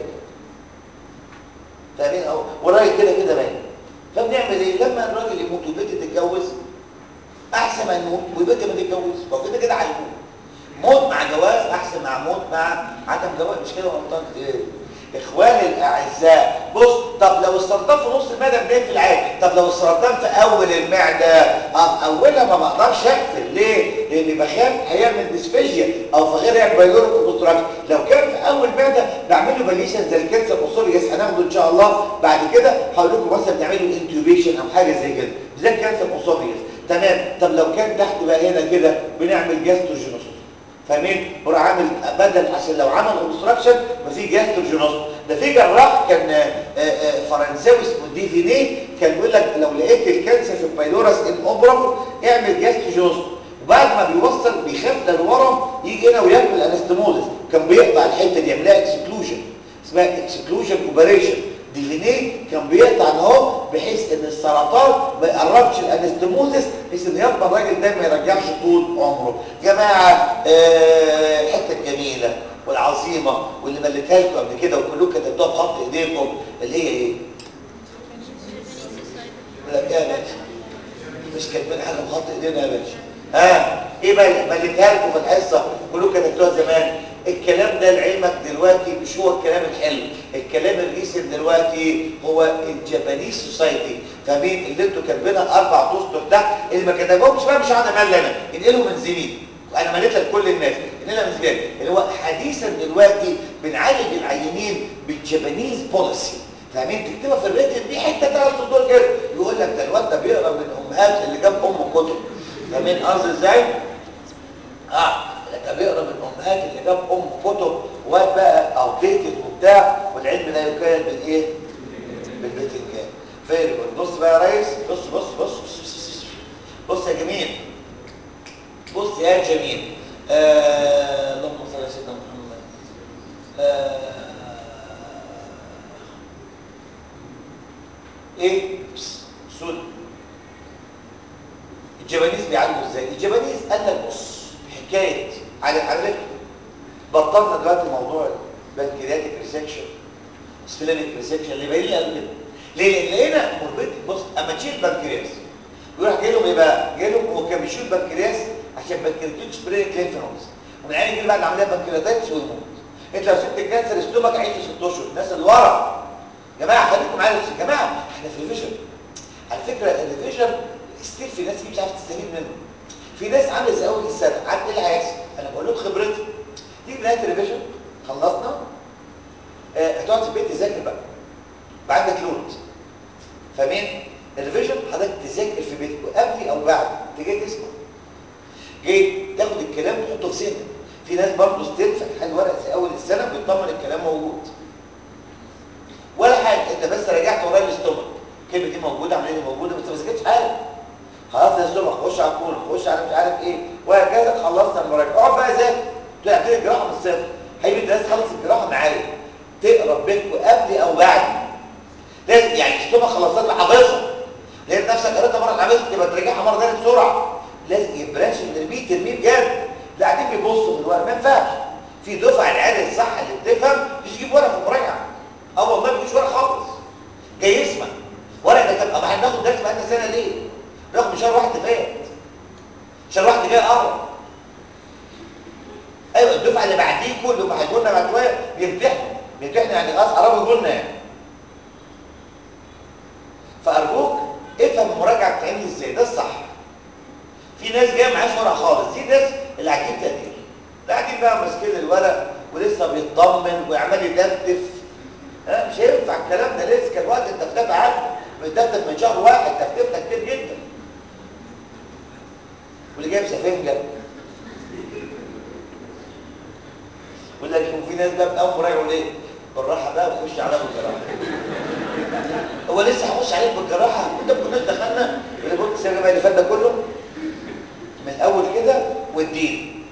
فاهمين اهو والراجل كده كده مات فبنعمل ايه لما الراجل يموت والبنت تتجوز احسن ما نموت والبنت ما تتجوز ما كده كده هيموت موت مع جواز احسن مع موت مع عدم جواز مش كده غلطان ايه اخواني الاعزاء بص طب لو السرطان في نص المعده بنقفل عادي طب لو السرطان في اول المعده أه اولها ما بقدرش اقفل ليه لاني بخاف هيعمل ديسفيجيا او في غير يعمل بايلوريك اوبستراكشن لو كان في اول معده بعمل له باليشن زي الكانسر الاوسوريوس هناخده ان شاء الله بعد كده هقول لكم مثلا بنعمل له انتوبيشن او حاجه زي كده زي الكانسر الاوسوريوس تمام طب لو كان تحت بقى هنا كده بنعمل جاستروجينوس فاهمين بروح عامل بدل عشان لو عمل اوبستراكشن يبقى في جاستروجينوس ده في جراح كان آآ آآ فرنساوي اسمه ديفيني كان بيقول لك لو لقيت الكانسر في البايلورس ان اوبرابل اعمل جاستروجينوس وبعد ما بيوصل بيخاف ده الورم يجي هنا ويعمل انستموزس كان بيقطع الحته دي يعملها اكسكلوجن اسمها اكسكلوجن اوبريشن ديفيني كان بيقطع اهو بحيث ان السرطان ما يقربش الانستموزس بحيث ان يضمن الراجل ده ما يرجعش طول عمره جماعه آه الحته الجميله والعظيمه واللي مليتها لكم قبل كده وكلكم كتبتوها بخط ايديكم اللي هي ايه؟ لا يا باشا مش كاتبين حاجه بخط ايدينا يا باشا ها ايه بقى مليتها لكم في الحصه كلكم كتبتوها زمان الكلام ده لعلمك دلوقتي مش هو الكلام الحلو الكلام الريسن دلوقتي هو الجابانيز سوسايتي فاهمين اللي انتوا كاتبينها اربع اسطر تحت اللي ما كتبهمش بقى مش هقعد املي انا انقلهم من زميل انا مليتها لكل الناس انقلها من زميل اللي هو حديثا دلوقتي بنعالج العيانين بالجابانيز بوليسي فاهمين تكتبها في الريتن دي حته ثلاث سطور كده يقول لك ده الواد ده بيقرا من امهات اللي جاب ام كتب فاهمين قصدي ازاي؟ اه ده بيقرا من امهات اللي جاب ام كتب واد بقى ابديتد وبتاع والعلم لا يكاد بالايه؟ بالبتنجان فيري بص بقى يا ريس بص بص بص بص, بص يا جميل بص يا جميل آه اللهم صل على سيدنا محمد آه ايه سود الجبانيز بيعالجوا ازاي الجبانيز قال لك بص حكايه على حضرتك بطلنا دلوقتي موضوع البنكرياتيك ريسكشن سبلينيك ريسكشن اللي باين لي قبل كده ليه لان لقينا مربط بص اما تشيل بنكرياس يروح جاي لهم ايه بقى جاي لهم هو كان بيشيل بنكرياس عشان بنكرياتيك سبلينيك لينفنودز ومن عين يجي بعد العمليه بنكرياتيكس ويموت انت لو سبت الكانسر استومك عيش في 6 اشهر الناس اللي ورا يا جماعه خليكم معايا يا جماعه احنا في ريفيجن على فكره الريفيجن ستيل في ناس مش عارفه تستفيد منه في ناس عامله زي اول السنه عارف ايه اللي هيحصل انا بقول لكم خبرتي تيجي نهايه الريفيجن خلصنا آه هتقعد في البيت تذاكر بقى بقى عندك لود فاهمين الريفيجن حضرتك تذاكر في بيتك قبل او بعد انت جاي تسمع جاي تاخد الكلام وتحطه في سنك في ناس برضه ستيل فاتحه الورق زي اول السنه بيطمن الكلام موجود ولا حاجه انت بس رجعت ورايا الاستومك الكلمه دي موجوده عمليه دي موجوده بس ما ذاكرتش حاجه خلاص يا استومك خش على الكون خش على مش عارف ايه وهكذا خلصنا المراجعه اقعد بقى ذاكر تبتدي الجراحه من الصفر هيجي الناس تخلص الجراحه معايا تقرا بيتكم قبل او بعد لازم يعني الاستومك خلصت لك حافظها لقيت نفسك قريتها مره حافظها تبقى تراجعها مره ثانيه بسرعه لازم يبلاش نرميه ترميه بجد لا قاعدين بيبصوا في الورق ما ينفعش في دفعه العيال الصح اللي بتفهم مش يجيب ورق في المراجعه اه والله مفيش ورق خالص جاي يسمع ورق ده طب احنا هناخد درس بقالنا سنه ليه؟ ناخد شهر واحد فات شهر واحد جاي قرب ايوه الدفعه اللي بعديكوا اللي هم هيجوا لنا بعد شويه بيمتحنوا بيمتحنوا يعني خلاص قربوا يجوا لنا يعني فارجوك افهم المراجعه بتتعمل ازاي ده الصح في ناس جايه معاش ورق خالص دي ناس اللي قاعدين تقدير قاعدين بقى ماسكين الورق ولسه بيطمن ويعمل يدفدف ها مش هينفع الكلام ده لسه كان وقت التفتيف عدى بيتفتف من شهر واحد تفتيف ده كتير جدا واللي جايب سفنجه يقول لك وفي ناس بقى بقى مراجعوا ليه بالراحه بقى وخش عليها بالجراحه هو لسه هخش عليك بالجراحه كنت ما كناش دخلنا اللي قلت السنه اللي فات ده كله من الاول كده والدين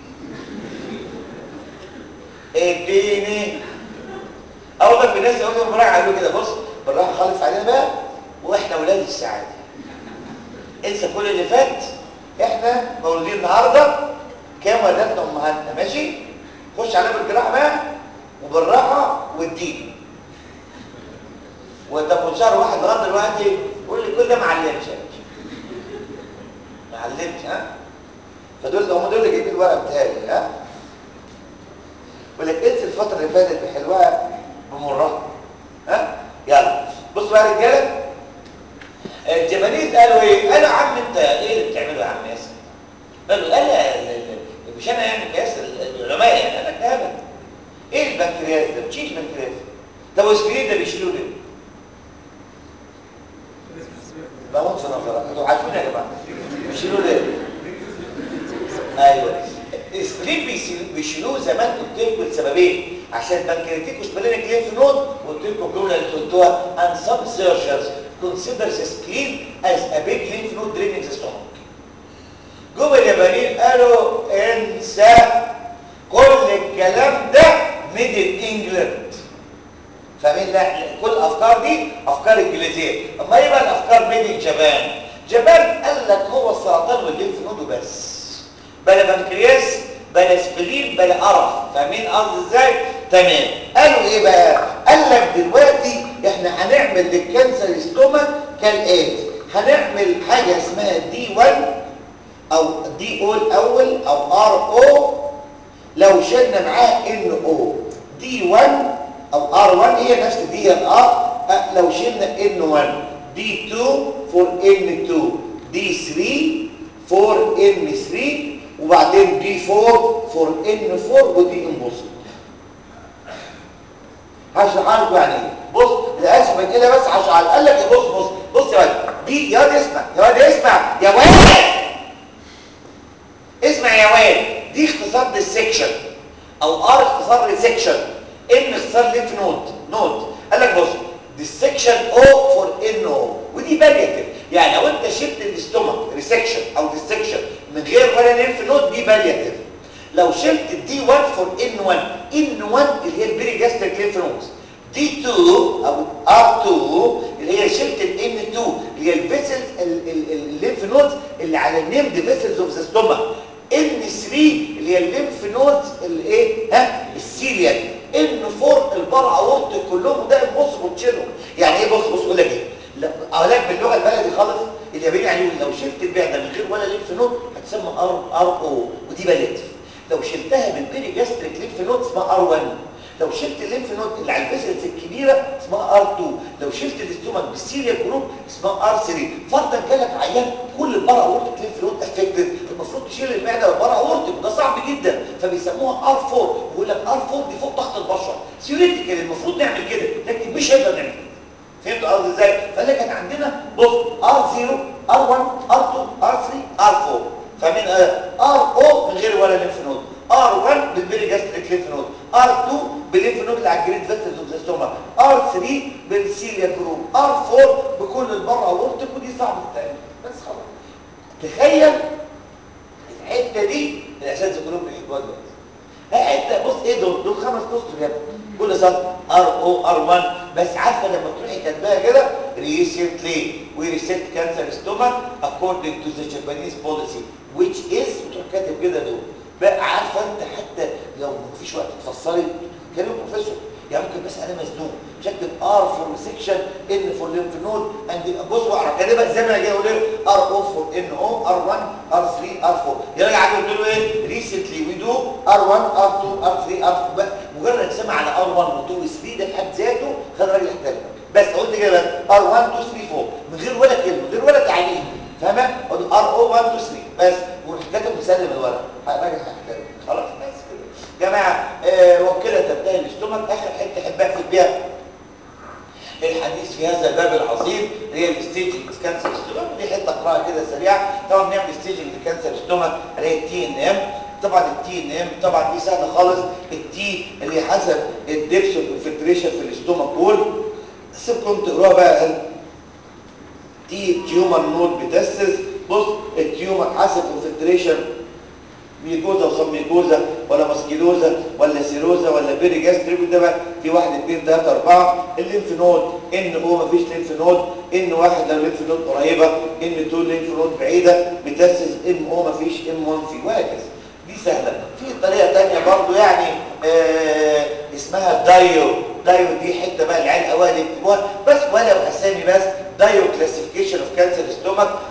اديني اول ما الناس يقولوا المراجعه قالوا كده بص بالراحه خالص علينا بقى واحنا ولاد السعاده انسى كل اللي فات احنا مولودين النهارده كام ولدتنا امهاتنا ماشي خش علينا بالجراحه بقى وبالراحه والدين وطب من شهر واحد لغايه دلوقتي يقول لي كل ده ما علمش ما علمش ها فدول هم دول اللي جايبين الورق بتاعي ها يقول لك انسى الفتره اللي فاتت بحلوها بمرها ها يلا بصوا بقى يا رجاله الجبانيز قالوا ايه قالوا يا عم انت ايه اللي بتعمله يا عم ياسر قالوا قال ال- ال- مش انا يعني ياسر العلماء يعني قال لك ده هبل ايه البنكرياس ده بتشيل البنكرياس طب والسبرين ده بيشيلوه ليه بموت في نظرك انتوا عارفين يا جماعه بيشيلوه ليه ايوه السبرين بيشيلوه- بيشيلوه زمان قلت لكم لسببين عشان بنكرياتيك وسبلينك لينف نود قلت لكم الجمله اللي قلتوها and some surgeons consider the spleen as a big lymph node draining the stomach جم اليابانيين قالوا انسى كل الكلام ده ميدل انجلاند فاهمين لا كل الافكار دي افكار انجليزيه اما ايه بقى الافكار ميدل جابان جابان قال لك هو السرطان والليمف نود بس بلا بنكرياس بلا سبلين بلا قرف فاهمين قصدي ازاي تمام قالوا ايه بقى قال لك دلوقتي احنا هنعمل للكانسر ستومك كالاتي هنعمل حاجه اسمها دي 1 او دي او الاول او ار او لو شلنا معاه ان او دي 1 او ار 1 هي نفس دي هي الار لو شلنا ان 1 دي 2 فور ان 2 دي 3 فور ان 3 وبعدين دي 4 فور ان 4 ودي امبوسيبل هشرح لكم يعني ايه بص للاسف من كده بس هشرح قال لك بص بص بص يا واد دي يا واد اسمع يا واد اسمع يا واد اسمع يا واد دي اختصار للسكشن او ار اختصار للسكشن ان اختصار لينف نود نود قال لك بص ديسكشن او فور ان او ودي بالياتيف يعني لو انت شلت الاستومك ريسكشن او ديسكشن من غير ولا لينف نود دي بالياتيف لو شلت الدي 1 فور ان 1 ان 1 اللي هي البيري جاستريك لينف نودز دي 2 او ار 2 اللي هي شلت الان 2 اللي هي الفيسلز الليمف نودز اللي على النيمد فيسلز اوف ذا ستومك ان 3 اللي هي الليمف نودز الايه ها السيريال ان 4 البرع اورت كلهم ده امبوسيبل تشيلهم يعني ايه بص بص اقول لك ايه لا اقول لك باللغه البلدي خالص الياباني يعني يقول لو شلت البعده من غير ولا ليمف نود هتسمى ار ار او ودي باليتف لو شلتها بالبيري جاستريك ليمف نود اسمها ار 1 لو شلت الليمف نود اللي على الفيسلز الكبيره اسمها ار 2 لو شلت الاستومك بالسيريال جروب اسمها ار 3 فرضا جالك عيان كل البرا اورتيك ليمف نود افكتد المفروض تشيل المعده والبرا اورتيك وده صعب جدا فبيسموها ار 4 ويقول لك ار 4 دي فوق ضغط البشر ثيوريتيكال المفروض نعمل كده لكن مش هيقدر نعمل كده فهمت قصدي ازاي فقال لك كانت عندنا بص ار 0 ار 1 ار 2 ار 3 ار 4 فاهمين ار او من غير ولا ليمف نود ار 1 بالبيري جاستريك ليمف نود ار 2 بالليمف نود اللي على الجريد فيسلز اوف ذا ستومك ار 3 بالسيليا جروب ار 4 بكل البره اورتك ودي صعبه تتعمل بس خلاص تخيل الحته دي الاساتذه كلهم بيحبوها دلوقتي حته بص ايه دول دول خمس اسطر يا ابني كل سطر ار او ار 1 بس عارفه لما تروحي كاتباها كده ريسنتلي وي ريسنت كانسر ستومك according to the Japanese policy which is وتروح كاتب كده دول بقى عارفه انت حتى لو مفيش وقت تفسري كلام بروفيسور يعني ممكن بس انا مزنوق مش هكتب ار فور سيكشن ان فور ليمف نود اند بص واقرا كاتبها زي ما انا جاي اقول ايه ار او فور ان او ار 1 ار 3 ار 4 يرجع عاد قلت له ايه ريسنتلي وي دو ار 1 ار 2 ار 3 ار 4 مجرد سمع على ار 1 و 2 و 3 ده في حد ذاته خد راجل احترم بس قلت كده بس ار 1 2 3 4 من غير ولا كلمه من غير ولا تعليق فاهمه ار او 1 2 3 بس وكاتب مسلم الورق راجل هيحترم خلاص بس كده جماعه آه وبكده تنتهي الاستومك اخر حته احب اقفل بيها الحديث في هذا الباب العظيم هي الستيجنج كانسر ستومك دي حته اقراها كده سريعه طبعا بنعمل ستيجنج لكانسر ستومك اللي هي التي ان ام طبعا التي ان ام طبعا دي سهله خالص التي اللي حسب الدبس اوف انفلتريشن في الاستومك وول سيبكم تقروها بقى تي تيومر نود بتسس بص التيومر حسب انفلتريشن ميكوزا وسميكوزا ولا ماسكيلوزا ولا سيروزا ولا بيري جاستريك ده بقى في 1 2 3 4 الليمف نود ان او مفيش ليمف نود ان واحد لو ليمف نود قريبه ان 2 ليمف نود بعيده متسس ام او مفيش ام 1 في وهكذا دي سهله في طريقه ثانيه برضو يعني آه اسمها دايو دايو دي حته بقى العيال اوائل يكتبوها بس ولو اسامي بس دايو كلاسيفيكيشن اوف كانسر ستومك ديت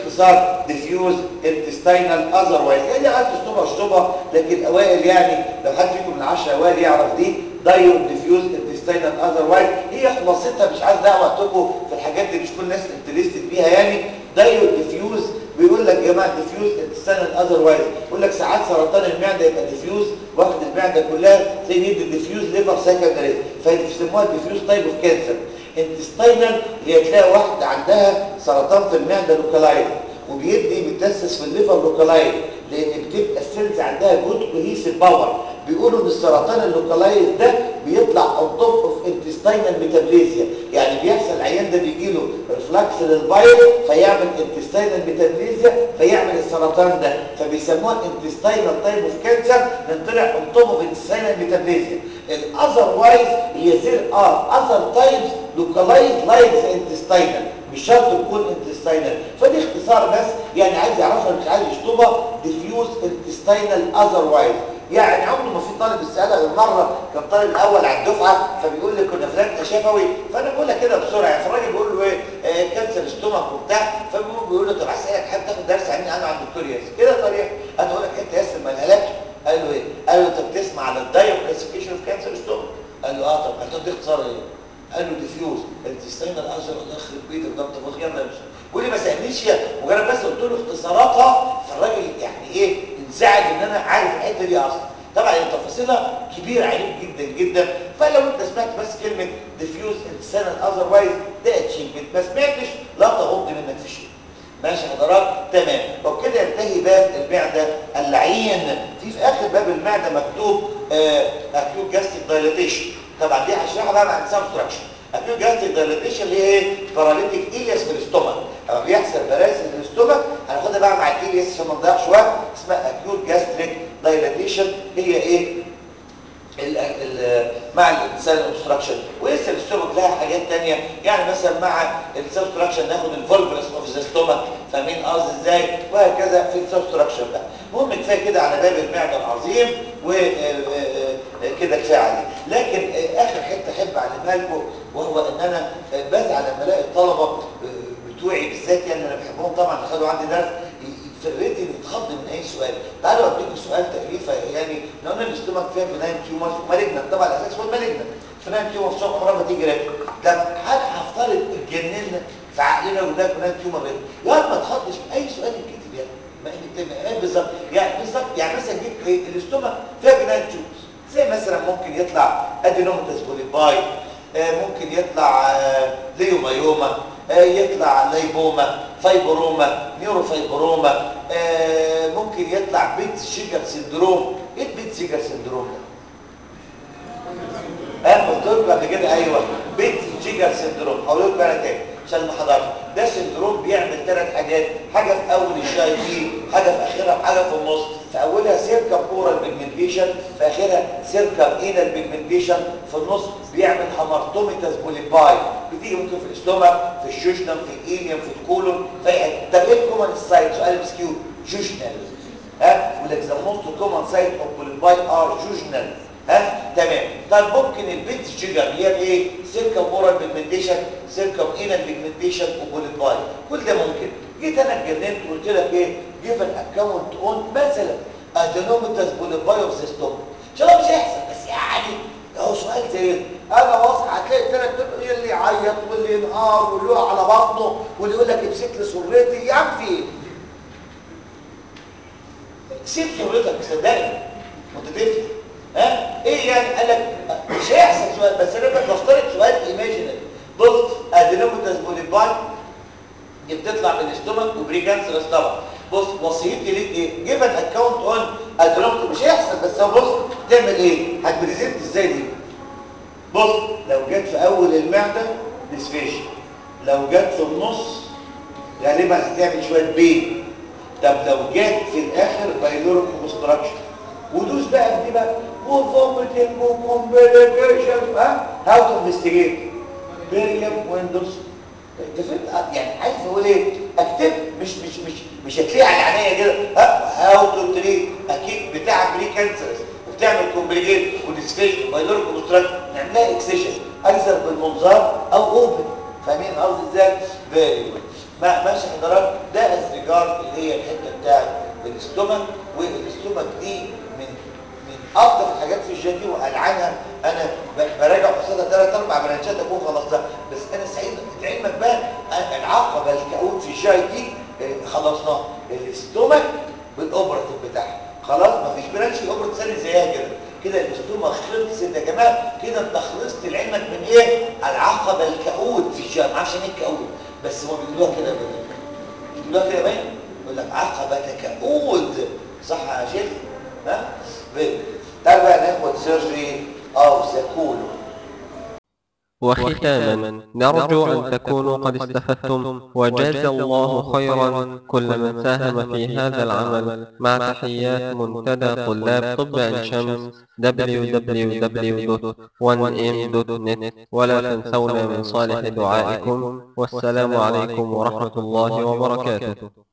اختصار ديفيوز انتستينال اذروايز يعني عايز تشطبها اشطبها لكن الاوائل يعني لو حد فيكم من 10 اوائل يعرف دي دايو ديفيوز انتستينال اذروايز هي خلاصتها مش عايز ضيع وقتكم في الحاجات دي مش كل الناس انترستد بيها يعني دايو ديفيوز بيقول لك يا جماعه ديفيوز انتستينال اذروايز يقول لك ساعات سرطان المعده يبقى ديفيوز واخد المعده كلها زي يدي ديفيوز ليفر سكندري فيسموها ديفيوز تايب اوف كانسر انتستينال هي تلاقي واحده عندها سرطان في المعده لوكالايز وبيدي متاسس في الليفر لوكالايز لان بتبقى السيلز عندها جود كوهيسيف باور بيقولوا ان السرطان اللوكالايز ده بيطلع اون توب اوف انتستينال ميتابليزيا يعني بيحصل العيان ده بيجي له ريفلكس للبايل فيعمل انتستينال ميتابليزيا فيعمل السرطان ده فبيسموها انتستينال تايب اوف كانسر لان طلع اون توب اوف انتستينال ميتابليزيا الاذر وايز هي زير ار اذر تايبس لوكالايز لايك ذا انتستينال مش شرط تكون انتستينال فدي اختصار بس يعني عايز يعرفها مش عايز يشطبها ديفيوز انتستينال اذروايز يعني عمره ما في طالب استسالها غير مره كان طالب الاول على الدفعه فبيقول لي كنا في لجنه شفوي فانا بقولها كده بسرعه يعني فالراجل بيقول له ايه آه كانسر استومك وبتاع فبيقول له طب اسالك حابب تاخد درس عني انا عند الدكتور ياسر كده طريقه هتقول لك انت ياسر ما لهالكش قال له ايه قال له انت بتسمع عن الدايو كلاسيفيكيشن اوف كانسر استومك قال له اه طب هتدي اختصار ايه قال له ديفيوز التستين الازر الله يخرب بيتك ده انت يلا يا بيقول لي ما سالنيش مجرد بس قلت له اختصاراتها فالراجل يعني ايه انزعج ان انا عارف الحته دي اصلا طبعا تفاصيلها كبيره عليك جدا جدا فلو انت سمعت بس كلمه ديفيوز التستين الاذروايز ده اتشيفمنت ما سمعتش لا تغض منك في شيء ماشي حضرات تمام وبكده ينتهي باب المعده اللعين في في اخر باب المعده مكتوب اكيوت جاستيك دايليتيشن طبعا دي هشرحها بقى مع سبستراكشن اكيوت جاستيك دايليتيشن اللي هي ايه باراليتيك ايلياس في الاستومك لما بيحصل براسل في الاستومك هناخدها بقى مع الايلياس عشان ما نضيعش وقت اسمها اكيوت جاستريك دايليتيشن هي ايه ال ال مع الانسان اوبستراكشن ولسه الاستومك لها حاجات ثانيه يعني مثلا مع السبستراكشن ناخد الفولفرس اوف ذا ستومك فاهمين قصدي ازاي وهكذا في السبستراكشن بقى المهم كفايه كده على باب المعده العظيم وكده كفايه عليه لكن اخر حته احب اعلمها لكم وهو ان انا بزعل لما الاقي الطلبه بتوعي بالذات يعني انا بحبهم طبعا خدوا عندي درس في الريتن يتخض من اي سؤال تعالوا اديكم سؤال تكليفه يعني لو انا الاستومك فيها بناين تيومر مالجنت طبعا الاساس هو المالجنت بناين تيومر في عمرها ما تيجي ريتن طب هل هفترض اتجننا في عقلنا وده بناين تيومر ريتن يا ما تخضش في اي سؤال يتكتب يعني ما ايه بالظبط يعني بالظبط يعني مثلا جبت ايه الاستومك فيها بناين تيومر زي مثلا ممكن يطلع ادينوماتس بوليباي آه ممكن يطلع آه ليومايوما آه يطلع ليبوما فايبروما نيوروفايبروما آه ممكن يطلع بيت شيجر سندروم ايه البيت شيجر سندروم ده اه قلت لكم قبل كده ايوه بيت شيجر سندروم هقول لكم انا تاني عشان ما حضرتش ده سندروم بيعمل ثلاث حاجات حاجه في اول الشاي فيه حاجه في اخرها وحاجه في النص في اولها سيركم اورال بيجمنتيشن في اخرها سيركم اينال بيجمنتيشن في النص بيعمل هامارتوميتاس بوليباي بتيجي ممكن في الاستومك في الشوشنم في الايليوم في الكولون في اي حته طب ايه الكومن سايت سؤال مسكيو جوجنال ها يقول لك ذا موست كومن سايت اوف بوليباي ار جوجنال ها تمام طب ممكن البيت شيجر اللي هي ايه سيركم اورال بيجمنتيشن سيركم اينال بيجمنتيشن وبوليباي كل ده ممكن جيت انا اتجننت وقلت لك ايه جيف ان اكونت اون مثلا ادينوميتاس بوليباي اوف سيستوم ان شاء الله مش هيحصل بس يعني اهو سؤال زي ده انا واثق هتلاقي ثلاث ارباع اللي يعيط واللي ينهار واللي يقع على بطنه واللي يقول لك امسك لي سرتي يا عم في ايه؟ سيب سرتك صدقني وانت تفتح ها ايه يعني قال لك مش هيحصل سؤال بس انا بفترض سؤال ايماجينري بص ادينوميتاس بوليباي دي بتطلع من الاستومك وبري كانسر طبعا بص وصيتي ليك ايه جيب ان اكونت اون ادينوميتاس مش هيحصل بس هو بص تعمل ايه هتبريزنت ازاي دي بص لو جت في اول المعده ديسفيشن لو جت في النص غالبا هتعمل شويه بين طب لو جت في الاخر بايلوريك اوبستراكشن ودوس بقى في دي بقى وفوميتنج وكومبليكيشن ها هاو تو انفستيجيت بيريم ويندوز انت فهمت يعني عايز اقول ايه اكتب مش مش مش مش هتلاقي على عينيا كده هاو تو تريت اكيد بتاع بري كانسرز وبتعمل كومبليكيت وديسفيشن وبايلوريك اوبستراكشن نعملها اكسيشن ايزر بالمنظار او اوبن فاهمين قصدي ازاي فيري ما ماشي حضرتك ده از جارد اللي هي الحته بتاعت الاستومك والاستومك دي من من افضل الحاجات في الجي دي والعنها انا ب- براجع قصادها ثلاث اربع برانشات اكون خلصتها بس انا سعيد لعلمك بقى أنا العقبه الكؤوت في الجي دي آه، خلصناها الاستومك بالاوبراتيف بتاعها خلاص مفيش برانش في اوبرا ثاني زيها كده كده الاستومك خلصت يا جماعه كده انت خلصت لعلمك من ايه العقبه الكؤوت في الجي ما اعرفش ايه الكؤوت بس هو بيقولوها كده بقى بيقولوها كده باين يقول لك عقبه كؤود صح يا شيخ ها طيب تعال بقى ناخد سيرجري اوف ذا كولون وختاما نرجو أن تكونوا قد استفدتم وجاز الله خيرا كل من ساهم في هذا العمل مع تحيات منتدى طلاب طب عين شمس www.1m.net ولا تنسونا من صالح دعائكم والسلام عليكم ورحمة الله وبركاته